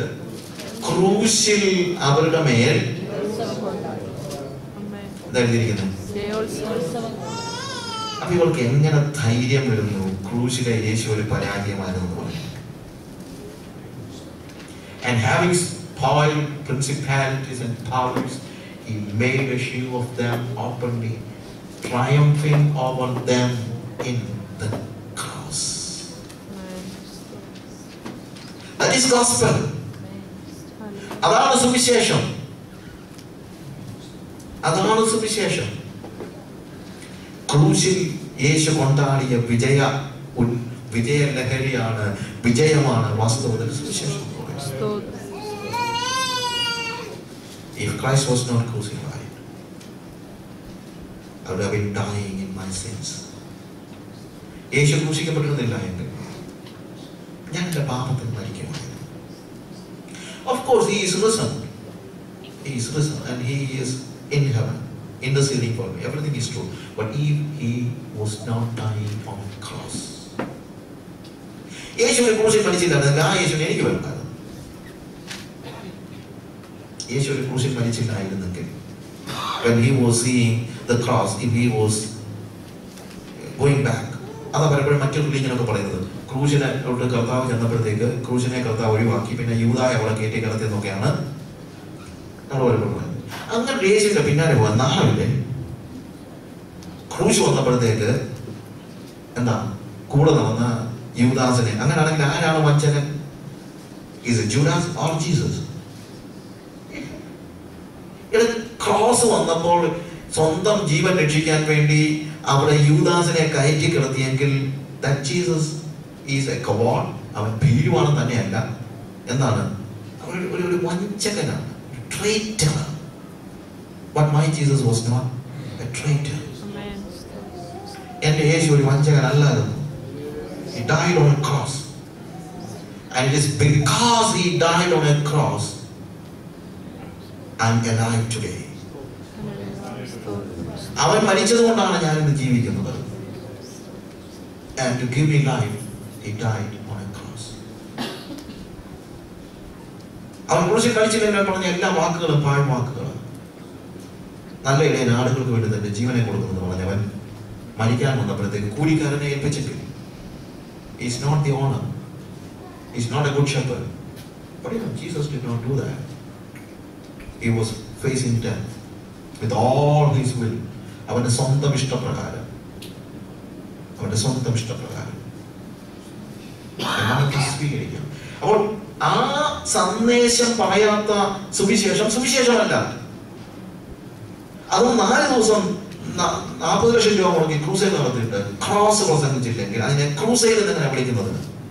ക്രൂശിൽ അവരുടെ മേൽ എന്താ എഴുതിയിരിക്കുന്നത് അപ്പൊ ഇവർക്ക് എങ്ങനെ ധൈര്യം വരുന്നു ക്രൂശിലെ യേശു ഒരു പരാജയമായിരുന്നു എന്ന് പറഞ്ഞു And having spoiled principalities and powers, he made a show of them openly, triumphing over them in the cross. That is gospel. അതാണ് സുവിശേഷം അതാണ് സുവിശേഷം ക്രൂശിൽ യേശു കൊണ്ടാടിയ വിജയ ഉൻ- വിജയ ലഹരിയാണ് വിജയമാണ് വാസ്തവത്തിൽ സുവിശേഷം എന്ന് പറയുന്നത്. If Christ was not crucified, I would have been dying in my sins. യേശു ക്രൂശിക്കപ്പെട്ടിരുന്നില്ല എങ്കിൽ ഞാൻ എൻ്റെ പാപത്തിൽ മരിക്കുമായിരുന്നു of course he is risen he is risen and he is in heaven interceding for me. Everything is true. But if he was not dying on the cross, യേശുവിനെ ക്രൂശിൽ മരിച്ചില്ലായിരുന്നെങ്കിൽ ആ യേശുവിനെ എനിക്ക് വേണ്ടായിരുന്നു യേശു ഒരു ക്രൂശിൽ മരിച്ചില്ലായിരുന്നെങ്കിൽ when he was seeing the cross if he was going back അതാ പലപ്പോഴും മറ്റൊരു റിലീജിയനൊക്കെ പറയുന്നത് ക്രൂശിനെ തൊട്ട് കർത്താവ് ചെന്നപ്പോഴത്തേക്ക് ക്രൂശിനെ കർത്താവ് ഒഴിവാക്കി പിന്നെ യൂതായ അവിടെ കയറ്റി കിടത്തിയെന്നൊക്കെയാണ് നമ്മൾ പലപ്പോഴും പറയുന്നത് അങ്ങനെ യേശുവിന്റെ പിന്നാലെ പോകാൻ നാളെ ക്രൂശ് വന്നപ്പോഴത്തേക്ക് എന്താ കൂടെ നടന്ന യൂദാസിനെ അങ്ങനെയാണെങ്കിൽ ആരാണ് വഞ്ചകൻ is Judas or Jesus cross വന്നപ്പോൾ സ്വന്തം ജീവൻ രക്ഷിക്കാൻ വേണ്ടി അവിടെ യൂദാസിനെ കയറ്റി കിടത്തിയെങ്കിൽ that Jesus is a coward അവൻ ഭീരുവാണ് തന്നെയല്ല എന്താണ് അവൻ ഒരു- ഒരു ഒരു വഞ്ചകനാണ് ട്രേറ്ററാണ് but my Jesus was not a traitor എന്റെ യേശു ഒരു വഞ്ചകനല്ലായിരുന്നു He died on a cross. And it is because he died on a cross, I'm alive today. അവൻ മരിച്ചത് കൊണ്ടാണ് ഞാൻ ഇന്ന് ജീവിക്കുന്നത് And to give me life, he died on a cross. അവൻ കുറിച്ച് കഴിച്ചില്ലെങ്കിൽ പറഞ്ഞ എല്ലാ വാക്കുകളും പാഴ്വാക്കുകളാണ് നല്ല ഇടയിൽ ആടുകൾക്ക് വേണ്ടി തന്റെ ജീവനെ കൊടുക്കുന്നത് പറഞ്ഞവൻ മരിക്കാൻ വന്നപ്പോഴത്തേക്ക് കൂലിക്കാരനെ ഏൽപ്പിച്ചെങ്കിൽ He's not the owner. He's not a good shepherd. But you know, Jesus did not do that. He was facing death with all his will. അവന്റെ സ്വന്തം ഇഷ്ടപ്രകാരം അവന്റെ സ്വന്തം ഇഷ്ടപ്രകാരം നമുക്ക് സ്വീകരിക്കാം അപ്പോൾ ആ സന്ദേശം പറയാത്ത സുവിശേഷം സുവിശേഷമല്ല അത് നാല് ദിവസം ന- നാൽപ്പത് ലക്ഷം രൂപ മുടക്കി ക്രൂസൈഡ് നടത്തിയിട്ട് ക്രോസ് പ്രസംഗിച്ചില്ലെങ്കിൽ അതിനെ ക്രൂസൈഡ് എങ്ങനെ വിളിക്കുന്നത്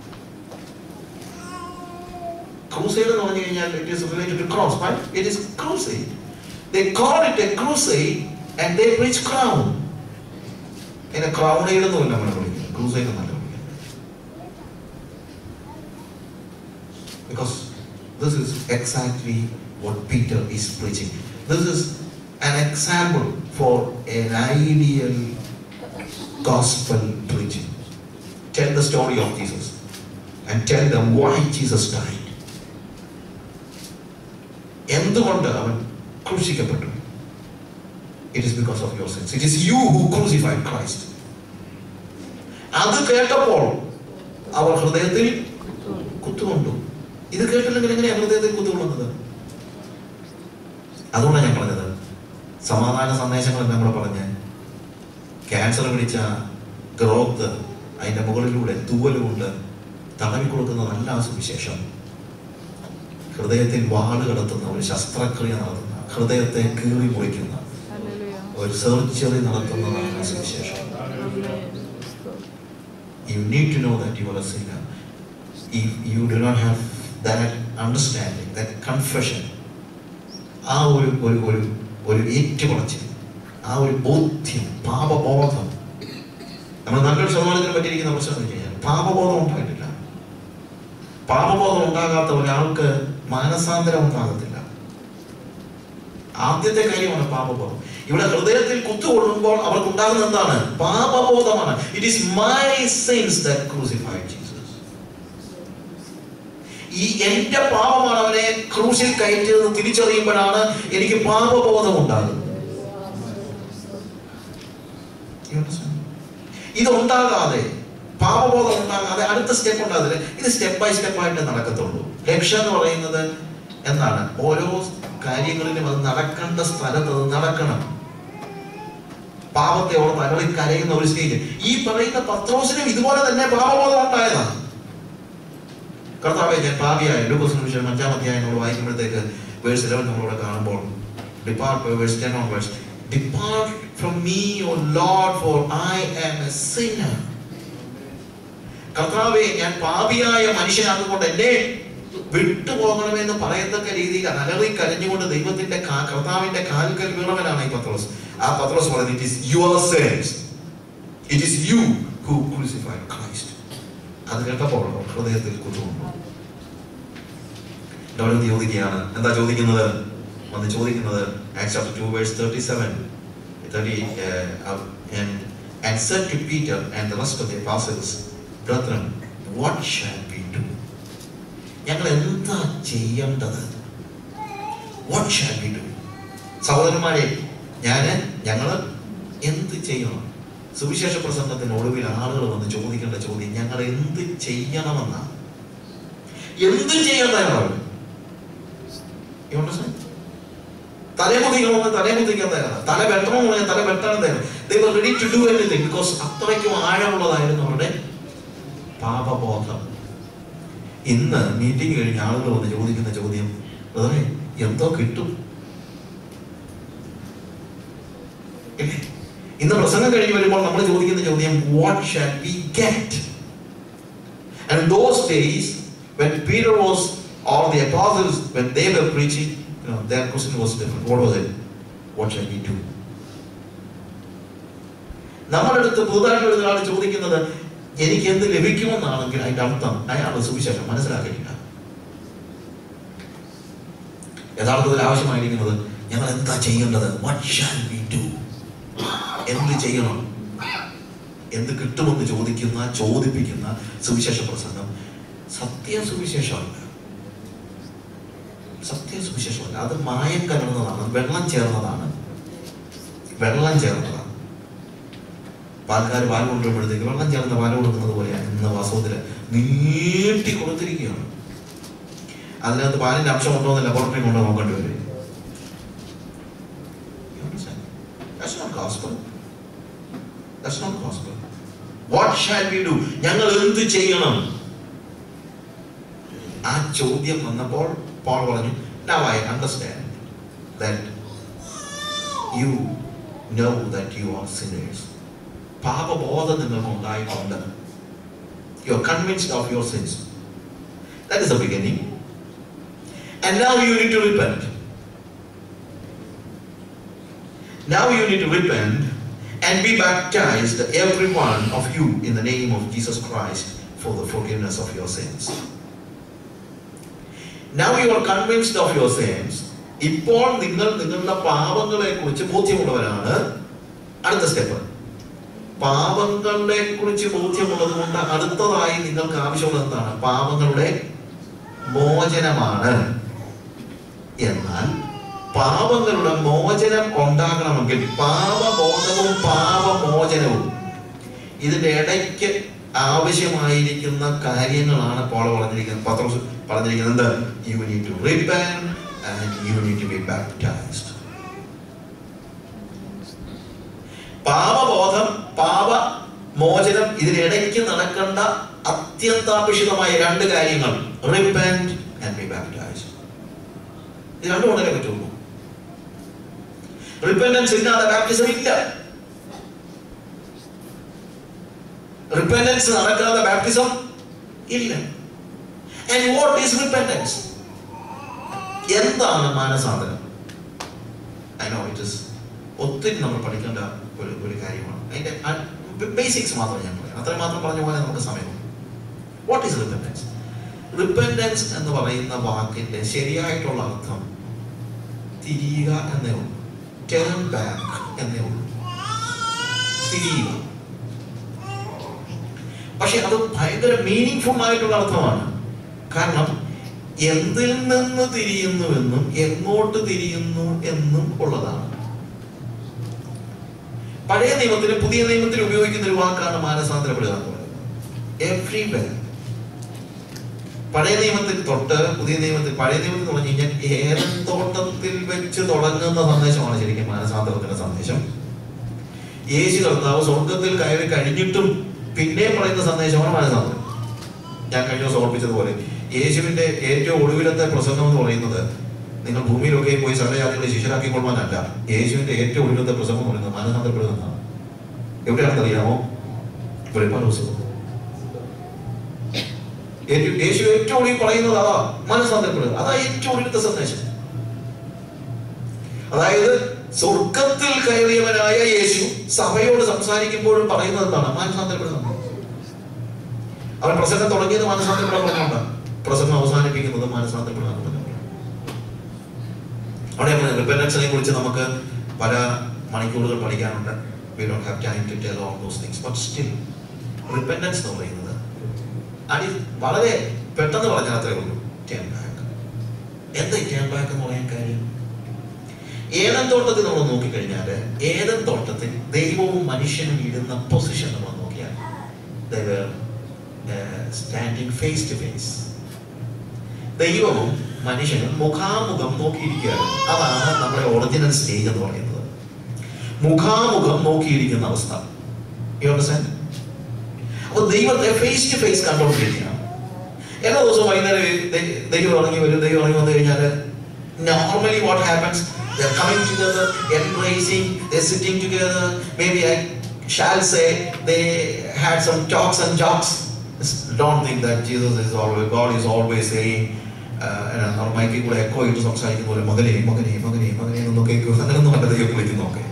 ക്രൂസൈഡ് എന്ന് പറഞ്ഞു കഴിഞ്ഞാൽ it is related to cross it is crusade they call it a crusade and they preach crown അതിനെ ക്രൗണൈഡ് എന്നല്ല നമ്മൾ വിളിക്കുന്നത് ക്രൂസൈഡ് എന്നല്ല വിളിക്കുന്നത് because this is exactly what Peter is preaching. This is an example for an ideal gospel preaching. Tell the story of Jesus and tell them why Jesus died. എന്തുകൊണ്ട് അവൻ ക്രൂശിക്കപ്പെട്ടു it is because of your sins it is you who crucified Christ അത് കേട്ടപ്പോൾ അവർ ഹൃദയത്തിൽ കുത്തുകൊണ്ടു ഇത് കേട്ടില്ലെങ്കിൽ എങ്ങനെയാ ഹൃദയത്തിൽ കുത്തുകൊള്ളുന്നത് അതുകൊണ്ടാണ് ഞാൻ പറഞ്ഞത് സമാധാന സന്ദേശങ്ങൾ നമ്മൾ പറഞ്ഞ് ക്യാൻസർ പിടിച്ച ഗ്രോത്ത് അതിന്റെ മുകളിലൂടെ തൂവലുകൊണ്ട് തടവി കൊടുക്കുന്നതല്ല ആ സുവിശേഷം ഹൃദയത്തിൽ വാള് കടത്തുന്ന ഒരു ശസ്ത്രക്രിയ നടത്തുന്ന ഹൃദയത്തെ കീറി മുറിക്കുന്ന ഒരു സർജറി നടത്തുന്നതാണ് ആ സുവിശേഷം you need to know that you are a sinner. If you do not have that understanding, that confession, ആ ഒരു ഒരു ഒരു ഒരു ഏറ്റുപറച്ചിൽ ആ ഒരു ബോധ്യം പാപബോധം നമ്മൾ നല്ലൊരു ശതമാനത്തിന് പറ്റിയിരിക്കുന്ന പ്രശ്നം എന്ന് വെച്ച് കഴിഞ്ഞാൽ പാപബോധം ഉണ്ടായിട്ടില്ല പാപബോധം ഉണ്ടാകാത്ത ഒരാൾക്ക് മാനസാന്തരം ഉണ്ടാകത്തില്ല ആദ്യത്തെ കാര്യമാണ് പാപബോധം ഇവിടെ ഹൃദയത്തിൽ കുത്തുകൊള്ളുമ്പോൾ അവർക്ക് ഉണ്ടാകുന്ന എന്താണ് പാപബോധമാണ് it is my sins that crucified Jesus ഈ എന്റെ പാപമാണ് അവനെ ക്രൂശിൽ കയറ്റിയതെന്ന് തിരിച്ചറിയുമ്പോഴാണ് എനിക്ക് പാപബോധം ഉണ്ടാകുന്നത് You understand? ഇതുണ്ടാകാതെ പാപബോധം ഉണ്ടാകാതെ അടുത്ത സ്റ്റെപ്പ് ഉണ്ടാകില്ല ഇത് സ്റ്റെപ്പ് ബൈ സ്റ്റെപ്പ് ആയിട്ട് നടക്കത്തുള്ളൂ രക്ഷ എന്ന് പറയുന്നത് എന്താണ് ഓരോ കാര്യങ്ങളിലും അത് നടക്കേണ്ട സ്ഥലത്ത് അത് നടക്കണം പാപത്തെ ഓർത്ത് അലറി കരയുന്ന ഒരു സ്റ്റേജ് ഈ പറയുന്ന പത്രോസിനും ഇതുപോലെ തന്നെ പാപബോധം ഉണ്ടായതാണ് കർത്താവെ ഞാൻ പാപിയായ ലൂക്കോസ് നിമിഷം അഞ്ചാം അധ്യായം നമ്മൾ വായിക്കുമ്പോഴത്തേക്ക് വേഴ്സ് ഇലവൻ നമ്മളോട് കാണുമ്പോൾ depart verse ten on verse depart from me O Lord for I am a sinner കർത്താവെ ഞാൻ പാപിയായ മനുഷ്യനാകുകൊണ്ട് എന്നെ വിട്ടുപോകണമെന്ന് പറയത്തക്ക രീതിയിൽ അലറി കരഞ്ഞുകൊണ്ട് ദൈവത്തിന്റെ കാ- കർത്താവിന്റെ കാൽക്കൽ വീണവനാണ് ഈ പത്രോസ് ആ പത്രോസ് പറയുന്നത് it is your sins it is you who crucify Christ അത് കേട്ടപ്പോൾ ഹൃദയത്തിൽ കുത്തുന്നു ഡോളർ ചോദിക്കുകയാണ് എന്താ ചോദിക്കുന്നത് വന്ന് ചോദിക്കുന്നത് Acts chapter 2 verse 37 30 uh, and and said to Peter and the rest of the apostles brethren what shall we do ഞങ്ങൾ എന്താ ചെയ്യേണ്ടത് what shall we do സഹോദരന്മാരെ ഞാന് ഞങ്ങള് എന്ത് ചെയ്യണം സുവിശേഷ പ്രസംഗത്തിന് ഒടുവിൽ ആളുകൾ വന്ന് ചോദിക്കേണ്ട ചോദ്യം ഞങ്ങൾ എന്ത് ചെയ്യണമെന്നാണ് എന്ത് ചെയ്യാൻ തയ്യാറാണ് You understand? തലമുതിക്കണമെന്ന് തലമുതിക്കാൻ തയ്യാറാണ് തല വെട്ടണമെന്ന് തല വെട്ടാൻ തയ്യാറാണ് they were ready to do anything because അത്രയ്ക്കും ആഴമുള്ളതായിരുന്നു അവരുടെ പാപബോധം ഇന്ന് മീറ്റിംഗ് കഴിഞ്ഞ് ആളുകൾ വന്ന് ചോദിക്കുന്ന ചോദ്യം "ബ്രദറെ, എന്തോ കിട്ടും ഇല്ലേ? ഇന്ന് പ്രസംഗം കഴിഞ്ഞ് വരുമ്പോൾ നമ്മൾ ചോദിക്കുന്ന ചോദ്യം what shall we get And those days, when Peter was, or the apostles, when they were preaching, you know, their question was different. What was it? What shall we do? നമ്മുടെ അടുത്ത് പുതുതായിട്ട് വരുന്ന ഒരാൾ ചോദിക്കുന്നത് എനിക്ക് എന്ത് ലഭിക്കുമെന്നാണെങ്കിൽ അതിന്റെ അർത്ഥം അയാൾ സുവിശേഷം മനസ്സിലാക്കിയിട്ടില്ല യഥാർത്ഥത്തിൽ ആവശ്യമായിരിക്കുന്നത് ഞങ്ങൾ എന്താ ചെയ്യേണ്ടത് വാട്ട് ഷാൽ വി ഡു എന്ത് ചെയ്യണം എന്ത് കിട്ടുമെന്ന് ചോദിക്കുന്ന ചോദിപ്പിക്കുന്ന സുവിശേഷ പ്രസംഗം സത്യ സുവിശേഷമല്ല സത്യ സുവിശേഷമല്ല അത് മായം കലർന്നതാണ് വെള്ളം ചേർന്നതാണ് വെള്ളം ചേർന്നതാണ് പാൽക്കാർ പാൽ കൊണ്ടുവരുമ്പോഴത്തേക്ക് വെള്ളം ചേർന്ന പാൽ കൊടുക്കുന്നത് പോലെയാണ് ഇന്ന് വാസ്തവത്തിൽ നീട്ടി കൊടുത്തിരിക്കുകയാണ് അതിനകത്ത് പാലിന്റെ അംശം ഉണ്ടോ എന്ന് ലബോറട്ടറി കൊണ്ട് നോക്കേണ്ടി വരും You understand? That's not gospel. That's not gospel. What shall we do? ഞങ്ങൾ എന്ത് ചെയ്യണം ആ ചോദ്യം വന്നപ്പോൾ പോൾ പറഞ്ഞു Now I understand that you know that you are sinners. പാപബോധം നിങ്ങൾക്ക് ഉണ്ടായിട്ടുണ്ട് You are convinced of your sins. That is the beginning. And now you need to repent. Now you need to repent and be baptized, every one of you, in the name of Jesus Christ for the forgiveness of your sins. Now you are convinced of your sins. ഇപ്പോൾ നിങ്ങൾ നിങ്ങളുടെ പാപങ്ങളെ കുറിച്ച് ബോധ്യമുള്ളവരാണ് അടുത്ത step പാപങ്ങളെ കുറിച്ച് ബോധ്യമുള്ളത് കൊണ്ട് അടുത്തതായി നിങ്ങൾക്ക് ആവശ്യമുള്ളത് എന്താണ് പാപങ്ങളുടെ മോചനമാണ് എന്നാൽ പാപങ്ങളുടെ മോചനം ഉണ്ടാകണമെങ്കിൽ പാപബോധവും പാപമോചനവും ഇതിന്റെ ഇടയ്ക്ക് ആവശ്യമായിരിക്കുന്ന കാര്യങ്ങളാണ് പോള പറഞ്ഞിരിക്കുന്നത് പത്രോസ് പറഞ്ഞിരിക്കുന്നത് you need to repent and you need to be baptised പാപബോധം പാപ മോചനം ഇതിനിടയ്ക്ക് നടക്കേണ്ട അത്യന്താപേക്ഷിതമായ രണ്ട് കാര്യങ്ങൾ റിപ്പൻഡ് ആൻഡ് ബി ബാപ്റ്റൈസ്ഡ് ഇത് രണ്ടും ഉടനെ പറ്റുള്ളൂ റിപ്പൻഡൻസ് ഇല്ലാതെ ബാപ്റ്റിസം ഇല്ല റിപ്പൻഡൻസ് നടക്കാതെ ബാപ്റ്റിസം ഇല്ല ആൻഡ് വാട്ട് ഈസ് റിപ്പൻഡൻസ് എന്താണ് മാനസാന്തരം ഐ നോ ഇറ്റ് ഇസ് ഒത്തിരി നമ്മൾ പഠിക്കേണ്ട ഒരു ഒരു കാര്യമാണ് അതിന്റെ ബേസിക്സ് മാത്രം ഞാൻ പറയാം അത്രയും മാത്രം പറഞ്ഞു പോയാൽ നമുക്ക് സമയം വാട്ട് ഈസ് റിപ്പൻഡൻസ് റിപ്പൻഡൻസ് എന്ന് പറയുന്ന വാക്കിന്റെ ശരിയായിട്ടുള്ള അർത്ഥം തിരിയുക എന്നേ ഉള്ളൂ ടേൺ ബാക്ക് എന്നേ ഉള്ളൂ തിരിയുക പക്ഷെ അത് ഭയങ്കര മീനിങ് ഫുൾ ആയിട്ടുള്ള അർത്ഥമാണ് കാരണം എന്തിൽ നിന്ന് തിരിയുന്നുവെന്നും എങ്ങോട്ട് തിരിയുന്നു എന്നും ഉള്ളതാണ് പഴയ നിയമത്തിലും പുതിയ നിയമത്തിലും ഉപയോഗിക്കുന്ന ഒരു വാക്കാണ് മാനസാന്തരപ്പെടുക എന്ന് പറയുന്നത് എവ്രിവെയർ പഴയ നിയമത്തിൽ തൊട്ട് പുതിയ നിയമത്തിൽ പഴയ നിയമത്തിൽ തുടങ്ങി കഴിഞ്ഞാൽ ഏറെ തോട്ടത്തിൽ വെച്ച് തുടങ്ങുന്ന സന്ദേശമാണ് ശരിക്കും മാനസാന്തരത്തിന്റെ സന്ദേശം യേശു കർത്താവ് സ്വർഗത്തിൽ കയറി കഴിഞ്ഞിട്ടും പിന്നെയും പറയുന്ന സന്ദേശമാണ് മാനസാന്തരം ഞാൻ കഴിഞ്ഞ ദിവസം ഓർപ്പിച്ചതുപോലെ യേശുവിന്റെ ഏറ്റവും ഒടുവിലത്തെ പ്രസംഗം എന്ന് പറയുന്നത് നിങ്ങൾ ഭൂമിയിലൊക്കെ പോയി സകലജാതികളെ ശിഷ്യരാക്കിക്കൊള്ളുവാനല്ല യേശുവിന്റെ ഏറ്റവും ഒടുവിലത്തെ പ്രസംഗം എന്ന് പറയുന്നത് മാനസാന്തരപ്പെടുന്നതാണ് എവിടെയാണെന്ന് അറിയാമോ വെളിപ്പാട് പുസ്തകം ഏറ്റവും- യേശു ഏറ്റവും ഒടുവിൽ പറയുന്നത് അതാ മാനസാന്തരപ്പെടുക അതാ ഏറ്റവും ഒടുവിലത്തെ സന്ദേശം അതായത് സ്വർഗത്തിൽ കയറിയവനായ യേശു സഭയോട് സംസാരിക്കുമ്പോഴും പറയുന്നത് എന്താണ് മാനസാന്തരപ്പെടുന്നത് അവൻ പ്രസംഗം തുടങ്ങിയത് മാനസാന്തരപ്പെടാൻ പറഞ്ഞുകൊണ്ടാണ് പ്രസംഗം അവസാനിപ്പിക്കുന്നത് മാനസാന്തരപ്പെടാൻ പറഞ്ഞുകൊണ്ടാണ് അവിടെ റിപ്പൻഡൻസിനെ കുറിച്ച് നമുക്ക് പല മണിക്കൂറുകൾ പഠിക്കാനുണ്ട് we don't have time to tell all those things but still repentance എന്ന് പറയുന്നത് അടി വളരെ പെട്ടെന്ന് പറഞ്ഞാൽ അത്രേ ഉള്ളൂ ടേൺ ബാക്ക് എന്താ ടേൺ ബാക്ക് എന്ന് പറയാൻ കാര്യം ഏതൻ തോട്ടത്തിൽ നമ്മൾ നോക്കിക്കഴിഞ്ഞാൽ ഏതൻ തോട്ടത്തിൽ ദൈവവും മനുഷ്യനും ഇരുന്ന പൊസിഷൻ നമ്മൾ നോക്കിയാൽ സ്റ്റാൻഡിങ് ഫേസ് ടു ഫേസ് ദൈവവും മനുഷ്യനും മുഖാമുഖം നോക്കിയിരിക്കുകയാണ് അതാണ് നമ്മുടെ ഒറിജിനൽ സ്റ്റേജ് എന്ന് പറയുന്നത് മുഖാമുഖം നോക്കിയിരിക്കുന്ന അവസ്ഥ You understand? അപ്പൊ ദൈവത്തെ ഫേസ് ടു ഫേസ് കണ്ടുകൊണ്ടിരിക്കുകയാണ് എല്ലാ ദിവസവും വൈകുന്നേരം ദൈ- ദൈവം ഇറങ്ങി വരും ദൈവം ഇറങ്ങി വന്നു കഴിഞ്ഞാൽ normally what happens They're coming together, embracing, they're sitting together. Maybe I shall say they had some talks and jokes. Don't think that Jesus is always, God is always saying, നമ്മൾ മൈക്കിൽ കൂടെ എക്കോ ഇട്ട് സംസാരിക്കുന്ന പോലെ മകനെ മകനെ മകനെ മകനെ എന്നൊക്കെ അങ്ങനെയൊന്നും അല്ല ദൈവം വിളിക്കുന്നൊക്കെ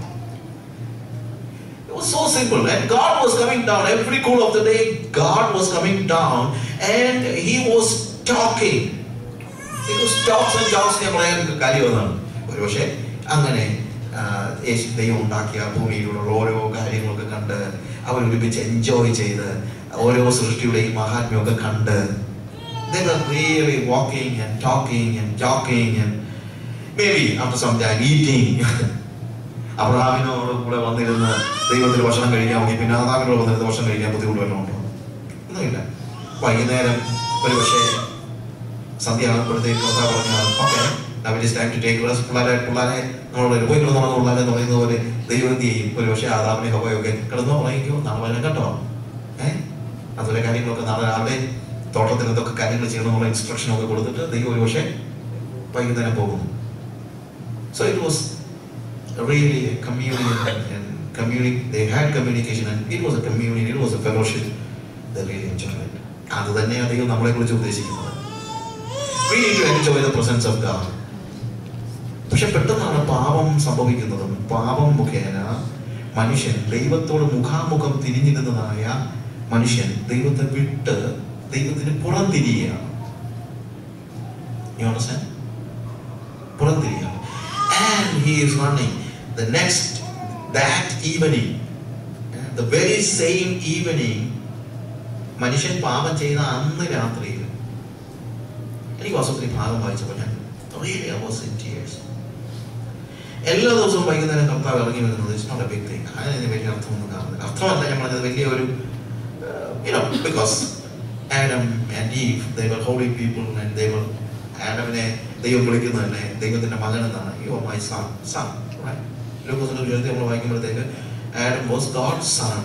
It was so simple. And God was coming down every cool of the day. God was coming down and He was talking. It was talks and jokes ഞാൻ പറയാൻ കാര്യം അതാണ് ഒരുപക്ഷെ അങ്ങനെ ആ, യേശു ദൈവം ഉണ്ടാക്കിയ ഭൂമിയിലുള്ള ഓരോ കാര്യങ്ങളൊക്കെ കണ്ട് അവർ ഒരുമിച്ച് എൻജോയ് ചെയ്ത് ഓരോ സൃഷ്ടിയുടെയും മഹാത്മ്യമൊക്കെ കണ്ട് they were really walking and talking and joking and maybe after some time eating അബ്രഹാമിനോട് കൂടെ വന്നിരുന്ന് ദൈവത്തിൽ ഭക്ഷണം കഴിക്കാൻ നോക്കി പിന്നെ ആദാമിനോട് വന്നിരുന്ന് ഭക്ഷണം കഴിക്കാൻ ബുദ്ധിമുട്ട് വല്ലതും ഉണ്ടോ ഒന്നുമില്ല വൈകുന്നേരം ഒരു പക്ഷേ സന്ധ്യ ആകുമ്പോഴത്തേക്ക് കഥ പറഞ്ഞാൽ okay our time to take rest പിള്ളേരെ പിള്ളേരെ നമ്മൾ പോയി കിടന്നു പിള്ളേരെ എന്ന് പറയുന്നത് പോലെ ദൈവം എന്ത് ചെയ്യും ഒരു പക്ഷേ ആദാമിനെ ഹവയൊക്കെ കിടന്നു ഉറങ്ങിക്കോ നാളെ വരാൻ കേട്ടോ ഏഹ് അതുപോലെ കാര്യങ്ങളൊക്കെ നാളെ രാവിലെ തോട്ടത്തിൽ എന്തൊക്കെ കാര്യങ്ങൾ ചെയ്യണമെന്നുള്ള ഇൻസ്ട്രക്ഷൻ ഒക്കെ കൊടുത്തിട്ട് ദൈവം ഒരു പക്ഷേ വൈകുന്നേരം പോകുന്നു so it was really a communion and, and communi- they had communication and it was a communion, it was a fellowship. They really enjoyed it. അത് തന്നെ അധികം നമ്മളെ കുറിച്ച് ഉദ്ദേശിക്കുന്നത് We need to enjoy the presence of God. പക്ഷെ പെട്ടെന്നാണ് പാപം സംഭവിക്കുന്നതും പാപം മുഖേന മനുഷ്യൻ ദൈവത്തോട് മുഖാമുഖം തിരിഞ്ഞിരുന്നതായ മനുഷ്യൻ ദൈവത്തെ വിട്ട് ദൈവത്തിന് പുറംതിരിയുകയാണ് You understand? പുറംതിരിയാണ് and he is running the next that evening eh, the very same evening മനുഷ്യൻ പാപം ചെയ്ത അന്ന് രാത്രിയിൽ എനിക്ക് വാസ്തവത്തിൽ ഈ ഭാഗം വായിച്ചപ്പോൾ ഞാൻ really I was in tears എല്ലാ ദിവസവും വൈകുന്നേരം കർത്താവ് ഇറങ്ങി വരുന്നത് it's not a big thing അതിന് വലിയ അർത്ഥമൊന്നും കാണുന്നില്ല അർത്ഥമല്ല ഞാൻ പറഞ്ഞത് വലിയ ഒരു you know because Adam and Eve they were holy people and they were ആഡമിനെ ദൈവം വിളിക്കുന്നത് തന്നെ ദൈവത്തിന്റെ മകൻ എന്നാണ് യു മൈ സൺ സൺ ലൂക്കോസിന്റെ ജീവിതത്തിൽ നമ്മൾ വായിക്കുമ്പോഴത്തേക്ക് Adam was God son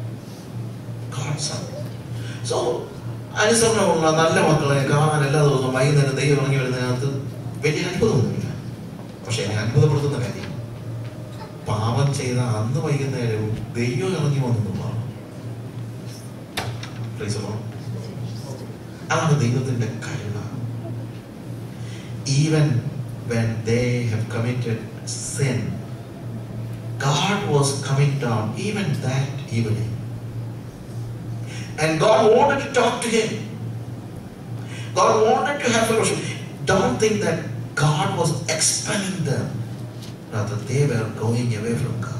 God son so അനുസരണമുള്ള നല്ല മക്കളെ കാണാൻ എല്ലാ ദിവസവും വൈകുന്നേരം ദൈവം ഇറങ്ങി വരുന്നതിനകത്ത് വലിയ അത്ഭുതമൊന്നുമില്ല പക്ഷെ എന്നെ അത്ഭുതപ്പെടുത്തുന്ന കാര്യം പാപം ചെയ്ത അന്ന് വൈകുന്നേരവും ദൈവം ഇറങ്ങി വന്നതുമാണ് Praise the Lord. അതാണ് ദൈവത്തിന്റെ കരുണ even when they have committed sin God was coming down even that evening and God wanted to talk to him God wanted to have fellowship don't think that God was expelling them rather they were going away from God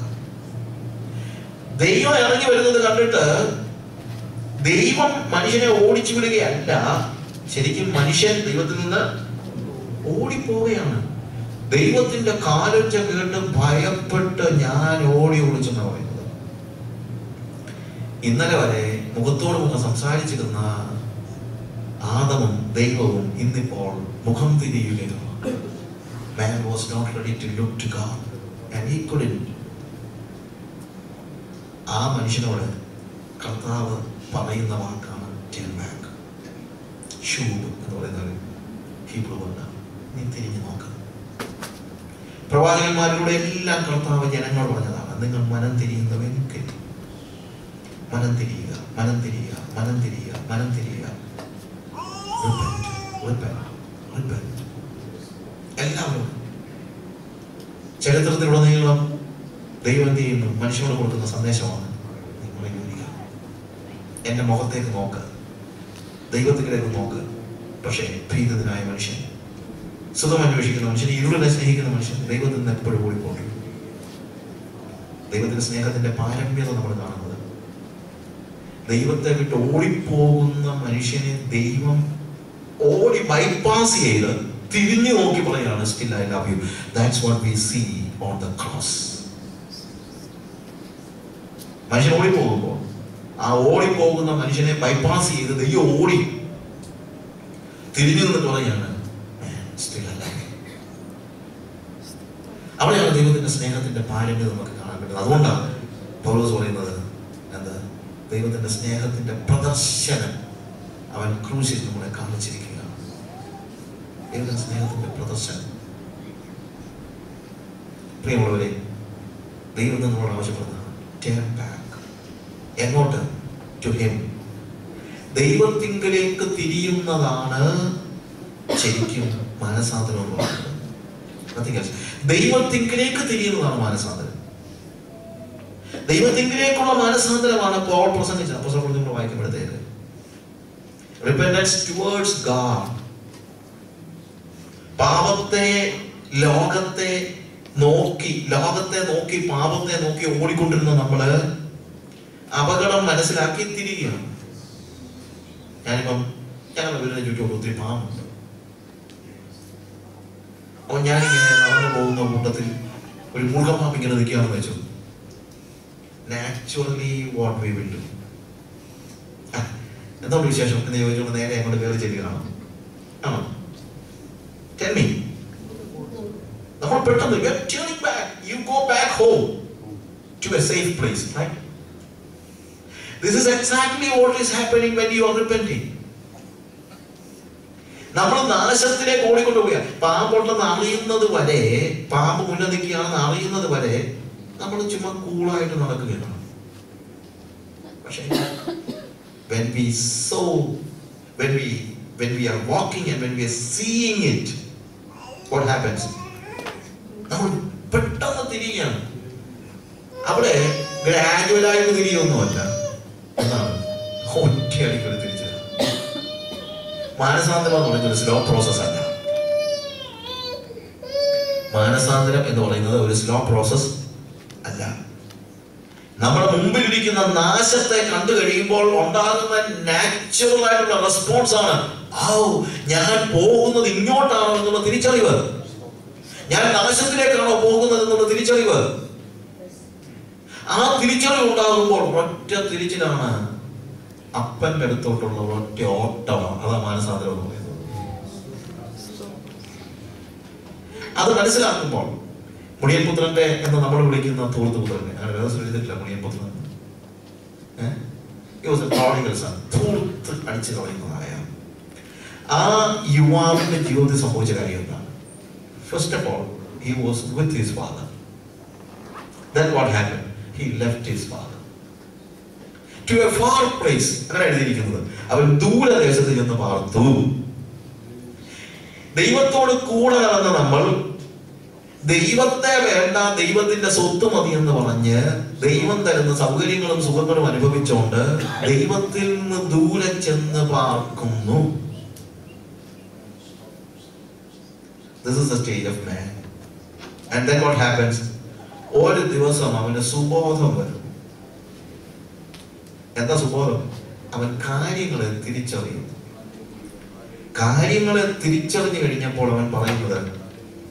ദൈവം ഇറങ്ങി വരുന്നത് കണ്ടിട്ട് ദൈവം മനുഷ്യനെ ഓടിച്ചു വിടുകയല്ല ശരിക്കും മനുഷ്യൻ ദൈവത്തിൽ നിന്ന് ഓടിപ്പോവുകയാണ് ദൈവത്തിന്റെ കാലൊച്ച കേട്ട് ഭയപ്പെട്ട് ഞാൻ ഓടി ഒളിച്ചെന്നാണ് പറയുന്നത് ഇന്നലെ വരെ മുഖത്തോട് മുഖം സംസാരിച്ചിരുന്ന ആദമും ദൈവവും ഇന്നിപ്പോൾ മുഖം തിരിയുകയാണ് Man was not ready to look to God and he couldn't. ആ മനുഷ്യനോട് കർത്താവ് പറയുന്ന വാക്കാണ് turn back. ഷൂബ് എന്ന് പറയുന്ന ഒരു ഹീബ്രു വേർഡ് നീ തിരിഞ്ഞു നോക്ക് പ്രവാചകന്മാരിലൂടെ എല്ലാം കർത്താവ് ജനങ്ങൾ പറഞ്ഞതാണ് നിങ്ങൾ മനം തിരിയുന്നവെങ്കിൽ മനം തിരിയുക മനം തിരിയുക മനം തിരിയുക മനം തിരിയുക Repent, repent, repent. എല്ലാവരും ചരിത്രത്തിലുടനീളം ദൈവം എന്ത് ചെയ്യുന്നു മനുഷ്യനോട് കൊടുക്കുന്ന സന്ദേശമാണ് നിങ്ങൾ യോജിക്കുക എന്റെ മുഖത്തേക്ക് നോക്ക് ദൈവത്തിലേക്ക് നോക്ക് പക്ഷേ ഭീതനായ മനുഷ്യൻ സുഖം അന്വേഷിക്കുന്ന മനുഷ്യൻ ഇരുളിനെ സ്നേഹിക്കുന്ന മനുഷ്യൻ ദൈവത്തിൽ നിന്ന് എപ്പോഴും ഓടിപ്പോകും ദൈവത്തിന്റെ സ്നേഹത്തിന്റെ പാരമ്യത നമ്മൾ കാണുന്നത് ദൈവത്തെ വിട്ട് ഓടിപ്പോകുന്ന മനുഷ്യനെ ദൈവം ഓടി ബൈപ്പാസ് ചെയ്ത് തിരിഞ്ഞു നോക്കി പറയാണ് still I love you that's what we see on the cross മനുഷ്യൻ ഓടിപ്പോകുമ്പോൾ ആ ഓടിപ്പോകുന്ന മനുഷ്യനെ ബൈപ്പാസ് ചെയ്ത് ദൈവം ഓടി തിരിഞ്ഞു നിന്നിട്ട് പറയാണ് സ്റ്റിൽ ഐ ലവ് യു അവിടെയാണ് ദൈവത്തിന്റെ സ്നേഹത്തിന്റെ പാരമ്യത നമുക്ക് കാണാൻ പറ്റുന്നത് അതുകൊണ്ടാണ് പൗലോസ് പറയുന്നത് എന്താ ദൈവത്തിന്റെ സ്നേഹത്തിന്റെ പ്രദർശനം അവൻ ക്രൂശിൽ നമ്മളെ കാണിച്ചിരിക്കുകയാണ് ദൈവത്തിന്റെ സ്നേഹത്തിന്റെ പ്രദർശനം പ്രിയമുള്ളവരെ ദൈവം നമ്മളോട് ആവശ്യപ്പെടുന്നതാണ് ടേൺ ബാക്ക് എങ്ങോട്ട് ടു ഹിം ദൈവത്തിങ്കലേക്ക് തിരിയുന്നതാണ് ശരിക്കും മാനസാന്തരം എന്ന് പറയുന്നത് Nothing else. ദൈവത്തിങ്കിലേക്ക് തിരിയുന്നതാണ് മാനസാന്തരം ദൈവത്തിങ്കിലേക്കുള്ള മാനസാന്തരമാണ് പോൾ പ്രസംഗിച്ചത് അപ്പൊ നിങ്ങൾ വായിക്കുമ്പോഴത്തേക്ക് റിപ്പൻഡൻസ് ടുവേർഡ്സ് ഗാഡ് പാപത്തെ ലോകത്തെ നോക്കി ലോകത്തെ നോക്കി പാപത്തെ നോക്കി ഓടിക്കൊണ്ടിരുന്ന നമ്മള് അപകടം മനസ്സിലാക്കി തിരികെയാണ് ഞാനിപ്പം ഞങ്ങളുടെ വീടിന് ചുറ്റും ഒത്തിരി പാമ്പുണ്ട് അപ്പൊ ഞാനിങ്ങനെ നടന്നു പോകുന്ന കൂട്ടത്തിൽ ഒരു മുഴുകപ്പാമ്പ് ഇങ്ങനെ നിൽക്കുകയാണെന്ന് വെച്ചു naturally what we will do എന്താ വിശേഷം എന്ന് ചോദിച്ചുകൊണ്ട് നേരെ അങ്ങോട്ട് കയറി ചെല്ലുകയാണോ ആണോ ടെൽ മീ നമ്മൾ പെട്ടെന്ന് you are turning back you go back home to a safe place right this is exactly what is happening when you are repenting നമ്മൾ നാശത്തിലേക്ക് ഓടിക്കൊണ്ടുപോയ പാമ്പുണ്ടെന്ന് അറിയുന്നത് വരെ പാമ്പ് മുന്നിൽ നിൽക്കുകയാണെന്ന് അറിയുന്നത് വരെ നമ്മൾ ചുമ്മാ കൂളായിട്ട് നടക്കുകയാണ് പക്ഷേ when we saw when we when we are walking and when we are seeing it what happens നമ്മൾ പെട്ടെന്ന് തിരിയുകയാണ് അവിടെ ഗ്രാജുവലായിട്ട് തിരിയൊന്നുമല്ല എന്നാണ് ഒറ്റയടിക്കൊരു തിരിച്ചത് മാനസാന്തരം എന്ന് പറയുന്നത് ഒരു സ്ലോ പ്രോസസ് അല്ല മാനസാന്തരം എന്ന് പറയുന്നത് ഒരു സ്ലോ പ്രോസസ് അല്ല നമ്മുടെ മുമ്പിലിരിക്കുന്ന നാശത്തെ കണ്ടു കഴിയുമ്പോൾ ഉണ്ടാകുന്ന നാച്ചുറൽ ആയിട്ടുള്ള റെസ്പോൺസ് ആണ് ഔ ഞാൻ പോകുന്നത് ഇങ്ങോട്ടാണോ എന്നുള്ള തിരിച്ചറിവ് ഞാൻ നാശത്തിലേക്കാണോ പോകുന്നത് എന്നുള്ള തിരിച്ചറിവ് ആ തിരിച്ചറിവ് ഉണ്ടാകുമ്പോൾ ഒറ്റ തിരിച്ചിലാണ് അപ്പന്റെ അടുത്തോട്ടുള്ള ഒറ്റ ഓട്ടമാണ് അതാ മാനസാന്തരം എന്ന് പറയുന്നത് അത് മനസ്സിലാക്കുമ്പോൾ മുടിയൻപുത്രന്റെ എന്ന് നമ്മൾ വിളിക്കുന്ന ധൂർത്തുപുത്രനെ അങ്ങനെ വേറെ എഴുതിട്ടില്ല മുടിയൻപുത്രൻ ധൂർത്ത് അടിച്ചു കളയുന്നതായ ആ യുവാവിന്റെ ജീവിതത്തിൽ സംഭവിച്ച കാര്യം എന്താണ് first of all he was with his father then what happen he left his father to a far place അങ്ങനെ എഴുതിയിരിക്കുന്നത് അവൻ ദൂരദേശത്ത് ചെന്ന് പാർത്തു ദൈവത്തോട് കൂടെ നടന്ന നമ്മൾ ദൈവത്തെ വേണ്ട ദൈവത്തിന്റെ സ്വത്ത് മതി എന്ന് പറഞ്ഞ് ദൈവം തരുന്ന സൗകര്യങ്ങളും സുഖങ്ങളും അനുഭവിച്ചുകൊണ്ട് ദൈവത്തിൽ നിന്ന് ദൂരെ ചെന്ന് പാർക്കുന്നു This is the stage of man. And then what happens? ഒരു ദിവസം അവന് സുബോധം വരും എന്താ സുബോധം അവൻ കാര്യങ്ങളെ തിരിച്ചറിയും കാര്യങ്ങളെ തിരിച്ചറിഞ്ഞു കഴിഞ്ഞപ്പോൾ അവൻ പറയുന്നത്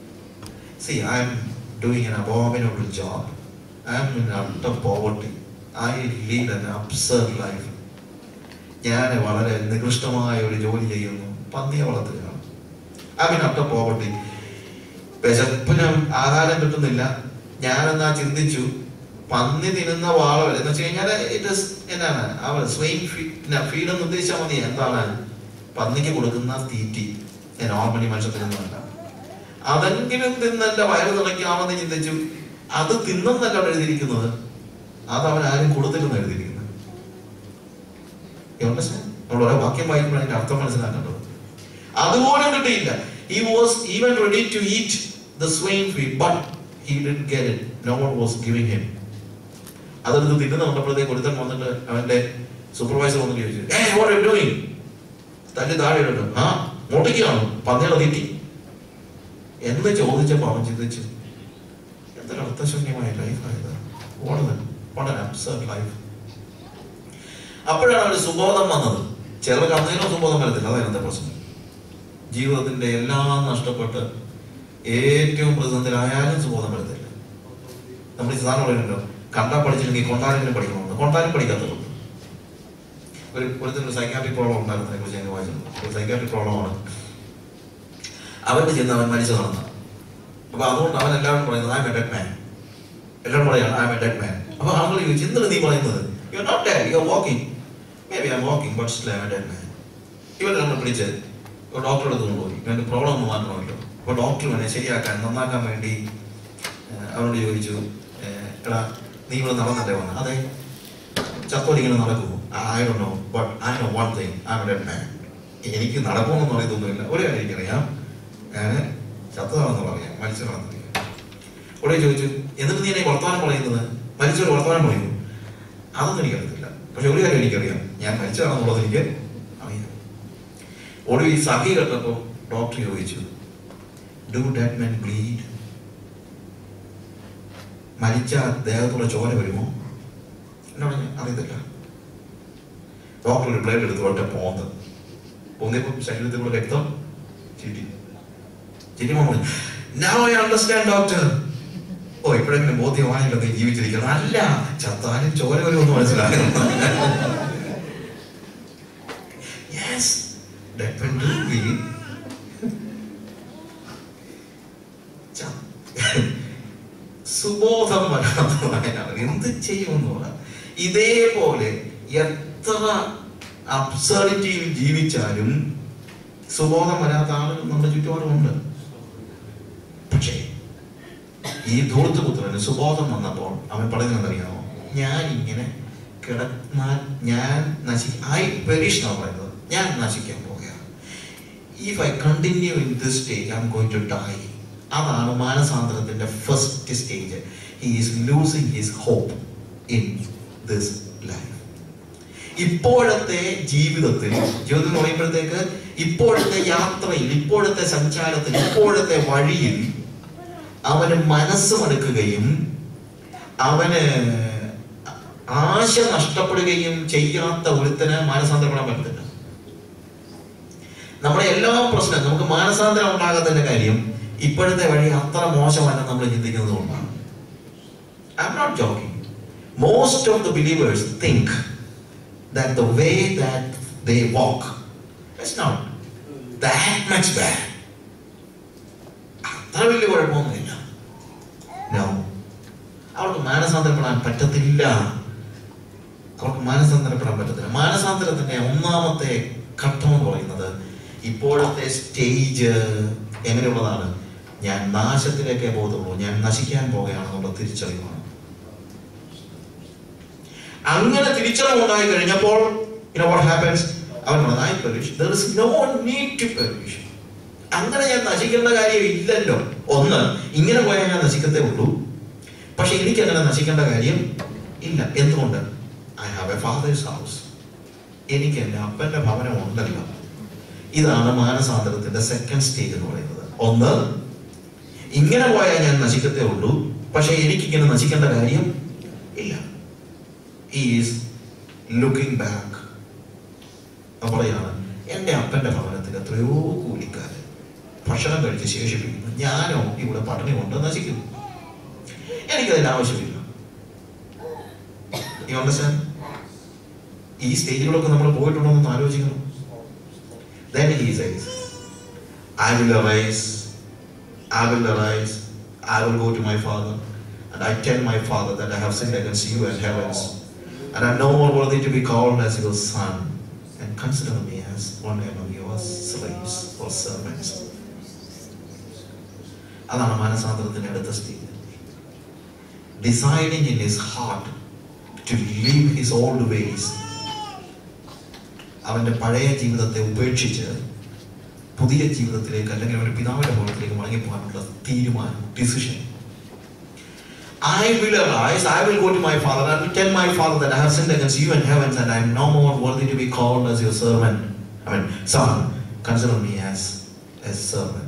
see I'm doing an abominable job. I am in utter poverty. I lead an absurd life ഞാൻ വളരെ നികൃഷ്ടമായ ഒരു ജോലി ചെയ്യുന്നു പന്നിയെ വളർത്തുകയാണ് ഐ മീൻ അഫ്റ്റർ പോവർട്ടി വിശപ്പിന് ആഹാരം കിട്ടുന്നില്ല ഞാനെന്നാ ചിന്തിച്ചു പന്നി തിന്നുന്ന വാള എന്ന് വെച്ച് കഴിഞ്ഞാൽ ഇറ്റ് ഇസ് എന്നാണ് അവർ സ്വയം ഫീഡ് എന്ന് ഉദ്ദേശിച്ചാൽ മതി എന്താണ് പന്നിക്ക് കൊടുക്കുന്ന തീറ്റി നോർമലി മനുഷ്യർ തിന്നുന്നതല്ല അതെങ്കിലും തിന്ന് എന്റെ വയറ് നിറയ്ക്കാമെന്ന് ചിന്തിച്ചു അത് തിന്നെന്നല്ല അവിടെ എഴുതിയിരിക്കുന്നത് അത് അവൻ ആരും കൊടുത്തില്ലെന്ന് എഴുതിയിരിക്കുന്നത് You understand? നമ്മൾ ഓരോ വാക്യം വായിക്കുമ്പോൾ അതിന്റെ അർത്ഥം മനസ്സിലാക്കേണ്ടത് അതുപോലും കിട്ടിയില്ല he was even ready to eat the swine feed but he did get it no one was giving him അതെടുത്ത് തിന്നുന്ന കണ്ടപ്പോഴത്തേക്ക് ഒരുത്തൻ വന്നിട്ട് അവന്റെ സൂപ്പർവൈസർ വന്നിട്ട് ചോദിച്ചു ഏ വാട്ട് ആർ ഡൂയിങ് തല്ലി താഴെ ഇടട്ടെ ആ മുട്ടിക്കാണോ പന്നിയുടെ തീറ്റി എന്ന് ചോദിച്ചപ്പോൾ അവൻ ചിന്തിച്ചു എന്തൊരു അർത്ഥശൂന്യമായ ലൈഫായത് വളരെ വളരെ അബ്സർഡ് ലൈഫ് അപ്പോഴാണ് അവന് സുബോധം വന്നത് ചിലർക്ക് അന്നേരം സുബോധം വരത്തില്ല അതാണ് എന്റെ പ്രശ്നം ജീവിതത്തിന്റെ എല്ലാം നഷ്ടപ്പെട്ട് ഏറ്റവും പ്രതിസന്ധിയിലായാലും സുബോധം വരത്തില്ല നമ്മൾ ഈ സാധനം പറയുന്നുണ്ടോ കണ്ടാൽ പഠിച്ചില്ലെങ്കിൽ കൊണ്ടാരെങ്കിലും പഠിക്കണമെന്ന് കൊണ്ടാരും പഠിക്കാത്തതുണ്ട് ഒരു ഒരു സൈക്കാട്രിക് പ്രോബ്ലം ഉണ്ടായിരുന്നതിനെ കുറിച്ച് ഞാൻ വായിച്ചിട്ടുണ്ട് ഒരു സൈക്കാട്രിക് പ്രോബ്ലമാണ് അവന്റെ ചെന്ന് അവൻ മരിച്ചു നടന്ന അപ്പൊ അതുകൊണ്ട് അവൻ എല്ലാവരും പറയുന്നത് I am a dead man എല്ലാവരും പറയാണ് I am a dead man അപ്പൊ ആളുകൾ ചോദിച്ചു എന്താണ് നീ പറയുന്നത് you are not dead you are walking maybe I am walking but still I am a dead man ഇവൻ നമ്മൾ പിടിച്ച് ഡോക്ടറെ അടുത്ത് കൊണ്ടുപോയി ഇവന്റെ പ്രോബ്ലം ഒന്ന് മാറ്റണമല്ലോ അപ്പൊ ഡോക്ടർ ഇവനെ ശരിയാക്കാൻ നന്നാക്കാൻ വേണ്ടി ഏഹ്, അവനോട് ചോദിച്ചു ഏഹ്, എടാ നീ ഇവിടെ നടന്നല്ലേ വന്നത് അതെ ചത്തോടി ഇങ്ങനെ നടക്കുമോ I do know but I know one thing I am dead man എനിക്ക് നടക്കുമെന്ന് പറയത്തൊന്നുമില്ല ഒരു കാര്യം എനിക്കറിയാം ഞാൻ ചത്തതാണെന്ന് പറയാം മരിച്ചതാണെന്ന് പറയാം ഉടനെ ചോദിച്ചു എന്നിട്ട് നീ എന്നെ വർത്തമാനം പറയുന്നത് മരിച്ചൊരു വർത്തമാനം പറയുന്നു അതൊന്നും എനിക്കറിയത്തില്ല പക്ഷെ ഒരു കാര്യം എനിക്കറിയാം ഞാൻ മരിച്ചതാണെന്നുള്ളത് എനിക്ക് അറിയാം ഒടുവിൽ സഖി കേട്ടപ്പോൾ ഡോക്ടർ ചോദിച്ചു ഡു ഡാറ്റ് മെൻ ബ്ലീഡ് മരിച്ച ദേഹത്തുള്ള ചോര വരുമോ എന്നോട് ഞാൻ അറിയത്തില്ല ഡോക്ടർ ഒരു ബ്ലേഡ് എടുത്ത് ഒറ്റ പോന്ന് പോന്നിയപ്പോൾ ശരീരത്തിലുള്ള രക്തം ചിരി ചിരി പറഞ്ഞു Now I understand, doctor. ഓ ഇപ്പോഴെങ്കിലും ബോധ്യമായല്ലോ നീ ജീവിച്ചിരിക്കണം അല്ല ചത്താലും ചോര വരുമെന്ന് മനസ്സിലാകുന്നു യെസ് ഡെഫിനറ്റ്ലി സുബോധം വരാത്തവനാണ് എന്ത് ചെയ്യുമെന്ന് പറ ഇതേപോലെ എത്ര അബ്സർഡിറ്റിയിൽ ജീവിച്ചാലും സുബോധം വരാത്ത ആളുകൾ നമ്മുടെ ചുറ്റുപാടുമുണ്ട് പക്ഷേ ഈ ധൂർത്തുപുത്രന് സുബോധം വന്നപ്പോൾ അവൻ പറയുന്നതറിയാമോ ഞാൻ ഇങ്ങനെ കിടന്നാൽ ഞാൻ നശി ഐ പെരിഷ് എന്നാണ് പറയുന്നത് ഞാൻ നശിക്കാൻ പോകുകയാണ് if I continue in this stage I am going to die അതാണ് മാനസാന്തരത്തിന്റെ first stage he is losing his hope in this life ഇപ്പോഴത്തെ ജീവിതത്തിൽ ജീവിതം എന്ന് പറയുമ്പോഴത്തേക്ക് ഇപ്പോഴത്തെ യാത്രയിൽ ഇപ്പോഴത്തെ സഞ്ചാരത്തിൽ ഇപ്പോഴത്തെ വഴിയിൽ അവന് മനസ്സ് മടുക്കുകയും അവന് ആശ നഷ്ടപ്പെടുകയും ചെയ്യാത്ത ഒരുത്തന് മാനസാന്തരപ്പെടാൻ പറ്റത്തില്ല നമ്മുടെ എല്ലാ പ്രശ്നം നമുക്ക് മാനസാന്തരം ഉണ്ടാകാത്തതിന്റെ കാര്യം ഇപ്പോഴത്തെ വഴി അത്ര മോശമല്ലെന്ന് നമ്മൾ ചിന്തിക്കുന്നത് കൊണ്ടാണ് I am not joking most of the believers think that the way that they walk is not that much bad. അത്ര വലിയ കുഴപ്പമൊന്നുമില്ല No. അവർക്ക് മാനസാന്തരപ്പെടാൻ പറ്റത്തില്ല അവർക്ക് മാനസാന്തരപ്പെടാൻ പറ്റത്തില്ല മാനസാന്തരത്തിന്റെ ഒന്നാമത്തെ ഘട്ടം എന്ന് പറയുന്നത് ഇപ്പോഴത്തെ സ്റ്റേജ് എങ്ങനെയുള്ളതാണ് ഞാൻ നാശത്തിലേക്കേ പോകത്തുള്ളൂ ഞാൻ നശിക്കാൻ പോകുകയാണെന്നുള്ള തിരിച്ചറിവാണ് അങ്ങനെ തിരിച്ചറിവുണ്ടായി കഴിഞ്ഞപ്പോൾ you know what happens അവൻ പറഞ്ഞു I perish there is no need to perish അങ്ങനെ ഞാൻ നശിക്കേണ്ട കാര്യം ഇല്ലല്ലോ ഒന്ന് ഇങ്ങനെ പോയാൽ ഞാൻ നശിക്കത്തേ ഉള്ളൂ പക്ഷെ എനിക്ക് അങ്ങനെ നശിക്കേണ്ട കാര്യം ഇല്ല എന്തുകൊണ്ട് I have a father's house എനിക്ക് എൻ്റെ അപ്പന്റെ ഭവനം ഉണ്ടല്ലോ ഇതാണ് മാനസാന്തരത്തിന്റെ സെക്കൻഡ് സ്റ്റേജ് എന്ന് പറയുന്നത് ഒന്ന് ഇങ്ങനെ പോയാൽ ഞാൻ നശിക്കത്തേ ഉള്ളൂ പക്ഷെ എനിക്കിങ്ങനെ നശിക്കേണ്ട കാര്യം ഇല്ല ഈസ് ലുക്കിംഗ് ബാക്ക് പറയാണ് എൻ്റെ അപ്പൻ്റെ ഭവനത്തിൽ എത്രയോ കൂലിക്കാരൻ ഭക്ഷണം കഴിച്ച് ശേഷിപ്പിക്കുന്നു ഞാനോ ഇവിടെ പട്ടിണി കൊണ്ട് നശിക്കുന്നു എനിക്കതിൻ്റെ ആവശ്യമില്ല യു അണ്ടർസ്റ്റാൻഡ് ഈ സ്റ്റേജിലൊക്കെ നമ്മൾ പോയിട്ടുണ്ടോ എന്ന് ആലോചിക്കണം Then he says, I will arise, I will arise, I will go to my father, and I tell my father that I have sinned against you and heavens, and I am no more worthy to be called as your son, and consider me as one among your slaves or servants. അതാണ് മാനസാന്തരത്തിന്റെ അടുത്ത stage deciding in his heart to leave his old ways അവന്റെ പഴയ ജീവിതത്തെ ഉപേക്ഷിച്ച് പുതിയ ജീവിതത്തിലേക്ക് അല്ലെങ്കിൽ അവന്റെ പിതാവിന്റെ ഭവനത്തിലേക്ക് മടങ്ങിപ്പോകാനുള്ള തീരുമാനം decision I will arise, I will go to my father, I will tell my father that I have sinned against you and heavens, and I am no more worthy to be called as your servant. I mean, son, consider me as a servant.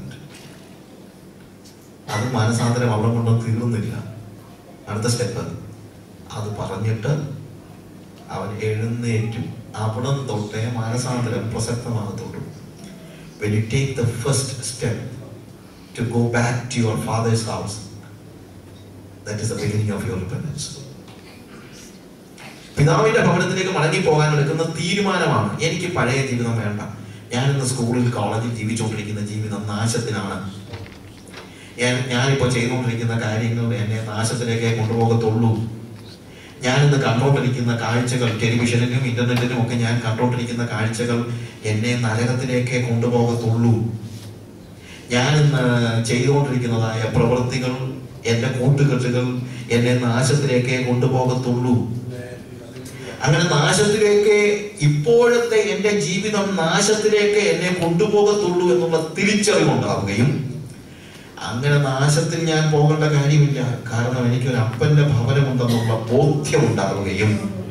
അത് മാനസാന്തരം അവിടെ കൊണ്ടൊന്നും തീർന്നില്ല അടുത്ത step അത് പറഞ്ഞിട്ട് അവൻ എഴുന്നേറ്റും അവിടെ തൊട്ടേ മാനസാന്തരം പ്രസക്തമാകത്തുള്ളൂ when you take the first step to go back to your father's house that is the beginning of your repentance പിതാവിന്റെ ഭവനത്തിലേക്ക് മടങ്ങി പോകാൻ എടുക്കുന്ന തീരുമാനമാണ് എനിക്ക് പഴയ ജീവിതം വേണ്ട ഞാൻ ഇന്ന് സ്കൂളിൽ കോളേജിൽ ജീവിച്ചുകൊണ്ടിരിക്കുന്ന ജീവിതം നാശത്തിനാണ് ഞാൻ ഞാനിപ്പോൾ ചെയ്തുകൊണ്ടിരിക്കുന്ന കാര്യങ്ങൾ എന്നെ നാശത്തിലേക്കേ കൊണ്ടുപോകത്തുള്ളൂ ഞാൻ ഇന്ന് കണ്ടുകൊണ്ടിരിക്കുന്ന കാഴ്ചകൾ ടെലിവിഷനിലും ഇന്റർനെറ്റിലും ഒക്കെ ഞാൻ കണ്ടുകൊണ്ടിരിക്കുന്ന കാഴ്ചകൾ എന്നെ നരകത്തിലേക്കേ കൊണ്ടുപോകത്തുള്ളൂ ഞാൻ ഇന്ന് ചെയ്തുകൊണ്ടിരിക്കുന്നതായ പ്രവൃത്തികൾ എന്റെ കൂട്ടുകെട്ടുകൾ എന്നെ നാശത്തിലേക്കേ കൊണ്ടുപോകത്തുള്ളൂ അങ്ങനെ നാശത്തിലേക്ക് ഇപ്പോഴത്തെ എന്റെ ജീവിതം നാശത്തിലേക്ക് എന്നെ കൊണ്ടുപോകത്തുള്ളൂ എന്നുള്ള തിരിച്ചറിവുണ്ടാവുകയും അങ്ങനെ നാശത്തിൽ ഞാൻ പോകേണ്ട കാര്യമില്ല കാരണം എനിക്കൊരു അപ്പന്റെ ഭവനമുണ്ടെന്നുള്ള ബോധ്യം ഉണ്ടാവുകയും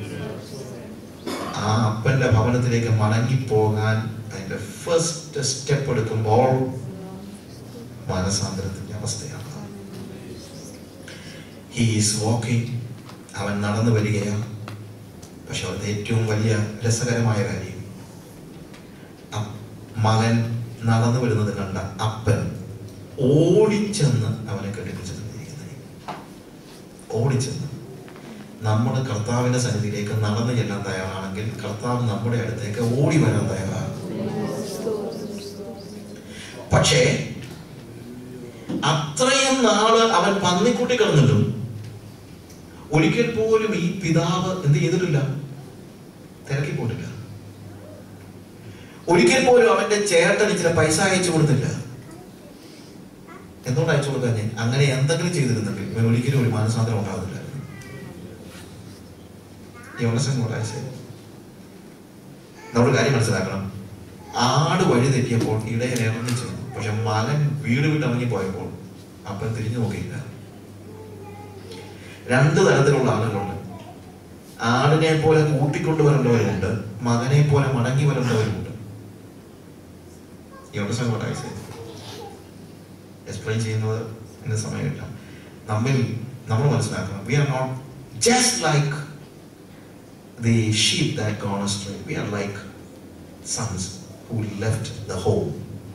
ആ അപ്പന്റെ ഭവനത്തിലേക്ക് മടങ്ങിപ്പോകാൻ അതിന്റെ ഫസ്റ്റ് സ്റ്റെപ്പ് എടുക്കുമ്പോൾ മാനസാന്തരത്തിന്റെ അവസ്ഥയാണ് ഹീസ് വാക്കിംഗ് അവൻ നടന്നു വരികയാണ് പക്ഷെ അവിടുത്തെ ഏറ്റവും വലിയ രസകരമായ കാര്യം അ- മകൻ നടന്നു വരുന്നത് കണ്ട അപ്പൻ ഓടിച്ചെന്ന് അവനെ കെട്ടിപ്പിടിച്ചു തന്നിരിക്കുന്നത് ഓടിച്ചെന്ന് നമ്മൾ കർത്താവിന്റെ സന്നിധിയിലേക്ക് നടന്നു ചെല്ലാൻ തയ്യാറാണെങ്കിൽ കർത്താവ് നമ്മുടെ അടുത്തേക്ക് ഓടി വരാൻ തയ്യാറാണ് പക്ഷേ അത്രയും നാള് അവൻ പന്നിക്കുട്ടി കിടന്നിട്ടും ഒരിക്കൽ പോലും ഈ പിതാവ് എന്ത് ചെയ്തിട്ടില്ല തിരക്കി പോയിട്ടില്ല ഒരിക്കൽ പോലും അവന്റെ ചേട്ടന് ചില പൈസ അയച്ചു കൊടുത്തില്ല എന്തുകൊണ്ട് അയച്ചു കൊടുക്കാൻ ഞാൻ അങ്ങനെ എന്തെങ്കിലും ചെയ്തിരുന്നെങ്കിൽ ഇവൻ ഒരിക്കലും ഒരു മാനസാന്തരം ഉണ്ടാകുന്നില്ലായിരുന്നു ഈ മനസ്സം കൂടെ അയച്ചത് നമ്മൾ കാര്യം മനസ്സിലാക്കണം ആട് വഴി തെറ്റിയപ്പോൾ ഇടയൻ ഇറങ്ങി ചെന്നു പക്ഷെ മകൻ വീട് വിട്ട് ഇറങ്ങി പോയപ്പോൾ അപ്പൻ തിരിഞ്ഞു നോക്കിയില്ല രണ്ട് തരത്തിലുള്ള ആളുകളുണ്ട് ആടിനെ പോലെ കൂട്ടിക്കൊണ്ടു വരേണ്ടവരുമുണ്ട് മകനെ പോലെ മടങ്ങി വരേണ്ടവരുമുണ്ട് ഈ മനസ്സം കൂടെ അയച്ചത് എക്സ്പ്ലെയിൻ ചെയ്യുന്നത് ഇന്ന് സമയമില്ല നമ്മിൽ നമ്മൾ മനസ്സിലാക്കണം we are not just like the sheep that gone astray we are like sons who left the home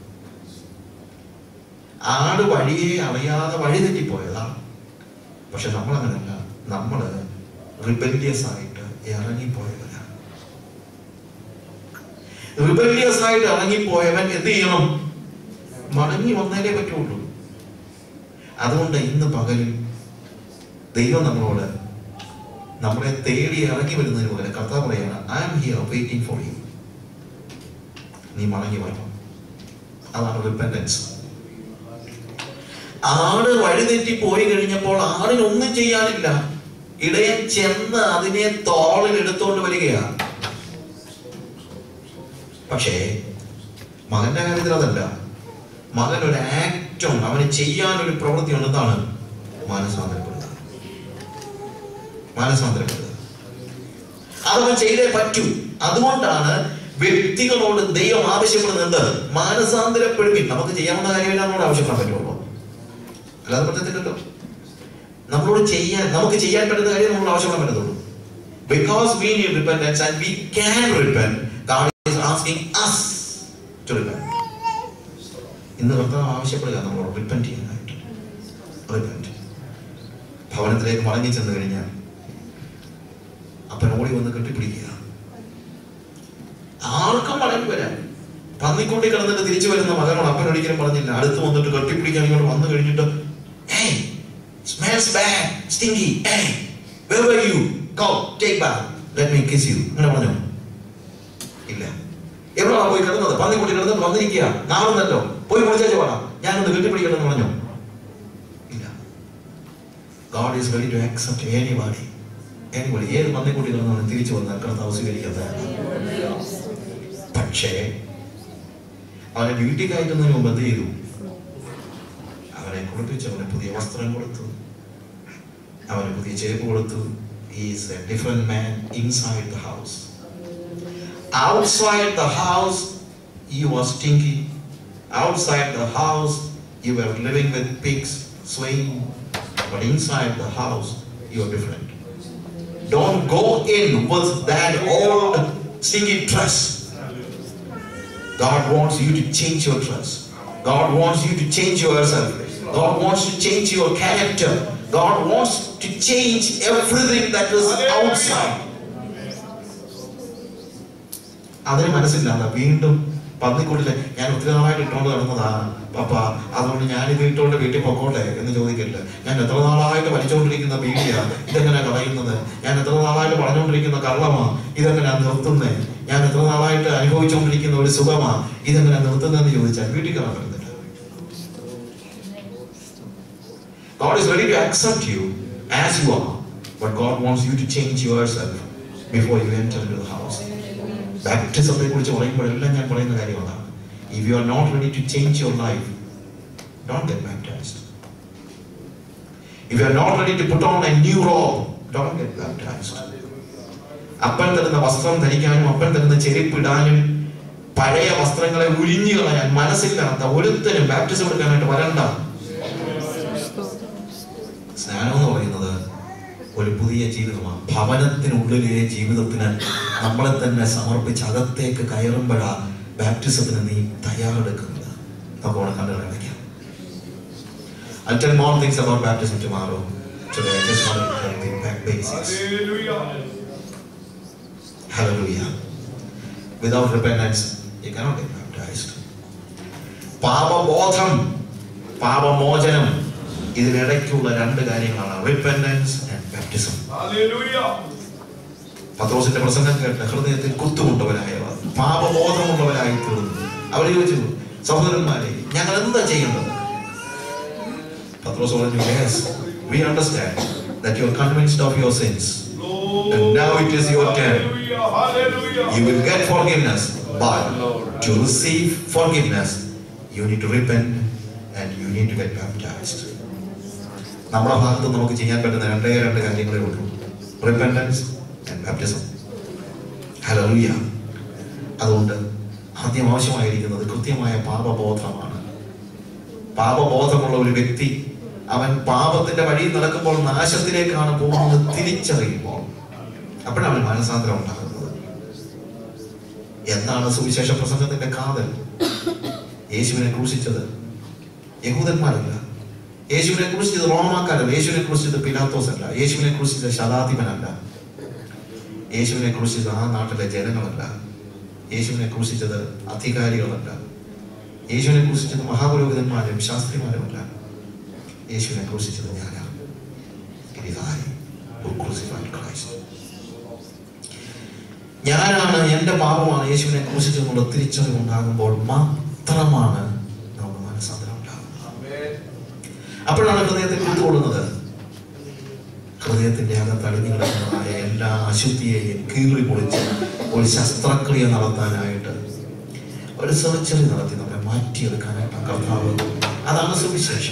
ആട് വഴിയെ അറിയാതെ വഴി തെറ്റിപ്പോയതാണ് പക്ഷെ നമ്മൾ അങ്ങനെയല്ല നമ്മൾ റിബല്യസ് ആയിട്ട് ഇറങ്ങിപ്പോയവരാണ് റിബല്യസ് ആയിട്ട് ഇറങ്ങിപ്പോയവൻ എന്ത് ചെയ്യണം മടങ്ങി വന്നേലേ പറ്റുള്ളൂ അതുകൊണ്ട് ഇന്ന് പകലിൽ ദൈവം നമ്മളോട് നമ്മളെ തേടി ഇറങ്ങി വരുന്നതിന് പോലെ കർത്താവ് പറയാണ് I am here waiting for you നീ മടങ്ങി വരണം അതാണ് റിപ്പൻഡൻസ് ആട് വഴിതെറ്റി പോയി കഴിഞ്ഞപ്പോൾ ആടിനൊന്നും ചെയ്യാനില്ല ഇടയൻ ചെന്ന് അതിനെ തോളിൽ എടുത്തോണ്ട് വരികയാണ് പക്ഷേ മകന്റെ കാര്യത്തിൽ അതല്ല മകൻ ഒരു ആക്റ്റും അവന് ചെയ്യാൻ ഒരു പ്രവൃത്തി ഉണ്ടെന്നാണ് മാനസാന്തരപ്പെടുക മാനസാന്തരപ്പെടുക അതവൻ ചെയ്തേ പറ്റൂ അതുകൊണ്ടാണ് വ്യക്തികളോട് ദൈവം ആവശ്യപ്പെടുന്നത് മാനസാന്തരപ്പെടുവിൻ നമുക്ക് ചെയ്യാവുന്ന കാര്യമില്ല നമ്മളോട് ആവശ്യപ്പെടാൻ പറ്റുള്ളൂ അല്ലാതെ പറ്റത്തില്ലല്ലോ നമ്മളോട് ചെയ്യാൻ നമുക്ക് ചെയ്യാൻ പറ്റുന്ന കാര്യം നമ്മൾ ആവശ്യപ്പെടാൻ പറ്റത്തുള്ളൂ because we need repentance and we can repent God is asking us to repent ഇന്ന് കർത്താവ് ആവശ്യപ്പെടുക നമ്മളോട് റിപ്പൻറ്റ് ചെയ്യാനായിട്ട് റിപ്പൻറ്റ് ഭവനത്തിലേക്ക് മടങ്ങി ചെന്ന് കഴിഞ്ഞാൽ അപ്പൻ ഓടി വന്ന് കെട്ടിപ്പിടിക്കുക ആർക്കും മടങ്ങി വരാൻ പന്നിക്കൂട്ടി കിടന്നിട്ട് തിരിച്ചു വരുന്ന മകനോട് അപ്പൻ ഒരിക്കലും പറഞ്ഞില്ല അടുത്ത് വന്നിട്ട് കെട്ടിപ്പിടിക്കാൻ ഇങ്ങോട്ട് വന്നു കഴിഞ്ഞിട്ട് "Hey, smells bad, stinky. Hey, where were you? Go, take bath. Let me kiss you." അങ്ങനെ പറഞ്ഞോ ഇല്ല എവിടെയാണ് പോയി കിടന്നത് പന്നിക്കുട്ടി കിടന്നിട്ട് വന്നിരിക്കുക നാളെന്നല്ലോ പോയി വിളിച്ചു വേണം ഞാനൊന്ന് കെട്ടിപ്പിടിക്കണമെന്ന് പറഞ്ഞോ ഇല്ല God is ready to accept anybody anybody ഏത് പന്നിക്കുട്ടി കിടന്നാണ് തിരിച്ചു വന്നാൽ കർത്താവ് സ്വീകരിക്കുന്നത് പക്ഷേ അവനെ വീട്ടിൽ കയറ്റുന്നതിന് മുമ്പ് എന്ത് ചെയ്തു അവനെ കുളിപ്പിച്ച് അവന് പുതിയ വസ്ത്രം കൊടുത്തു അവന് പുതിയ ചെരുപ്പ് കൊടുത്തു is a different man inside the house outside the house you were stinky outside the house you were living with pigs swaying but inside the house you are different don't go in with that old stinky dress god wants you to change your dress god wants you to change yourself god wants to change your character god wants to change everything that is outside അതിന് മനസ്സില്ലാതെ വീണ്ടും പന്നിക്കുള്ളില് ഞാൻ ഒത്തിരി നാളായിട്ട് ഇട്ടുകൊണ്ട് നടന്നതാ പപ്പ അതുകൊണ്ട് ഞാൻ ഇത് ഇട്ടുകൊണ്ട് വീട്ടിൽ പൊക്കോട്ടെ എന്ന് ചോദിക്കില്ല ഞാൻ എത്ര നാളായിട്ട് വലിച്ചുകൊണ്ടിരിക്കുന്ന ബീഡിയാ ഇതെങ്ങനെ കളയുന്നത് ഞാൻ എത്ര നാളായിട്ട് പറഞ്ഞുകൊണ്ടിരിക്കുന്ന കള്ളമാ ഇതെങ്ങനെ നിർത്തുന്നേ ഞാൻ എത്ര നാളായിട്ട് അനുഭവിച്ചുകൊണ്ടിരിക്കുന്ന ഒരു സുഖമാ ഇതെങ്ങനെ നിർത്തുന്നതെന്ന് ചോദിച്ചാൽ വീട്ടിൽ കയറാൻ പറ്റുന്നില്ല God is ready to accept you as you are, but God wants you to change yourself before you enter into the house. ബാപ്റ്റിസത്തെ കുറിച്ച് പറയുമ്പോഴെല്ലാം ഞാൻ പറയുന്ന കാര്യമാണ് if you are not ready to change your life don't get baptized if you are not ready to put on a new robe don't get baptized അപ്പൻ തരുന്ന വസ്ത്രം ധരിക്കാനും അപ്പൻ തരുന്ന ചെരുപ്പ് ഇടാനും പഴയ വസ്ത്രങ്ങളെ ഉരിഞ്ഞു കളയാൻ മനസ്സില്ലാത്ത ഒരുത്തരും ബാപ്റ്റിസം എടുക്കാനായിട്ട് വരണ്ട സ്നാനം എന്ന് പറയുന്നത് ഒരു പുതിയ ജീവിതമാണ് ഭവനത്തിനുള്ളിലെ ജീവിതത്തിന് നമ്മളെ തന്നെ സമർപ്പിച്ച് അകത്തേക്ക് കയറുമ്പോഴാ ബാപ്റ്റിസത്തിന് നീ തയ്യാറെടുക്കുന്നത് നമുക്ക് അവിടെ കണ്ടു കാണിക്കാം I'll tell more things about baptism tomorrow. Today I just want to tell the back basics. Hallelujah. Without repentance, you cannot get baptized. പാപബോധം പാപമോചനം ഇതിനിടയ്ക്കുള്ള രണ്ട് കാര്യങ്ങളാണ് റിപ്പൻഡൻസ് ആൻഡ് ബാപ്റ്റിസം പത്രോസിന്റെ പ്രസംഗം കേട്ട് ഹൃദയത്തിൽ കുത്തുകൊണ്ടവരായവർ പാപബോധമുള്ളവരായി തീർന്നു അവർ ചോദിച്ചു സഹോദരന്മാരെ ഞങ്ങൾ എന്താ ചെയ്യേണ്ടത് പത്രോസ് പറഞ്ഞു yes we understand that you are convinced of your sins and now it is your turn you will get forgiveness but to receive forgiveness you need to repent and you need to get baptized നമ്മുടെ ഭാഗത്ത് നമുക്ക് ചെയ്യാൻ പറ്റുന്ന രണ്ടേ രണ്ട് കാര്യങ്ങളേ ഉള്ളൂ repentance and baptism ഹലൂയ അതുകൊണ്ട് ആദ്യം ആവശ്യമായിരിക്കുന്നത് കൃത്യമായ പാപബോധമാണ് പാപബോധമുള്ള ഒരു വ്യക്തി അവൻ പാപത്തിന്റെ വഴിയിൽ നടക്കുമ്പോൾ നാശത്തിലേക്കാണ് പോകുന്നത് തിരിച്ചറിയുമ്പോൾ അപ്പോഴാണ് അവന് മനസാന്തരം ഉണ്ടാകുന്നത് എന്താണ് സുവിശേഷ പ്രസംഗത്തിന്റെ കാതൽ യേശുവിനെ ക്രൂശിച്ചത് യഹൂദന്മാരല്ല യേശുവിനെ ക്രൂശിച്ചത് റോമാക്കാരല്ല യേശുവിനെ ക്രൂശിച്ചത് പിലാത്തോസ് അല്ല യേശുവിനെ ക്രൂശിച്ചത് ശതാധിപനല്ല യേശുവിനെ ക്രൂശിച്ചത് ആ നാട്ടിലെ ജനങ്ങളല്ല യേശുവിനെ ക്രൂശിച്ചത് അധികാരികളല്ല യേശുവിനെ ക്രൂശിച്ചത് മഹാപുരോഹിതന്മാരും ശാസ്ത്രിമാരുമല്ല യേശുവിനെ ക്രൂശിച്ചത് ഞാനാണ് It is I who crucified Christ. ഞാനാണ് എൻ്റെ പാപമാണ് യേശുവിനെ ക്രൂശിച്ചെന്നുള്ള തിരിച്ചറിവുണ്ടാകുമ്പോൾ മാത്രമാണ് നമുക്ക് മനസ്സാന്തരം ഉണ്ടാകുന്നത് അപ്പോഴാണ് ഹൃദയത്തിൽ കുത്തുകൊള്ളുന്നത് ഹൃദയത്തിന്റെ അകത്ത് അടിഞ്ഞു കിടക്കുന്നതായ എല്ലാ അശുദ്ധിയെയും കീറി പൊളിച്ച് ഒരു ശസ്ത്രക്രിയ നടത്താനായിട്ട് ഒരു സർജറി നടത്തി നമ്മളെ മാറ്റിയെടുക്കാനായിട്ട് കർത്താവ് അതാണ് സുവിശേഷം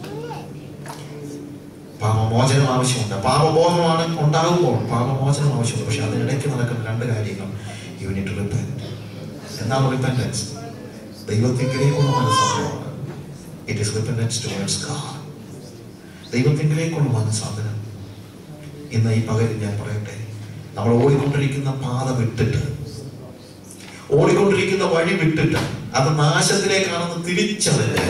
പാപമോചനം ആവശ്യമുണ്ട് പാപബോധമാണ് ഉണ്ടാകുമ്പോൾ പാപമോചനം ആവശ്യമുണ്ട് പക്ഷെ അതിനിടയ്ക്ക് നടക്കുന്ന രണ്ട് കാര്യങ്ങൾ യൂണിറ്റ് റിപ്പൻറ്റ് എന്താണ് റിപ്പൻറ്റൻസ് ദൈവത്തിങ്കിലേക്കുള്ള മനസ്സാന്തരമാണ് it is repentance towards God ദൈവത്തിങ്കിലേക്കുള്ള മനസ്സാന്തരം ഇന്ന് ഈ പകലിൽ ഞാൻ പറയട്ടെ നമ്മൾ ഓടിക്കൊണ്ടിരിക്കുന്ന പാത വിട്ടിട്ട് ഓടിക്കൊണ്ടിരിക്കുന്ന വഴി വിട്ടിട്ട് അത് നാശത്തിലേക്കാണെന്ന് തിരിച്ചറിഞ്ഞ്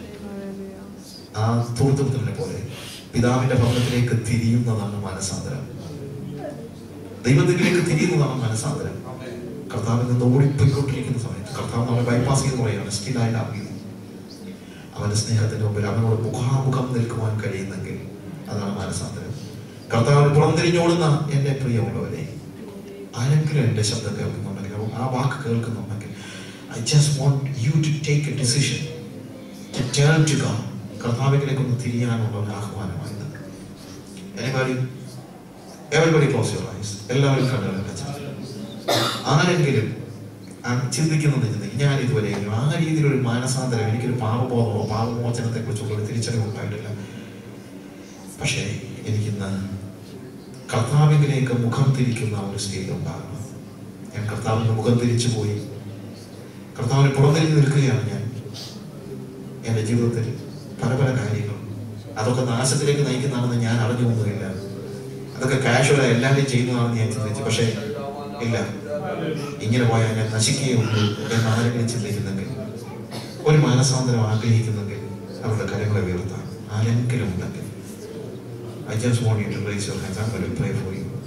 ആ തൂർത്തുപുത്രനെ പോലെ പിതാവിന്റെ ഭവനത്തിലേക്ക് തിരിയുന്നതാണ് മനസാന്തരം ദൈവത്തിലേക്ക് തിരിയുന്നതാണ് മനസ്സാന്തരം കർത്താവിൽ നിന്ന് ഓടിപ്പോയിക്കൊണ്ടിരിക്കുന്ന സമയത്ത് കർത്താവ് നമ്മളെ ബൈപ്പാസ് ചെയ്ത് പറയുകയാണ് സ്റ്റിൽ ഐ ലവ് യു അവന്റെ സ്നേഹത്തിന്റെ മുമ്പിൽ അവനോട് മുഖാമുഖം നിൽക്കുവാൻ കഴിയുന്നെങ്കിൽ അതാണ് മാനസാന്തരം കർത്താവിന് പുറംതിരിഞ്ഞോടുന്ന എൻ്റെ പ്രിയമുള്ളവരെ ആരെങ്കിലും എൻ്റെ ശബ്ദം കേൾക്കുന്നുണ്ടെങ്കിൽ ആ വാക്ക് കേൾക്കുന്നുണ്ടെങ്കിൽ I just want you to take a decision to turn to God കർത്താവിലേക്ക് ഒന്ന് തിരിയാനുള്ള ഒരു ആഹ്വാനമായത് anybody everybody close your eyes എല്ലാവരും കണ്ണുകൾ അടച്ചു ആരെങ്കിലും ആ ചിന്തിക്കുന്നത് ചിന്തിക്കും ഞാൻ ഇതുവരെയും ആ രീതിയിലൊരു മാനസാന്തരം എനിക്കൊരു പാപബോധമോ പാപമോചനത്തെ കുറിച്ചുള്ള ഒരു തിരിച്ചറിവ് ഉണ്ടായിട്ടില്ല പക്ഷേ എനിക്കിന്ന് കർത്താവിലേക്ക് മുഖം തിരിക്കുന്ന ഒരു സ്റ്റേജ് ഉണ്ടാകണം ഞാൻ കർത്താവിന് മുഖം തിരിച്ചു പോയി കർത്താവിന് പുറത്തിരിഞ്ഞ് നിൽക്കുകയാണ് ഞാൻ എൻ്റെ ജീവിതത്തിൽ പല പല കാര്യങ്ങളും അതൊക്കെ നാശത്തിലേക്ക് നയിക്കുന്നതാണെന്ന് ഞാൻ അറിഞ്ഞുകൊന്നുമില്ല അതൊക്കെ കാഷ്വലായി എല്ലാവരും ചെയ്യുന്നതാണെന്ന് ഞാൻ ചിന്തിച്ചു പക്ഷേ ഇല്ല ഇങ്ങനെ പോയാൽ ഞാൻ നശിക്കുകയുള്ളൂ എന്ന് ആരെങ്കിലും ചിന്തിക്കുന്നെങ്കിൽ ഒരു മാനസാന്തരം ആഗ്രഹിക്കുന്നെങ്കിൽ അവരുടെ കരങ്ങളെ ഉയർത്താം ആരെങ്കിലും ഉണ്ടെങ്കിൽ I just want you to raise your hands I will pray for U